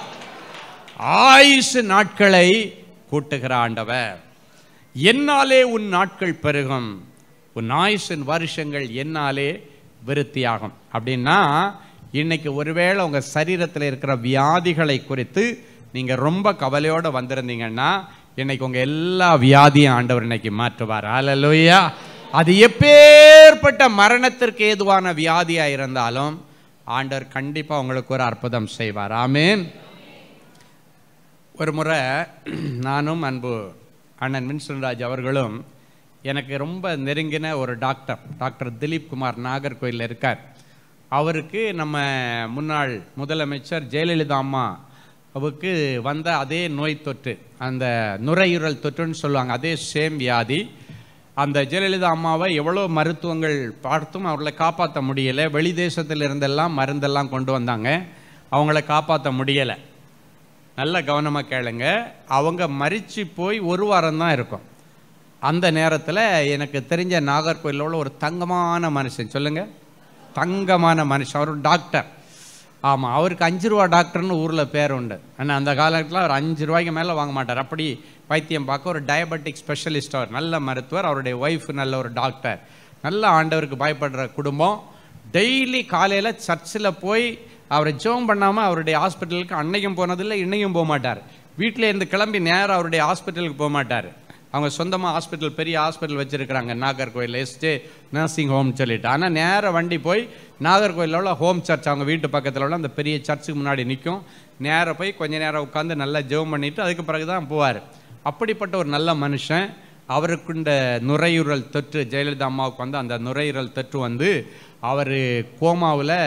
ஆயுசு நாட்களை கூட்டுகிற ஆண்டவர் என்னாலே உன் நாட்கள் பெருகும் உன் ஆயுசின் வருஷங்கள் என்னாலே விருத்தியாகும் அப்படின்னா இன்னைக்கு ஒருவேளை உங்க சரீரத்தில் இருக்கிற வியாதிகளை குறித்து நீங்க ரொம்ப கவலையோட வந்திருந்தீங்கன்னா இன்னைக்கு உங்க எல்லா வியாதியும் ஆண்டவர் இன்னைக்கு மாற்றுவார் அல்லேலூயா அது எப்பேற்பட்ட மரணத்திற்கு ஏதுவான வியாதியா இருந்தாலும் ஆண்டவர் கண்டிப்பா உங்களுக்கு ஒரு அற்புதம் செய்வார் ஆமேன் ஒரு முறை நானும் அன்பு அண்ணன் மின்சுன்ராஜ் அவர்களும் எனக்கு ரொம்ப நெருங்கின ஒரு டாக்டர் டாக்டர் திலீப் குமார் நாகர்கோயிலில் இருக்கார் அவருக்கு நம்ம முன்னாள் முதலமைச்சர் ஜெயலலிதா அம்மா அவருக்கு வந்த அதே நோய் தொற்று அந்த நுரையீரல் தொற்றுன்னு சொல்லுவாங்க அதே சேம் வியாதி அந்த ஜெயலலிதா அம்மாவை எவ்வளோ மருத்துவங்கள் பார்த்தும் அவர்களை காப்பாற்ற முடியலை வெளி தேசத்தில் இருந்தெல்லாம் மருந்தெல்லாம் கொண்டு வந்தாங்க அவங்கள காப்பாற்ற முடியலை நல்ல கவனமாக கேளுங்க அவங்க மரிச்சு போய் ஒரு வாரம் தான் இருக்கும் அந்த நேரத்தில் எனக்கு தெரிஞ்ச நாகர்கோயிலில் உள்ள ஒரு தங்கமான மனுஷன் சொல்லுங்க தங்கமான மனுஷன் அவர் டாக்டர் ஆமாம் அவருக்கு அஞ்சு ரூபா டாக்டர்னு ஊரில் பேர் உண்டு ஆனால் அந்த காலத்தில் அவர் அஞ்சு ரூபாய்க்கு மேலே வாங்க மாட்டார் அப்படி வைத்தியம் பார்க்க ஒரு டயபெட்டிக் ஸ்பெஷலிஸ்ட் அவர் நல்ல மருத்துவர் அவருடைய ஒய்ஃப் நல்ல ஒரு டாக்டர் நல்ல ஆண்டவருக்கு பயப்படுற குடும்பம் டெய்லி காலையில் சர்ச்சில் போய் அவரை ஜோம் பண்ணாமல் அவருடைய ஹாஸ்பிட்டலுக்கு அன்னைக்கும் போனதில்லை இன்னைக்கும் போக மாட்டார் வீட்டில் இருந்து கிளம்பி நேராக அவருடைய ஹாஸ்பிட்டலுக்கு போக மாட்டார் அவங்க சொந்தமாக ஹாஸ்பிட்டல் பெரிய ஹாஸ்பிட்டல் வச்சுருக்கிறாங்க நாகர்கோயில் எஸ்டே நர்சிங் ஹோம் சொல்லிட்டு ஆனால் நேராக வண்டி போய் நாகர்கோயிலில் உள்ள ஹோம் சர்ச் அவங்க வீட்டு பக்கத்தில் உள்ள அந்த பெரிய சர்ச்சுக்கு முன்னாடி நிற்கும் நேராக போய் கொஞ்ச நேரம் உட்காந்து நல்லா ஜெபம் பண்ணிவிட்டு அதுக்கு பிறகு தான் போவார் அப்படிப்பட்ட ஒரு நல்ல மனுஷன் அவருக்குண்ட நுரையீரல் தொற்று ஜெயலலிதா அம்மாவுக்கு வந்து அந்த நுரையீரல் தொற்று வந்து அவர் கோமாவில்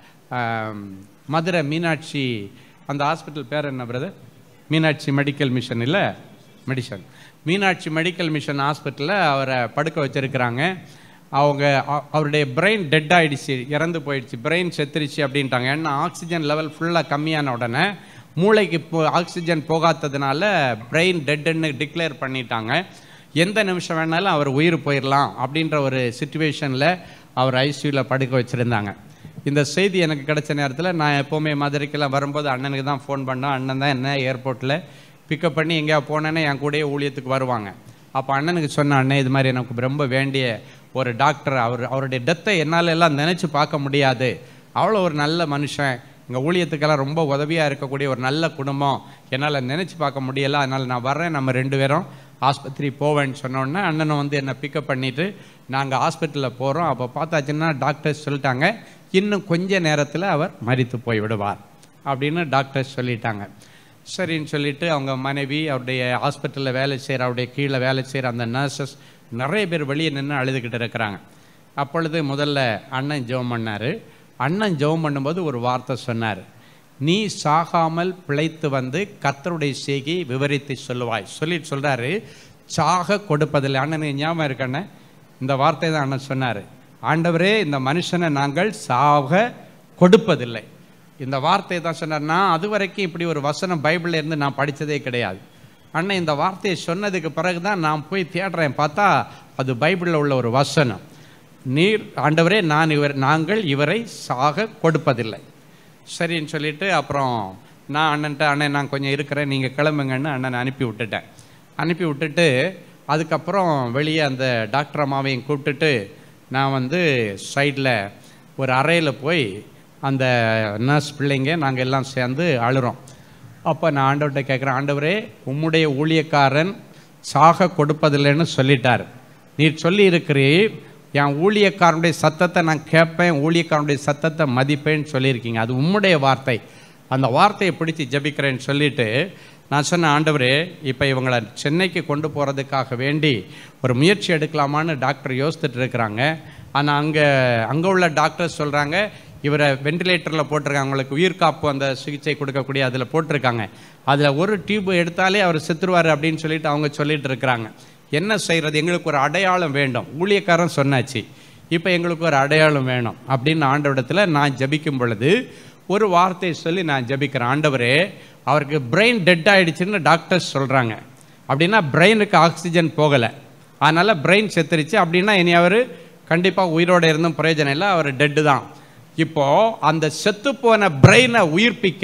மதுரை மீனாட்சி அந்த ஹாஸ்பிட்டல் பேர் என்ன பிரதர் மீனாட்சி மெடிக்கல் மிஷன் இல்லை மெடிசன் மீனாட்சி மெடிக்கல் மிஷன் ஹாஸ்பிட்டலில் அவரை படுக்க வச்சிருக்கிறாங்க அவங்க அ- அவருடைய பிரெயின் டெட் ஆயிடுச்சு இறந்து போயிடுச்சு பிரெயின் செத்துருச்சு அப்படின்ட்டாங்க ஏன்னா ஆக்சிஜன் லெவல் ஃபுல்லாக கம்மியான உடனே மூளைக்கு இப்போ ஆக்சிஜன் போகாததுனால பிரெயின் டெட்டுன்னு டிக்ளேர் பண்ணிட்டாங்க எந்த நிமிஷம் வேணாலும் அவர் உயிர் போயிடலாம் அப்படின்ற ஒரு சுச்சுவேஷனில் அவர் ஐசியூவில் படுக்க வச்சுருந்தாங்க இந்த செய்தி எனக்கு கிடைச்ச நேரத்தில் நான் எப்போவுமே மதுரைக்கெல்லாம் வரும்போது அண்ணனுக்கு தான் ஃபோன் பண்ணோம் அண்ணன் தான் என்ன ஏர்போர்ட்டில் பிக்கப் பண்ணி எங்கேயா போனேன்னா என் கூடயே ஊழியத்துக்கு வருவாங்க அப்போ அண்ணனுக்கு சொன்ன அண்ணன் இது மாதிரி எனக்கு ரொம்ப வேண்டிய ஒரு டாக்டர் அவர் அவருடைய டெத்தை என்னால் எல்லாம் நினச்சி பார்க்க முடியாது அவ்வளோ ஒரு நல்ல மனுஷன் எங்கள் ஊழியத்துக்கெல்லாம் ரொம்ப உதவியாக இருக்கக்கூடிய ஒரு நல்ல குடும்பம் என்னால் நினச்சி பார்க்க முடியல அதனால் நான் வர்றேன் நம்ம ரெண்டு பேரும் ஆஸ்பத்திரி போவேன்னு சொன்னோடனே அண்ணனை வந்து என்னை பிக்கப் பண்ணிவிட்டு நாங்கள் ஹாஸ்பிட்டலில் போகிறோம் அப்போ பார்த்தாச்சுன்னா டாக்டர்ஸ் சொல்லிட்டாங்க இன்னும் கொஞ்ச நேரத்தில் அவர் மரித்து போய் விடுவார் அப்படின்னு டாக்டர்ஸ் சொல்லிட்டாங்க சரின்னு சொல்லிட்டு அவங்க மனைவி அவருடைய ஹாஸ்பிட்டலில் வேலை செய்கிற அவருடைய கீழே வேலை செய்கிற அந்த நர்சஸ் நிறைய பேர் வெளியே நின்று அழுதுகிட்டு இருக்கிறாங்க அப்பொழுது முதல்ல அண்ணன் ஜெபம் பண்ணார் அண்ணன் ஜெபம் பண்ணும்போது ஒரு வார்த்தை சொன்னார் நீ சாகாமல் பிழைத்து வந்து கர்த்தருடைய செய்கையை விவரித்து சொல்லுவாய் சொல்லிட்டு சொல்றாரு சாக கொடுப்பதில்லை அண்ணனுக்கு ஞாபகம் இருக்கண்ணே இந்த வார்த்தை தான் அண்ணன் சொன்னார் ஆண்டவரே இந்த மனுஷனை நாங்கள் சாக கொடுப்பதில்லை இந்த வார்த்தை தான் சொன்னார் நான் அது வரைக்கும் இப்படி ஒரு வசனம் பைபிள்ல இருந்து நான் படித்ததே கிடையாது அண்ணன் இந்த வார்த்தையை சொன்னதுக்கு பிறகு தான் நான் போய் தேடுறேன் பார்த்தா அது பைபிளில் உள்ள ஒரு வசனம் நீர் ஆண்டவரே நான் இவர் நாங்கள் இவரை சாக கொடுப்பதில்லை சரின்னு சொல்லிட்டு அப்புறம் நான் அண்ணன்ட்ட அண்ணன் நான் கொஞ்சம் இருக்கிறேன் நீங்கள் கிளம்புங்கன்னு அண்ணனை அனுப்பி விட்டுட்டேன் அனுப்பி விட்டுட்டு அதுக்கப்புறம் வெளியே அந்த டாக்டர் அம்மாவையும் கூப்பிட்டுட்டு நான் வந்து சைடில் ஒரு அறையில் போய் அந்த நர்ஸ் பிள்ளைங்க நாங்கள் எல்லாம் சேர்ந்து அழுறோம் அப்போ நான் ஆண்டவர்கிட்ட கேட்குறேன் ஆண்டவரே உம்முடைய ஊழியக்காரன் சாக கொடுப்பதில்லைன்னு சொல்லிட்டார் நீர் சொல்லி இருக்கிறீர் என் ஊழியக்காரனுடைய சத்தத்தை நான் கேட்பேன் ஊழியக்காரனுடைய சத்தத்தை மதிப்பேன்னு சொல்லியிருக்கீங்க அது உம்முடைய வார்த்தை அந்த வார்த்தையை பிடிச்சி ஜெபிக்கிறேன்னு சொல்லிட்டு நான் சொன்ன ஆண்டவரே இப்போ இவங்களை சென்னைக்கு கொண்டு போகிறதுக்காக வேண்டி ஒரு முயற்சி எடுக்கலாமான்னு டாக்டர் யோசித்துட்டு இருக்கிறாங்க ஆனால் அங்கே அங்கே உள்ள டாக்டர் சொல்கிறாங்க இவரை வெண்டிலேட்டரில் போட்டிருக்காங்க அவங்களுக்கு உயிர் காப்பு அந்த சிகிச்சை கொடுக்கக்கூடிய அதில் போட்டிருக்காங்க அதில் ஒரு டியூப் எடுத்தாலே அவர் செத்துருவார் அப்படின்னு சொல்லிட்டு அவங்க சொல்லிட்டு இருக்கிறாங்க என்ன செய்கிறது எங்களுக்கு ஒரு அடையாளம் வேண்டும் ஊழியக்காரன் சொன்னாச்சு இப்போ எங்களுக்கு ஒரு அடையாளம் வேணும் அப்படின்னு ஆண்டவிடத்தில் நான் ஜெபிக்கும் பொழுது ஒரு வார்த்தையை சொல்லி நான் ஜெபிக்கிறேன் ஆண்டவரே அவருக்கு பிரெயின் டெட் ஆயிடுச்சுன்னு டாக்டர்ஸ் சொல்கிறாங்க அப்படின்னா பிரெயினுக்கு ஆக்சிஜன் போகலை அதனால் பிரெயின் செத்துருச்சு அப்படின்னா இனி அவர் கண்டிப்பாக உயிரோட இருந்தும் பிரயோஜனம் இல்லை அவர் டெட்டு தான் இப்போ அந்த செத்துப்போன பிரெயினை உயிர்ப்பிக்க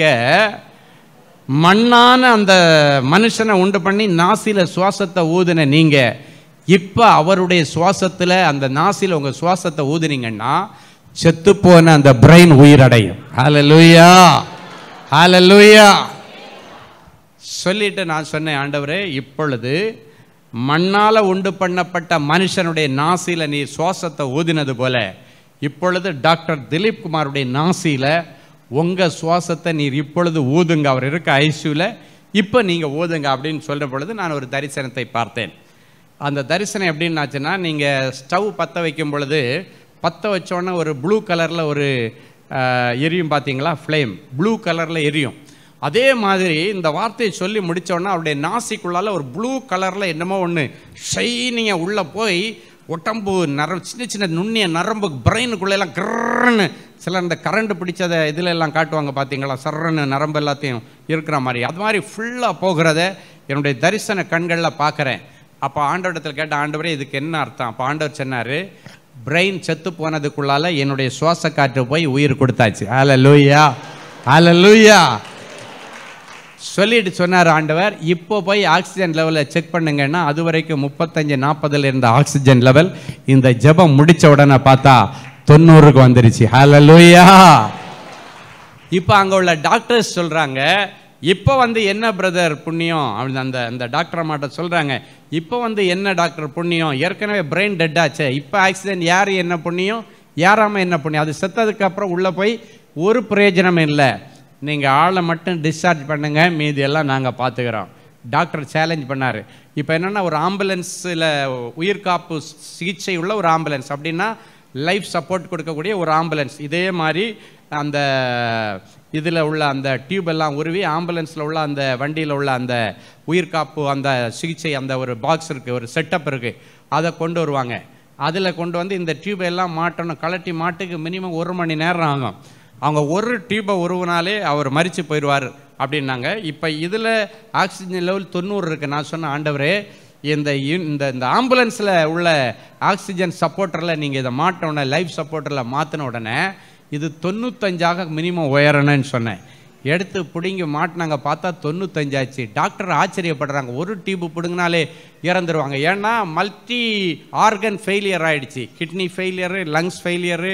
மண்ணான அந்த மனுஷனை உண்டு பண்ணி நாசில சுவாசத்தை ஊதின நீங்க இப்ப அவருடைய சுவாசத்துல அந்த நாசில உங்க சுவாசத்தை ஊதுனீங்கன்னா செத்துப்போன அந்த பிரெயின் உயிரடையும் ஹalleluya ஹalleluya சொல்லிட்டு நான் சொன்னேன் ஆண்டவரே இப்பொழுது மண்ணால உண்டு பண்ணப்பட்ட மனுஷனுடைய நாசில நீ சுவாசத்தை ஊதினது போல இப்பொழுது டாக்டர் திலீப் குமாருடைய நாசியில உங்க சுவாசத்தை நீர் இப்பொழுது ஊதுங்க அவர் இருக்க ஐசியூல இப்போ நீங்க ஊதுங்க அப்படின்னு சொல்ற பொழுது நான் ஒரு தரிசனத்தை பார்த்தேன் அந்த தரிசனம் எப்படின்னு ஆச்சுன்னா நீங்கள் ஸ்டவ் பற்ற வைக்கும் பொழுது பற்ற வச்சோன்னே ஒரு ப்ளூ கலரில் ஒரு அஹ், எரியும் பார்த்தீங்களா ஃப்ளேம் ப்ளூ கலரில் எரியும் அதே மாதிரி இந்த வார்த்தையை சொல்லி முடித்தோன்னா அவருடைய நாசிக்குள்ளால ஒரு ப்ளூ கலரில் என்னமோ ஒன்று ஷைனிங்க உள்ளே போய் உடம்பு நரம்பு சின்ன சின்ன நுண்ணிய நரம்பு பிரெயினுக்குள்ளெல்லாம் கிரன்னு சில இந்த கரண்ட் பிடிச்சத இதில் எல்லாம் காட்டுவாங்க பார்த்தீங்களா சர்றன்னு நரம்பு எல்லாத்தையும் இருக்கிற மாதிரி அது மாதிரி ஃபுல்லாக போகிறத என்னுடைய தரிசன கண்களில் பார்க்குறேன் அப்போ ஆண்டவரிடத்தில் கேட்ட ஆண்டவரே இதுக்கு என்ன அர்த்தம் அப்போ ஆண்டவர் சொன்னார் பிரெயின் செத்து போனதுக்குள்ளால என்னுடைய சுவாச காற்று போய் உயிர் கொடுத்தாச்சு ஹalleluya ஹalleluya சொல்லிட்டு சொன்னார் ஆண்டவர் இப்போ போய் ஆக்சிஜன் லெவலை செக் பண்ணுங்கன்னா அது வரைக்கும் முப்பத்தஞ்சு நாற்பதுல இருந்த ஆக்சிஜன் லெவல் இந்த ஜெபம் முடிச்ச உடனே பார்த்தா தொண்ணூறுக்கு வந்துருச்சு ஹalleluya இப்போ அங்கே உள்ள டாக்டர்ஸ் சொல்கிறாங்க இப்போ வந்து என்ன பிரதர் புண்ணியம் அப்படின்னு அந்த அந்த டாக்டர் அம்மாட்ட சொல்கிறாங்க இப்போ வந்து என்ன டாக்டர் புண்ணியம் ஏற்கனவே பிரெயின் டெட் ஆச்சே இப்போ ஆக்சிடென்ட் யார் என்ன புண்ணியம் யாராம என்ன புண்ணியம் அது செத்ததுக்கு அப்புறம் உள்ளே போய் ஒரு பிரயோஜனம் இல்லை நீங்கள் ஆளை மட்டும் டிஸ்சார்ஜ் பண்ணுங்க மீதி எல்லாம் நாங்கள் பார்த்துக்கிறோம் டாக்டர் சேலஞ்ச் பண்ணார் இப்போ என்னென்னா ஒரு ஆம்புலன்ஸில் உயிர்காப்பு சிகிச்சை உள்ள ஒரு ஆம்புலன்ஸ் அப்படின்னா லைஃப் சப்போர்ட் கொடுக்கக்கூடிய ஒரு ஆம்புலன்ஸ் இதே மாதிரி அந்த இதில் உள்ள அந்த டியூப் எல்லாம் உருவி ஆம்புலன்ஸில் உள்ள அந்த வண்டியில் உள்ள அந்த உயிர்காப்பு அந்த சிகிச்சை அந்த ஒரு பாக்ஸ் இருக்குது ஒரு செட்டப் இருக்குது அதை கொண்டு வருவாங்க அதில் கொண்டு வந்து இந்த டியூப் எல்லாம் மாட்டணும் கலட்டி மாட்டுக்கு மினிமம் ஒரு மணி நேரம் ஆகும் அவங்க ஒரு டியூபை உருவினாலே அவர் மறித்து போயிடுவார் அப்படின்னாங்க இப்போ இதில் ஆக்சிஜன் லெவல் தொண்ணூறு இருக்குது நான் சொன்ன ஆண்டவரே இந்த யூன்- இந்த இந்த ஆம்புலன்ஸில் உள்ள ஆக்சிஜன் சப்போர்ட்டரில் நீங்கள் இதை மாட்ட உடனே லைஃப் சப்போர்ட்டரில் மாற்றின உடனே இது தொண்ணூத்தஞ்சாக மினிமம் உயரணும்னு சொன்னேன் எடுத்து பிடுங்கி மாட்டினாங்க பார்த்தா தொண்ணூத்தஞ்சாச்சு டாக்டர் ஆச்சரியப்படுறாங்க ஒரு டியூப் பிடுங்கினாலே இறந்துருவாங்க ஏன்னா மல்டி ஆர்கன் ஃபெயிலியர் ஆயிடுச்சு கிட்னி ஃபெயிலியரு லங்ஸ் ஃபெயிலியரு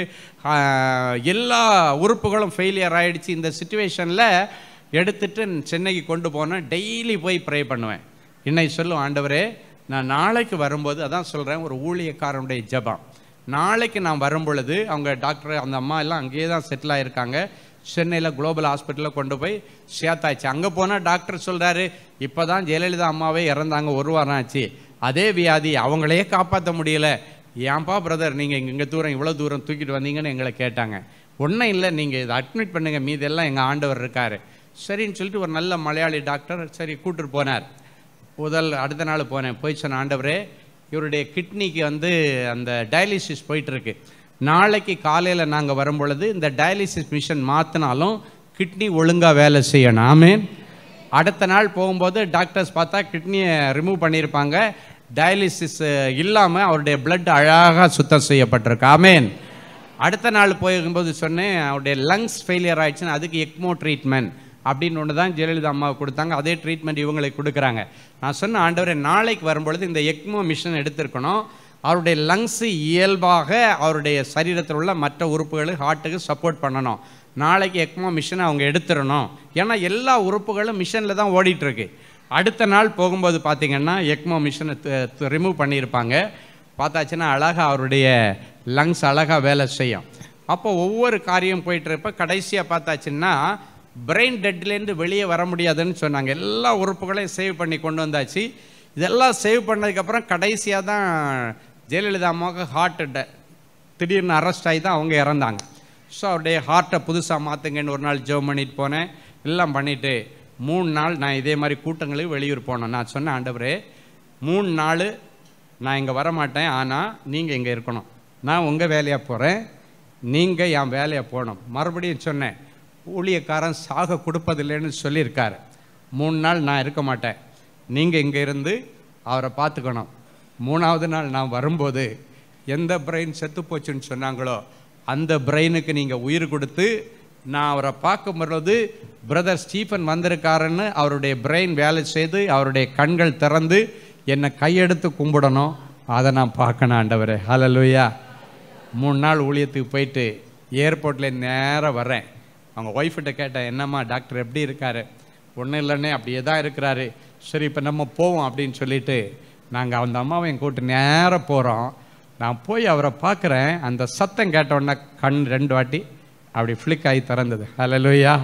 எல்லா உறுப்புகளும் ஃபெயிலியர் ஆயிடுச்சு இந்த சுச்சுவேஷனில் எடுத்துட்டு சென்னைக்கு கொண்டு போனேன் டெய்லி போய் ப்ரே பண்ணுவேன் இன்னைக்கு சொல்லும் ஆண்டவரே நான் நாளைக்கு வரும்போது அதான் சொல்கிறேன் ஒரு ஊழியக்காரனுடைய ஜெபம் நாளைக்கு நான் வரும் பொழுது அவங்க டாக்டர் அந்த அம்மா எல்லாம் அங்கேயே தான் செட்டில் ஆயிருக்காங்க சென்னையில் குளோபல் ஹாஸ்பிட்டலில் கொண்டு போய் சேர்த்தாச்சு அங்கே போனால் டாக்டர் சொல்கிறாரு இப்போ தான் ஜெயலலிதா அம்மாவே இறந்தாங்க ஒரு வாரம் ஆச்சு அதே வியாதி அவங்களையே காப்பாற்ற முடியல ஏன்பா பிரதர் நீங்கள் இங்கே தூரம் இவ்வளோ தூரம் தூக்கிட்டு வந்தீங்கன்னு எங்களை கேட்டாங்க ஒன்றும் இல்லை நீங்கள் இதை அட்மிட் பண்ணுங்க மீதெல்லாம் எங்கள் ஆண்டவர் இருக்கார் சரின்னு சொல்லிட்டு ஒரு நல்ல மலையாளி டாக்டர் சரி கூட்டிட்டு போனார் முதல் அடுத்த நாள் போனேன் போய் சொன்ன ஆண்டவரே இவருடைய கிட்னிக்கு வந்து அந்த டயாலிசிஸ் போயிட்டுருக்கு நாளைக்கு காலையில் நாங்கள் வரும் பொழுது இந்த டயாலிசிஸ் மிஷின் மாற்றினாலும் கிட்னி ஒழுங்காக வேலை செய்யணும் ஆமேன் அடுத்த நாள் போகும்போது டாக்டர்ஸ் பார்த்தா கிட்னியை ரிமூவ் பண்ணியிருப்பாங்க டயாலிசிஸ் இல்லாமல் அவருடைய blood அழகாக சுத்தம் செய்யப்பட்டிருக்கு ஆமேன் அடுத்த நாள் போகும்போது சொன்னேன் அவருடைய லங்ஸ் ஃபெயிலியர் ஆயிடுச்சுன்னா அதுக்கு எக்மோ ட்ரீட்மெண்ட் அப்படின்னு ஒன்று தான் ஜெயலலிதா அம்மாவுக்கு கொடுத்தாங்க அதே ட்ரீட்மெண்ட் இவங்களுக்கு கொடுக்குறாங்க நான் சொன்ன ஆண்டவரே நாளைக்கு வரும்பொழுது இந்த எக்மோ மிஷின் எடுத்திருக்கணும் அவருடைய லங்ஸு இயல்பாக அவருடைய சரீரத்தில் உள்ள மற்ற உறுப்புகளுக்கு ஹார்ட்டுக்கு சப்போர்ட் பண்ணணும் நாளைக்கு எக்மோ மிஷினை அவங்க எடுத்துடணும் ஏன்னா எல்லா உறுப்புகளும் மிஷினில் தான் ஓடிட்டு இருக்கு அடுத்த நாள் போகும்போது பார்த்தீங்கன்னா எக்மோ மிஷினை ரிமூவ் பண்ணியிருப்பாங்க பார்த்தாச்சுன்னா அழகாக அவருடைய லங்ஸ் அழகாக வேலை செய்யும் அப்போ ஒவ்வொரு காரியம் போயிட்டு இருப்ப கடைசியாக பார்த்தாச்சுன்னா பிரெயின் டெட்லேருந்து வெளியே வர முடியாதுன்னு சொன்னாங்க எல்லா உறுப்புகளையும் சேவ் பண்ணி கொண்டு வந்தாச்சு இதெல்லாம் சேவ் பண்ணதுக்கப்புறம் கடைசியாக தான் ஜெயலலிதா அம்மாவுக்கு ஹார்ட் திடீர்னு அரெஸ்ட் ஆகி தான் அவங்க இறந்தாங்க ஸோ அவருடைய ஹார்ட்டை புதுசாக மாற்றுங்கன்னு ஒரு நாள் ஜெபம் பண்ணிட்டு போனேன் எல்லாம் பண்ணிவிட்டு மூணு நாள் நான் இதே மாதிரி கூட்டங்களுக்கு வெளியூர் போனேன் நான் சொன்னேன் ஆண்டவரே மூணு நாள் நான் இங்கே வரமாட்டேன் ஆனால் நீங்கள் இங்கே இருக்கணும் நான் உங்கள் வேலையாக போகிறேன் நீங்கள் என் வேலையை போகணும் மறுபடியும் சொன்னேன் ஊழியக்காரன் சாக கொடுப்பதில்லைன்னு சொல்லியிருக்காரு மூணு நாள் நான் இருக்க மாட்டேன் நீங்கள் இங்கே இருந்து அவரை பார்த்துக்கணும் மூணாவது நாள் நான் வரும்போது எந்த பிரெயின் செத்து போச்சுன்னு சொன்னாங்களோ அந்த பிரெயினுக்கு நீங்கள் உயிர் கொடுத்து நான் அவரை பார்க்கும் பொழுது பிரதர் ஸ்டீஃபன் வந்திருக்காருன்னு அவருடைய பிரெயின் வேலை செய்து அவருடைய கண்கள் திறந்து என்னை கையெடுத்து கும்பிடணும் அதை நான் பார்க்கணும் ஆண்டவரே ஹalleluya மூணு நாள் ஊழியத்துக்கு போயிட்டு ஏர்போர்ட்டில் நேராக வர்றேன் அவங்க ஒய்ஃப்கிட்ட கேட்டேன் என்னம்மா டாக்டர் எப்படி இருக்காரு ஒன்றும் இல்லைன்னே அப்படியே தான் இருக்கிறாரு சரி இப்போ நம்ம போவோம் அப்படின்னு சொல்லிட்டு நாங்கள் அந்த அம்மாவையும் கூட்டு நேராக போகிறோம் நான் போய் அவரை பார்க்குறேன் அந்த சத்தம் கேட்ட உடனே கண் ரெண்டு வாட்டி அப்படி ஃப்ளிக் ஆகி திறந்தது ஹalleluya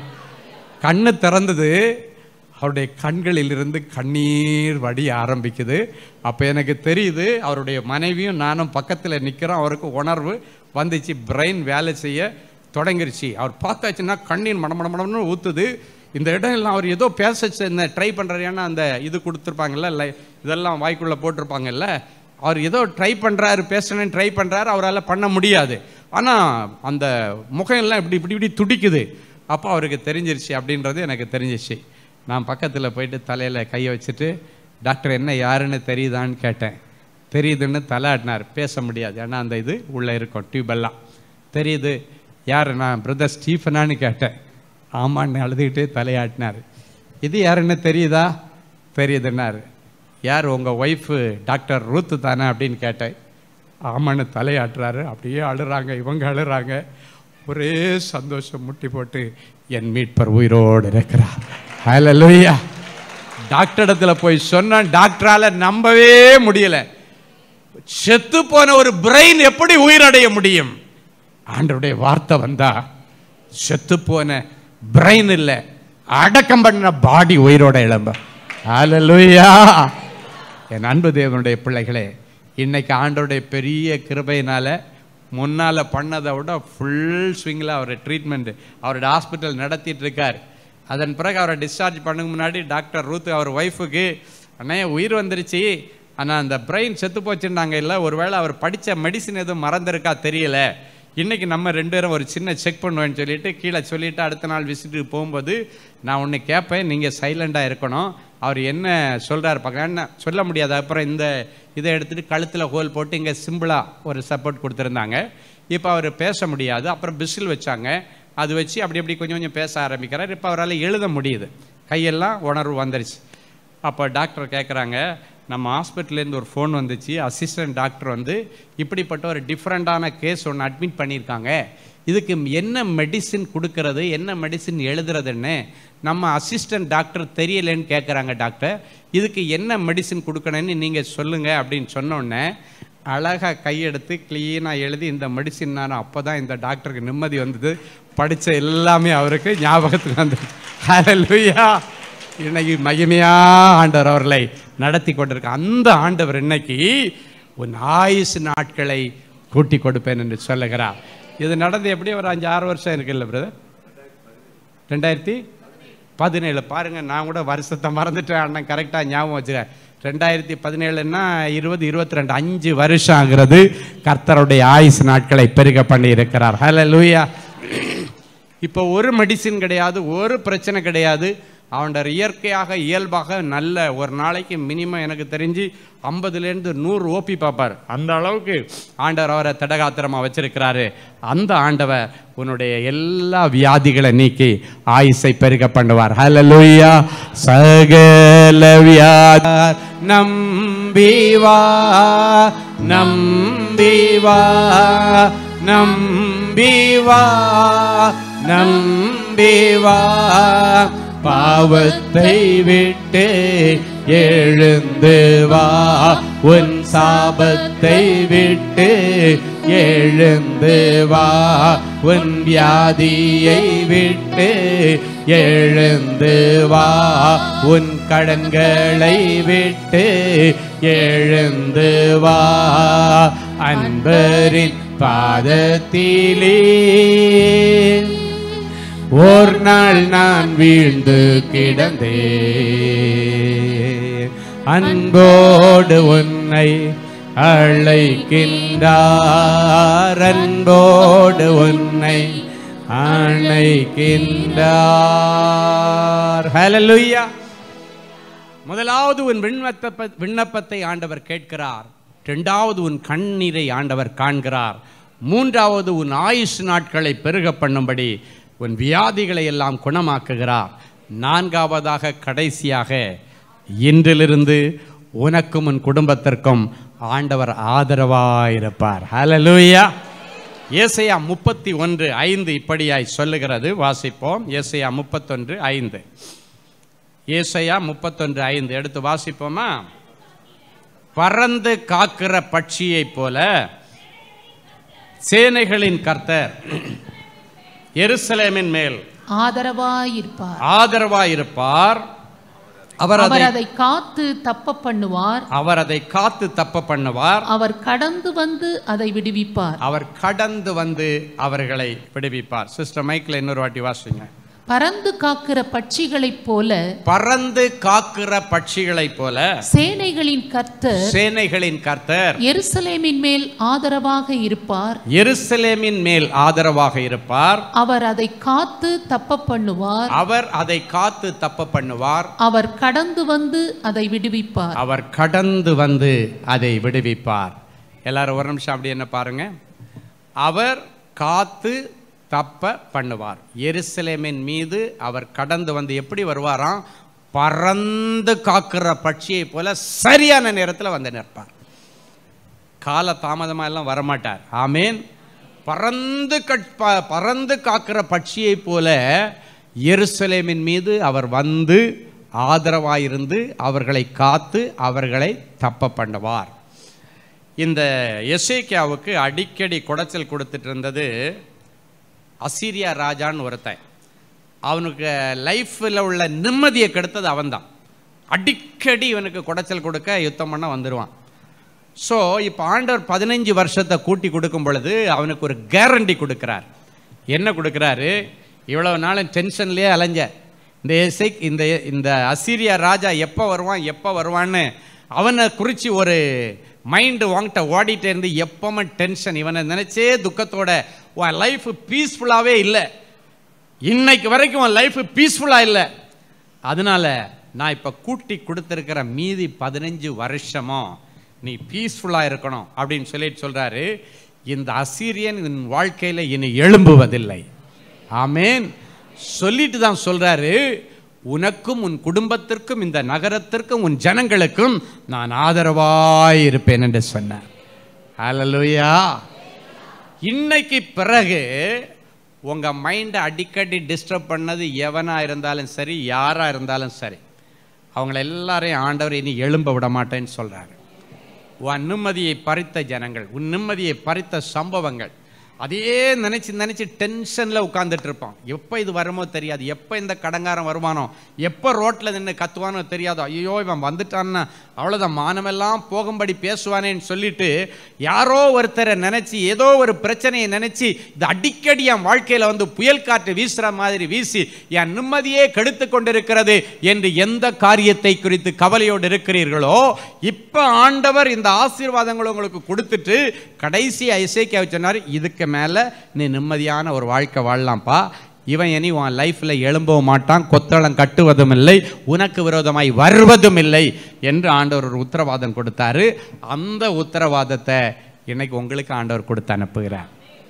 கண்ணு திறந்தது அவருடைய கண்களிலிருந்து கண்ணீர் வடிய ஆரம்பிக்குது அப்போ எனக்கு தெரியுது அவருடைய மனைவியும் நானும் பக்கத்தில் நிற்கிறோம் அவருக்கு உணர்வு வந்துச்சு பிரெயின் வேலை செய்ய தொடங்கிருச்சு அவர் பார்த்தாச்சுன்னா கண்ணீர் மடமடமடம்னு ஊற்றுது இந்த இடம் எல்லாம் அவர் ஏதோ பேச ட்ரை பண்ணுறாரு ஏன்னா அந்த இது கொடுத்துருப்பாங்கல்ல இல்லை இதெல்லாம் வாய்க்குள்ளே போட்டிருப்பாங்கல்ல அவர் ஏதோ ட்ரை பண்ணுறாரு பேசணும்னு ட்ரை பண்ணுறாரு அவரால் பண்ண முடியாது ஆனால் அந்த முகம் எல்லாம் இப்படி இப்படி இப்படி துடிக்குது அப்போ அவருக்கு தெரிஞ்சிருச்சு அப்படின்றது எனக்கு தெரிஞ்சிச்சு நான் பக்கத்தில் போயிட்டு தலையில் கையை வச்சுட்டு டாக்டர் என்ன யாருன்னு தெரியுதான்னு கேட்டேன் தெரியுதுன்னு தலையாட்டினார் பேச முடியாது ஏன்னா அந்த இது உள்ளே இருக்கும் டியூபெல்லாம் தெரியுது யார் நான் பிரதர் ஸ்டீஃபனான்னு கேட்டேன் ஆமான்னு அழுதுகிட்டே தலையாட்டினார் இது யாருன்னு தெரியுதா தெரியுதுன்னாரு யார் உங்கள் ஒய்ஃபு டாக்டர் ரூத்து தானே அப்படின்னு கேட்டேன் ஆமான்னு தலையாட்டுறாரு அப்படியே அழுறாங்க இவங்க அழுறாங்க ஒரே சந்தோஷம் முட்டி போட்டு என் மீட்பர் உயிரோடு இருக்கிறார் ஹalleluya டாக்டர் இடத்துல போய் சொன்னான் டாக்டரால நம்பவே முடியல செத்து போன ஒரு பிரெயின் எப்படி உயிரடைய முடியும் ஆண்டவருடைய வார்த்தை வந்தா செத்து போன பிரெயின் இல்ல அடக்கம் பண்ண பாடி உயிரோட எழும்ப ஹalleluya என் அன்பு தேவனுடைய பிள்ளைகளே இன்னைக்கு ஆண்டவருடைய பெரிய கிருபையினால முன்னால பண்ணதை விட ஃபுல் ஸ்விங்கில் அவர் ட்ரீட்மெண்ட் அவரோட ஹாஸ்பிட்டல் நடத்திட்டு இருக்கார் அதன் பிறகு அவரை டிஸ்சார்ஜ் பண்ணுங்க முன்னாடி டாக்டர் ரூத் அவர் ஒய்ஃபுக்கு அண்ணே உயிர் வந்துருச்சு ஆனால் அந்த பிரெயின் செத்து போச்சுன்னாங்க இல்லை ஒருவேளை அவர் படித்த மெடிசின் எதுவும் மறந்துருக்கா தெரியல இன்னைக்கு நம்ம ரெண்டு பேரும் ஒரு சின்ன செக் பண்ணுவேன்னு சொல்லிட்டு கீழே சொல்லிட்டு அடுத்த நாள் விசிட்டுக்கு போகும்போது நான் ஒன்று கேட்பேன் நீங்கள் சைலண்டாக இருக்கணும் அவர் என்ன சொல்கிறாரு பார்க்க என்ன சொல்ல முடியாது அப்புறம் இந்த இதை எடுத்துகிட்டு கழுத்தில் ஹோல் போட்டு இங்கே சிம்பிளாக ஒரு சப்போர்ட் கொடுத்துருந்தாங்க இப்போ அவர் பேச முடியாது அப்புறம் பிசில் வச்சாங்க அது வச்சு அப்படி அப்படி கொஞ்சம் கொஞ்சம் பேச ஆரம்பிக்கிறார் இப்போ அவரால் எழுத முடியுது கையெல்லாம் உணர்வு வந்துருச்சு அப்போ டாக்டர் கேட்குறாங்க நம்ம ஹாஸ்பிட்டல்லேருந்து ஒரு ஃபோன் வந்துச்சு அசிஸ்டன்ட் டாக்டர் வந்து இப்படிப்பட்ட ஒரு டிஃப்ரெண்ட்டான கேஸ் ஒன்று அட்மிட் பண்ணியிருக்காங்க இதுக்கு என்ன மெடிசின் கொடுக்கறது என்ன மெடிசின் எழுதுறதுன்னு நம்ம அசிஸ்டன்ட் டாக்டர் தெரியலேன்னு கேட்குறாங்க டாக்டர் இதுக்கு என்ன மெடிசின் கொடுக்கணும்னு நீங்கள் சொல்லுங்கள் அப்படின்னு சொன்னோடனே அழகாக கையெடுத்து க்ளீனாக எழுதி இந்த மெடிசின் நான் அப்போ தான் இந்த டாக்டருக்கு நிம்மதி வந்தது படித்த எல்லாமே அவருக்கு ஞாபகத்துக்கு வந்தது ஹalleluya இன்னைக்கு மகிமையா ஆண்டவர் அவர்களை நடத்தி கொண்டிருக்க அந்த ஆண்டவர் இன்னைக்கு உன் ஆயுசு நாட்களை கூட்டி கொடுப்பேன் என்று சொல்லுகிறார் இது நடந்து எப்படி ஒரு அஞ்சு ஆறு வருஷம் இருக்குல்ல பிரதர் ரெண்டாயிரத்தி பதினேழு பாருங்க நான் கூட வருஷத்தை மறந்துட்டேன் அண்ணன் கரெக்டாக ஞாபகம் வச்சுக்கிறேன் ரெண்டாயிரத்தி பதினேழுன்னா இருபது இருபத்தி ரெண்டு அஞ்சு வருஷம் ஆகிறது கர்த்தருடைய ஆயுசு நாட்களை பெருக பண்ணி இருக்கிறார் ஹலோ லூயா இப்போ ஒரு மெடிசின் கிடையாது ஒரு பிரச்சனை கிடையாது அவனோட இயற்கையாக இயல்பாக நல்ல ஒரு நாளைக்கு மினிமம் எனக்கு தெரிஞ்சு ஐம்பதுலேருந்து நூறு ஓபி பார்ப்பார் அந்த அளவுக்கு ஆண்டவர் அவரை தடகாத்திரமாக வச்சிருக்கிறாரு அந்த ஆண்டவர் உன்னுடைய எல்லா வியாதிகளை நீக்கி ஆயுசை பெருக பண்ணுவார் ஹalleluya சகல வியாதார் நம்பிவா நம்பிவா நம்பிவா நம்பிவா பாவத்தை விட்டு எழுந்து வா உன் சாபத்தை விட்டு எழுந்து வா உன் வியாதியை விட்டு எழுந்து வா உன் கடன்களை விட்டு எழுந்து வா அன்பரின் பாதத்திலே ஓர் நாள் நான் வீழ்ந்து கிடந்தேன் அன்போடு உன்னை அழைக்கின்றார் அன்போடு உன்னை அழைக்கின்றார் ஹalleluya முதலாவது உன் விண்ணப்ப விண்ணப்பத்தை ஆண்டவர் கேட்கிறார் இரண்டாவது உன் கண்ணீரை ஆண்டவர் காண்கிறார் மூன்றாவது உன் ஆயுசு நாட்களை பெருக பண்ணும்படி உன் வியாதிகளை எல்லாம் குணமாக்குகிறார் நான்காவதாக கடைசியாக இன்றிலிருந்து உனக்கும் உன் குடும்பத்திற்கும் ஆண்டவர் ஆதரவாயிருப்பார் ஹalleluya ஏசையா முப்பத்தி ஒன்று ஐந்து இப்படியாய் சொல்லுகிறது வாசிப்போம் ஏசையா முப்பத்தொன்று ஐந்து ஏசையா முப்பத்தொன்று ஐந்து எடுத்து வாசிப்போமா பறந்து காக்கிற பட்சியைப் போல சேனைகளின் கர்த்தர் எருசலேமின் மேல் ஆதரவாயிருப்பார் ஆதரவாயிருப்பார் அவர் அதை அவர் அதை காத்து தப்ப பண்ணுவார் அவர் அதை காத்து தப்ப பண்ணுவார் அவர் கடந்து வந்து அதை விடுவிப்பார் அவர் கடந்து வந்து அவர்களை விடுவிப்பார் சிஸ்டர் மைக்கில் இன்னொரு வாட்டி வாசிங்க பறந்து காக்கிற பட்சிகளைப் போல பறந்து காக்கிற பட்சிகளைப் போல சேனைகளின் கர்த்தர் சேனைகளின் கர்த்தர் எருசலேமின் மேல் ஆதரவாக இருப்பார் எருசலேமின் மேல் ஆதரவாக இருப்பார் அவர் அதை காத்து தப்ப பண்ணுவார் அவர் அதை காத்து தப்ப பண்ணுவார் அவர் கடந்து வந்து அதை விடுவிப்பார் அவர் கடந்து வந்து அதை விடுவிப்பார் எல்லாரும் ஒரு நிமிஷம் அப்படி என்ன பாருங்க அவர் காத்து தப்ப பண்ணுவார் எருசலேமின் மீது அவர் கடந்து வந்து எப்படி வருவாராம் பறந்து காக்கிற பட்சியை போல சரியான நேரத்தில் வந்து நிற்பார் கால தாமதமா எல்லாம் வரமாட்டார் ஆமேன் பறந்து கட்- ப- பறந்து காக்கிற பட்சியை போல எருசலேமின் மீது அவர் வந்து ஆதரவாயிருந்து அவர்களை காத்து அவர்களை தப்ப பண்ணுவார் இந்த எசேக்கியாவுக்கு அடிக்கடி குடைச்சல் கொடுத்துட்டு இருந்தது அசீரியா ராஜான்னு ஒருத்தன் அவனுக்கு லைஃப்பில் உள்ள நிம்மதியை கெடுத்தது அவன்தான் அடிக்கடி இவனுக்கு குடைச்சல் கொடுக்க யுத்தம் பண்ண வந்துடுவான் ஸோ இப்போ ஆண்டவர் பதினஞ்சு வருஷத்தை கூட்டி கொடுக்கும் பொழுது அவனுக்கு ஒரு கேரண்டி கொடுக்குறார் என்ன கொடுக்குறாரு இவ்வளவு நாளும் டென்ஷன்லேயே அலைஞ்ச இந்த இசை இந்த இந்த அசீரியா ராஜா எப்போ வருவான் எப்போ வருவான்னு அவனை குறித்து ஒரு மைண்டு வாங்கிட்ட ஓடிட்டே இருந்து எப்பவுமே டென்ஷன் இவனை நினச்சே துக்கத்தோட உன் லைஃப் பீஸ்ஃபுல்லாகவே இல்லை இன்னைக்கு வரைக்கும் உன் லைஃப் பீஸ்ஃபுல்லாக இல்லை அதனால நான் இப்போ கூட்டி கொடுத்துருக்கிற மீதி பதினஞ்சு வருஷமும் நீ பீஸ்ஃபுல்லாக இருக்கணும் அப்படின்னு சொல்லிட்டு சொல்கிறாரு இந்த அசீரியன் என் வாழ்க்கையில் இனி எழும்புவதில்லை ஆமேன் சொல்லிட்டு தான் சொல்கிறாரு உனக்கும் உன் குடும்பத்திற்கும் இந்த நகரத்திற்கும் உன் ஜனங்களுக்கும் நான் ஆதரவாய் இருப்பேன் என்று சொன்னார் ஹalleluya இன்னைக்கு பிறகு உங்க மைண்டை அடிக்கடி டிஸ்டர்ப் பண்ணது எவனா இருந்தாலும் சரி யாரா இருந்தாலும் சரி அவங்கள எல்லாரையும் ஆண்டவர் இனி எழும்ப விட மாட்டேன்னு சொல்றாரு உன் நிம்மதியை பறித்த ஜனங்கள் உன் நிம்மதியை பறித்த சம்பவங்கள் அதையே நினைச்சு நினைச்சு டென்ஷன்ல உட்கார்ந்துட்டு இருப்போம் எப்போ இது வருமோ தெரியாது எப்போ இந்த கடங்காரன் வருவானோ எப்போ ரோட்ல நின்று கத்துவானோ தெரியாதோ ஐயோ இவன் வந்துட்டான்னா அவ்வளோதான் மானமெல்லாம் போகும்படி பேசுவானேன்னு சொல்லிட்டு யாரோ ஒருத்தரை நினைச்சு ஏதோ ஒரு பிரச்சனையை நினைச்சு இது அடிக்கடி என் வாழ்க்கையில வந்து புயல் காற்று வீசுற மாதிரி வீசி என் நிம்மதியே கெடுத்து கொண்டிருக்கிறது என்று எந்த காரியத்தை குறித்து கவலையோடு இருக்கிறீர்களோ இப்ப ஆண்டவர் இந்த ஆசீர்வாதங்களை உங்களுக்கு கொடுத்துட்டு கடைசி இசைக்க சொன்னார் இதுக்கு மேல நீ நிம்மதியான ஒரு வாழ்க்கை வாழலாம்ப்பா இவன் இனி உன் லைஃப்ல எழும்பவும் மாட்டான் கொத்தளம் கட்டுவதும் இல்லை உனக்கு விரோதமாய் வருவதும் இல்லை என்று ஆண்டவர் ஒரு உத்தரவாதம் கொடுத்தாரு அந்த உத்தரவாதத்தை இன்னைக்கு உங்களுக்கு ஆண்டவர் கொடுத்து அனுப்புகிறார்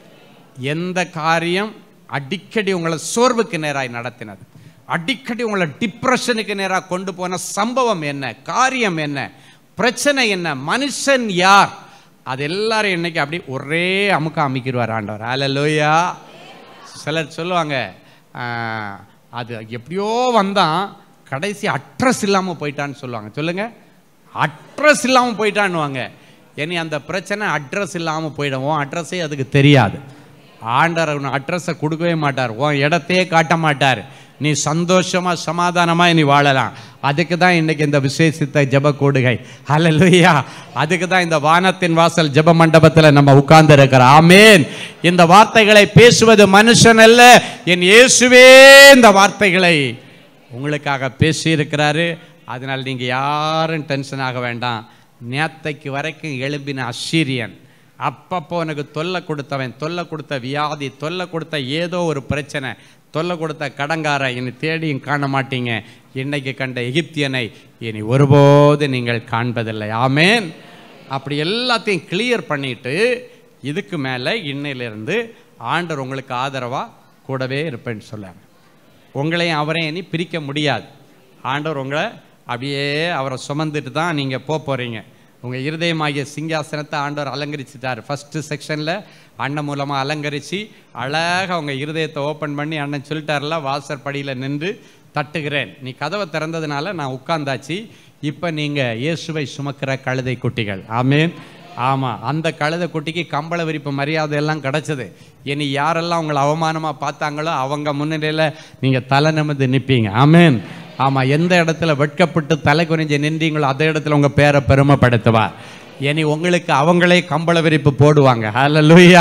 எந்த காரியம் அடிக்கடி உங்களை சோர்வுக்கு நேராய் நடத்தினது அடிக்கடி உங்களை டிப்ரெஷனுக்கு நேராக கொண்டு போன சம்பவம் என்ன காரியம் என்ன பிரச்சனை என்ன மனுஷன் யார் அது எல்லாரும் இன்னைக்கு அப்படி ஒரே அமுக்க அமைக்கிடுவார் ஆண்டவர் அல்லையா சிலர் சொல்லுவாங்க ஆஹ், அது எப்படியோ வந்தான் கடைசி அட்ரஸ் இல்லாமல் போயிட்டான்னு சொல்லுவாங்க சொல்லுங்க அட்ரஸ் இல்லாமல் போயிட்டான்னுவாங்க இனி அந்த பிரச்சனை அட்ரஸ் இல்லாமல் போயிடும் அட்ரஸே அதுக்கு தெரியாது ஆண்டவர் உன் அட்ரஸை கொடுக்கவே மாட்டார் உன் இடத்தையே காட்ட மாட்டார் நீ சந்தோஷமா சமாதானமா நீ வாழலாம் அதுக்கு தான் இன்னைக்கு இந்த விசேஷித்த ஜெப கூடுகை ஹalleluya அதுக்கு தான் இந்த வானத்தின் வாசல் ஜெப மண்டபத்தில் நம்ம உட்கார்ந்து இருக்கிறோம் ஆமேன் இந்த வார்த்தைகளை பேசுவது மனுஷன் அல்ல என் இயேசுவே இந்த வார்த்தைகளை உங்களுக்காக பேசியிருக்கிறாரு அதனால் நீங்க யாரும் டென்ஷன் ஆக வேண்டாம் நேத்தைக்கு வரைக்கும் எழும்பின அசீரியன் அப்பப்போ உனக்கு தொல்லை கொடுத்தவன் தொல்லை கொடுத்த வியாதி தொல்லை கொடுத்த ஏதோ ஒரு பிரச்சனை தொல்லை கொடுத்த கடங்காரன் இனி தேடியும் காண மாட்டீங்க இன்னைக்கு கண்ட எகிப்தியனை இனி ஒருபோது நீங்கள் காண்பதில்லை ஆமேன் அப்படி எல்லாத்தையும் கிளியர் பண்ணிட்டு இதுக்கு மேலே இன்னையிலிருந்து ஆண்டவர் உங்களுக்கு ஆதரவாக கூடவே இருப்பேன்னு சொல்லாங்க உங்களையும் அவரையும் இனி பிரிக்க முடியாது ஆண்டவர் உங்களை அப்படியே அவரை சுமந்துட்டு தான் நீங்கள் போக போகிறீங்க உங்கள் இருதயமாகிய சிங்காசனத்தை ஆண்டவர் அலங்கரிச்சிட்டார் ஃபஸ்ட்டு செக்ஷனில் அண்ணன் மூலமாக அலங்கரித்து அழகாக உங்கள் இருதயத்தை ஓப்பன் பண்ணி அண்ணன் சொல்லிட்டார்ல வாசற்படியில் நின்று தட்டுகிறேன் நீ கதவை திறந்ததுனால நான் உட்கார்ந்தாச்சு இப்போ நீங்கள் இயேசுவை சுமக்கிற கழுதை குட்டிகள் ஆமேன் ஆமாம் அந்த கழுதை குட்டிக்கு கம்பள விரிப்பு மரியாதை எல்லாம் கிடைச்சது இனி யாரெல்லாம் உங்களை அவமானமாக பார்த்தாங்களோ அவங்க முன்னிலையில் நீங்கள் தலை நிமிர்ந்து நிற்பீங்க ஆமேன் ஆமாம் எந்த இடத்துல வெட்கப்பட்டு தலை குனிஞ்சு நின்றீங்களோ அந்த இடத்துல உங்கள் பேரை பெருமைப்படுத்துவார் இனி உங்களுக்கு அவங்களே கம்பள விரிப்பு போடுவாங்க ஹalleluya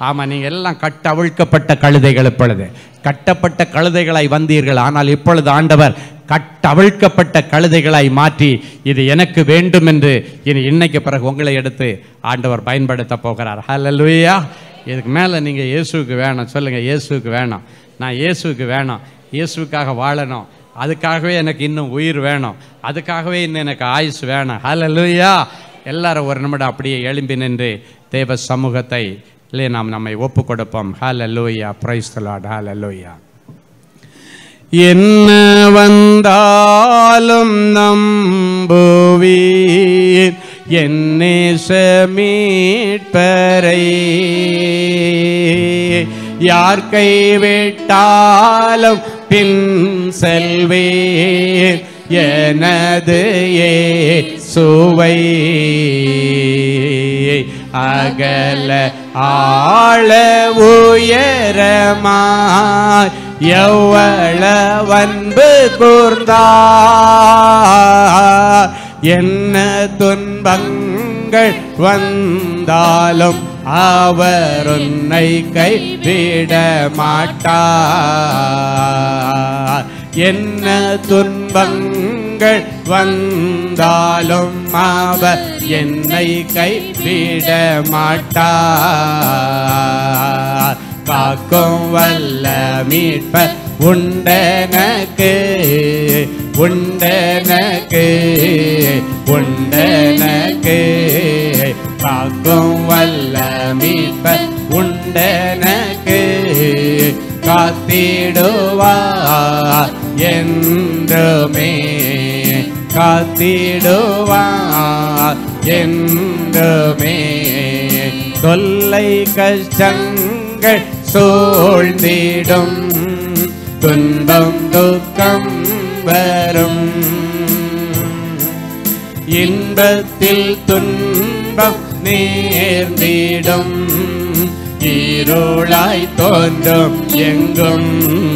ஆமா நீங்க எல்லாம் கட்டவிழ்க்கப்பட்ட கழுதைகள் இப்பொழுது கட்டப்பட்ட கழுதைகளாய் வந்தீர்கள் ஆனால் இப்பொழுது ஆண்டவர் கட்டவிழ்க்கப்பட்ட கழுதைகளாய் மாற்றி இது எனக்கு வேண்டும் என்று இனி இன்னைக்கு பிறகு உங்களை எடுத்து ஆண்டவர் பயன்படுத்த போகிறார் ஹalleluya இதுக்கு மேலே நீங்கள் இயேசுவுக்கு வேணும் சொல்லுங்கள் இயேசுவுக்கு வேணும் நான் இயேசுவுக்கு வேணும் இயேசுவுக்காக வாழணும் அதுக்காகவே எனக்கு இன்னும் உயிர் வேணும் அதுக்காகவே இன்னும் எனக்கு ஆயுஸ் வேணும் ஹalleluya எல்லாரும் ஒரு நிமிடம் அப்படியே எழும்பி நின்று தேவ சமூகத்தை இல்லை நாம் நம்மை ஒப்பு கொடுப்போம் ஹalleluya பிரைஸ் தி லார்ட் ஹalleluya என்ன வந்தாலும் நம்புவீர் என்னே மீட்பரை யார் கைவிட்டாலும் பின் செல்வேர் எனது சுவை அகல ஆழ உயரமாய் எவ்வளவன்பு கூர்ந்தார் என்ன துன்பங்கள் வந்தாலும் அவர் உன்னை கைவிட மாட்டார் என்ன துன்பங்கள் வந்தாலும் அவர் என்னை கைவிட மாட்டார் காக்கும் வல்ல மீட்ப உண்டனக்கு உண்டனக்கு உண்டனக்கு காக்கும் வல்ல மீட்ப உண்டனக்கு காத்திடுவா என்றுமே காத்திடுவா என்றுமே தொல்லை கஷ்டங்கள் சூழ்ந்திடும் துன்பம் துக்கம் வரும் இன்பத்தில் துன்பம் நேர்ந்திடும் இருளாய் தோன்றும் எங்கும்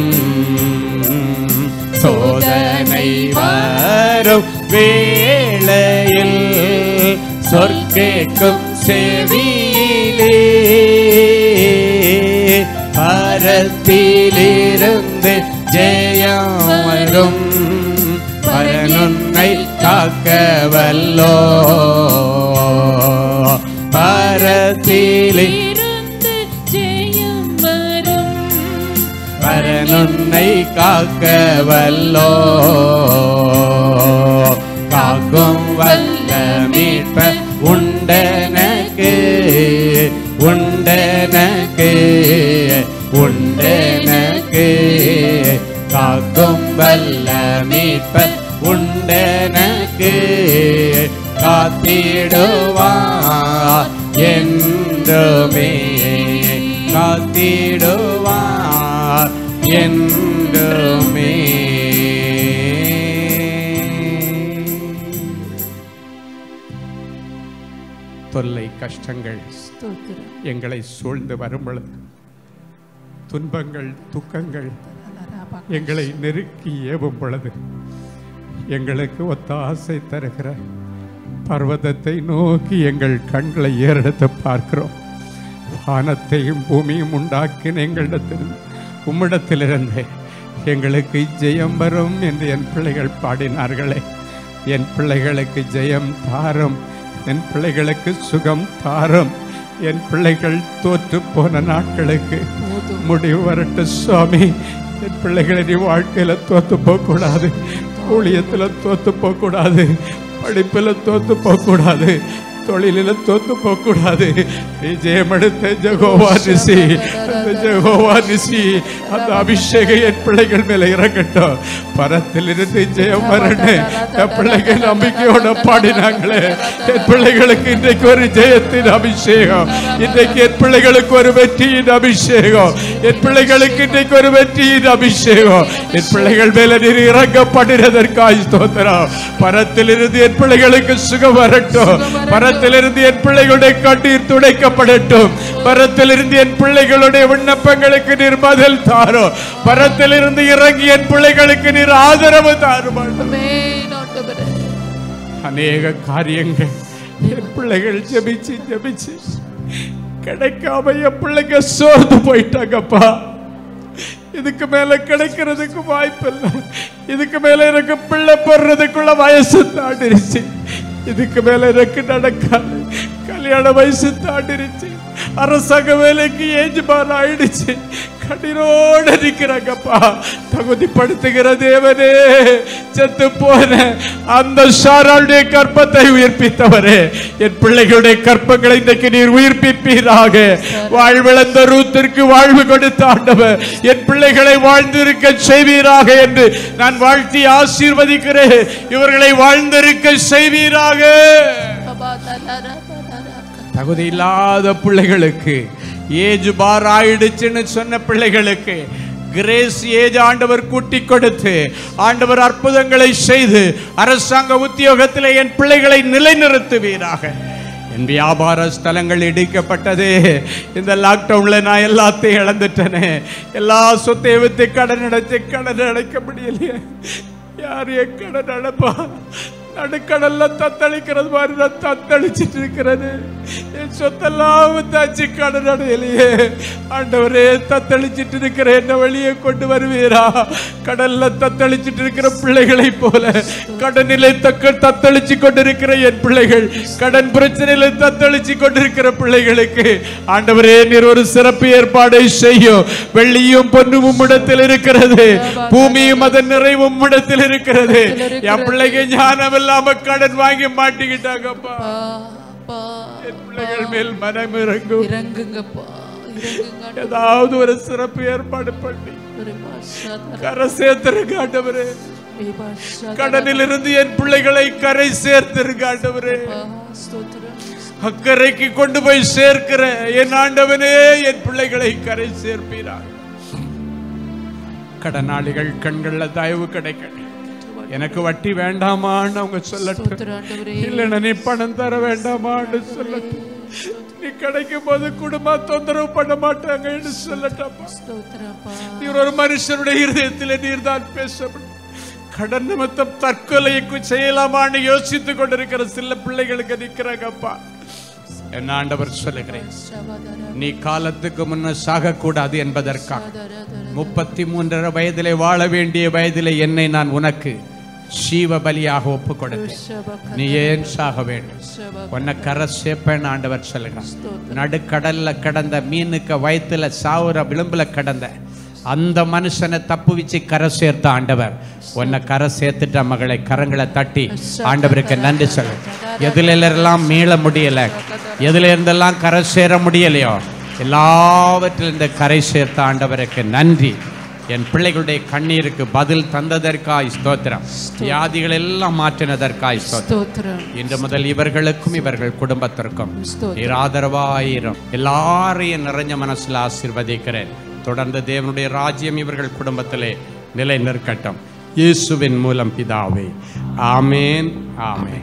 சோதனை வரும் வேளையில் சொற்கேட்கும் செவியிலே பரத்திலிருந்து ஜெயம் வரும் பரனுன்னை காக்க வல்லோ பரத்திலே இருந்து ஜெயம் வரும் பரனுன்னை காக்க வல்லோ காக்கும் வல்ல மீட்ப உண்டனக்கு உண்டனக்கு உண்டனக்கு காக்கும் வல்ல மீட்ப உண்டனக்கு காத்திடுவா என்றுமே காத்திடுவா என்றுமே தொல்லை கஷ்டங்கள் ஸ்தோத்திரம் எங்களை சூழ்ந்து வரும் பொழுது துன்பங்கள் துக்கங்கள் எங்களை நெருக்கி ஏவும் பொழுது எங்களுக்கு ஒத்தாசை தருகிற பர்வதத்தை நோக்கி எங்கள் கண்களை ஏறெடுத்து பார்க்கிறோம் வானத்தையும் பூமியும் உண்டாக்கின எங்களிடத்தில் உம்மிடத்திலிருந்து எங்களுக்கு ஜெயம் வரும் என்று என் பிள்ளைகள் பாடினார்களே என் பிள்ளைகளுக்கு ஜெயம் தாரும் என் பிள்ளைகளுக்கு சுகம் தாரும் என் பிள்ளைகள் தோற்று போன நாட்களுக்கு முடிவு வரட்டு சுவாமி என் பிள்ளைகளை நீ வாழ்க்கையில தோத்து போக கூடாது ஊழியத்துல தோத்து போக கூடாது படிப்புல தோத்து போக கூடாது தொழிலில தோத்து போக கூடாது நீ ஜெயமெடுத்த ஜெகோவா நிசி அந்த ஜெகோவா நிசி அந்த அபிஷேகம் என் பிள்ளைகள் மேல இறங்கட்டும் பரத்திலிருந்து ஜெயம் வரணும் என் பிள்ளைகள் நம்பிக்கையோட பாடினாங்களே என் பிள்ளைகளுக்கு இன்றைக்கு ஒரு ஜெயத்தின் அபிஷேகம் இன்றைக்கு என் பிள்ளைகளுக்கு ஒரு வெற்றியின் அபிஷேகம் என் பிள்ளைகளுக்கு இன்றைக்கு ஒரு வெற்றியின் அபிஷேகம் என் பிள்ளைகள் மேல நீர் இறங்கப்படுகிறதற்காய் ஸ்தோத்திரம் பரத்திலிருந்து என் பிள்ளைகளுக்கு சுகம் வரட்டும் பரத்திலிருந்து என் பிள்ளைகளுடைய கண்ணீர் துடைக்கப்படட்டும் பரத்திலிருந்து என் பிள்ளைகளுடைய விண்ணப்பங்களுக்கு நீர் பதில் தாரும் பரத்திலிருந்து இறங்கி என் பிள்ளைகளுக்கு நீர் ஆதரவு தாரும் ஆமென் ஆண்டவரே அநேக காரியங்கள் என் பிள்ளைகள் ஜெபிச்சு ஜெபிச்சு கிடைக்காம என் பிள்ளைங்க சோர்ந்து போயிட்டாங்கப்பா இதுக்கு மேல கிடைக்கிறதுக்கு வாய்ப்பு இல்லை இதுக்கு மேல எனக்கு பிள்ளை போடுறதுக்குள்ள வயசு தாண்டிருச்சு இதுக்கு மேல எனக்கு நடக்காது கல்யாண வயசு தாண்டிருச்சு அரசாங்க வேலைக்கு ஏஜ் பார் ஆயிடுச்சு கண்ணீரோட நிக்கிறாங்கப்பா தகுதிப்படுத்துகிற தேவனே செத்து போன அந்த சாராளுடைய கற்பத்தை உயிர்ப்பித்தவரே என் பிள்ளைகளுடைய கற்பங்களை இன்றைக்கு நீர் உயிர்ப்பிப்பீராக வாழ்விழந்த ரூத்திற்கு வாழ்வு கொடுத்த ஆண்டவர் என் பிள்ளைகளை வாழ்ந்திருக்க செய்வீராக என்று நான் வாழ்த்தி ஆசீர்வதிக்கிறேன் இவர்களை வாழ்ந்திருக்க செய்வீராக தகுதி இல்லாத பிள்ளைகளுக்கு ஏஜ் பார் ஆயிடுச்சுன்னு சொன்ன பிள்ளைகளுக்கு கிரேஸ் ஏஜ் ஆண்டவர் கூட்டி கொடுத்து ஆண்டவர் அற்புதங்களை செய்து அரசாங்க உத்தியோகத்தில் என் பிள்ளைகளை நிலைநிறுத்துவீராக என் வியாபார ஸ்தலங்கள் இடிக்கப்பட்டது இந்த லாக்டவுன்ல நான் எல்லாத்தையும் இழந்துட்டேனே எல்லா சொத்தையும் வித்து கடன் அடைச்சு கடன் அடைக்க முடியலையே யார் என் கடன் அடைப்பா நடுக்கடல்ல தத்தளிக்கிறது மாதிரி நான் தத்தளிச்சிட்டு இருக்கிறது என் சொத்தெல்லாம் வித்தாச்சு கடன் அடையலையே ஆண்டவரே தத்தளிச்சிட்டு இருக்கிற என்ன வழியே கொண்டு வருவீரா கடல்ல தத்தளிச்சிட்டு இருக்கிற பிள்ளைகளை போல கடனிலை தக்க தத்தளிச்சு கொண்டிருக்கிற என் பிள்ளைகள் கடன் பிரச்சனையில தத்தளிச்சு கொண்டிருக்கிற பிள்ளைகளுக்கு ஆண்டவரே நீர் ஒரு சிறப்பு ஏற்பாடை செய்யும் வெள்ளியும் பொன்னும் உம்மிடத்தில் இருக்கிறது பூமியும் அதன் நிறைவும் உம்மிடத்தில் இருக்கிறது என் பிள்ளைங்க ஞானம் இல்லாம கடன் வாங்கி மாட்டிக்கிட்டாங்கப்பா என் பிள்ளைகள் மேல் மனம் இறங்கும் இறங்குங்கப்பா இறங்குங்க ஏதாவது ஒரு சிறப்பு ஏற்பாடு பண்ணி கரை சேர்த்திருக்க ஆண்டவரே கடனில் இருந்து என் பிள்ளைகளை கரை சேர்த்திருக்க ஆண்டவரே அக்கறைக்கு கொண்டு போய் சேர்க்கிற என் ஆண்டவனே என் பிள்ளைகளை கரை சேர்ப்பீராக கடனாளிகள் கண்கள்ல தயவு கிடைக்கணும் எனக்கு வட்டி வேண்டாமான்னு அவங்க சொல்லட்டும் இல்லைன்னா நீ பணம் தர வேண்டாமான்னு சொல்லட்டும் நீ கிடைக்கும் போது குடும்பம் தொந்தரவு பண்ண மாட்டாங்கன்னு சொல்லட்டப்பா நீர் ஒரு மனுஷனுடைய இருதயத்தில் நீர் தான் பேசப்படும் கடன் நிமித்தம் தற்கொலையை செய்யலாமான்னு யோசித்துக் கொண்டிருக்கிற சில பிள்ளைகளுக்கு நிக்கிறாங்கப்பா என்ன ஆண்டவர் சொல்லுகிறேன் நீ காலத்துக்கு முன்ன சாகக்கூடாது என்பதற்காக முப்பத்தி மூன்றரை வயதிலே வாழ வேண்டிய வயதிலே என்னை நான் உனக்கு ஜீவ பலியாக ஒப்பு கொடுத்தேன் நீ ஏன் சாக வேண்டும் உன்னை கரை சேர்ப்பேன்னு ஆண்டவர் சொல்லுகிறான் நடுக்கடல்ல கடந்த மீனுக்கு வயித்துல சாவுற விளிம்புல கடந்த அந்த மனுஷனை தப்பு வச்சு கரை சேர்த்த ஆண்டவர் உன்னை கரை சேர்த்துட்ட மகளை கரங்களை தட்டி ஆண்டவருக்கு நன்றி சொல்லு எதுல எல்லாம் மீள முடியல எதுல இருந்தெல்லாம் கரை சேர முடியலையோ எல்லாவற்றிலும் இந்த கரை சேர்த்த ஆண்டவருக்கு நன்றி என் பிள்ளைகளுடைய கண்ணீருக்கு பதில் தந்ததற்காய் ஸ்தோத்திரம் வியாதிகள் எல்லாம் மாற்றினதற்காய் ஸ்தோத்திரம் ஸ்தோத்திரம் இன்று முதல் இவர்களுக்கும் இவர்கள் குடும்பத்திற்கும் ஸ்தோத்திரம். நீர் ஆதரவாயிரும் எல்லாரையும் நிறைஞ்ச மனசுல ஆசீர்வதிக்கிறேன் தொடர்ந்து தேவனுடைய ராஜ்யம் இவர்கள் குடும்பத்திலே நிலை நிற்கட்டும் இயேசுவின் மூலம் பிதாவே ஆமேன் ஆமேன்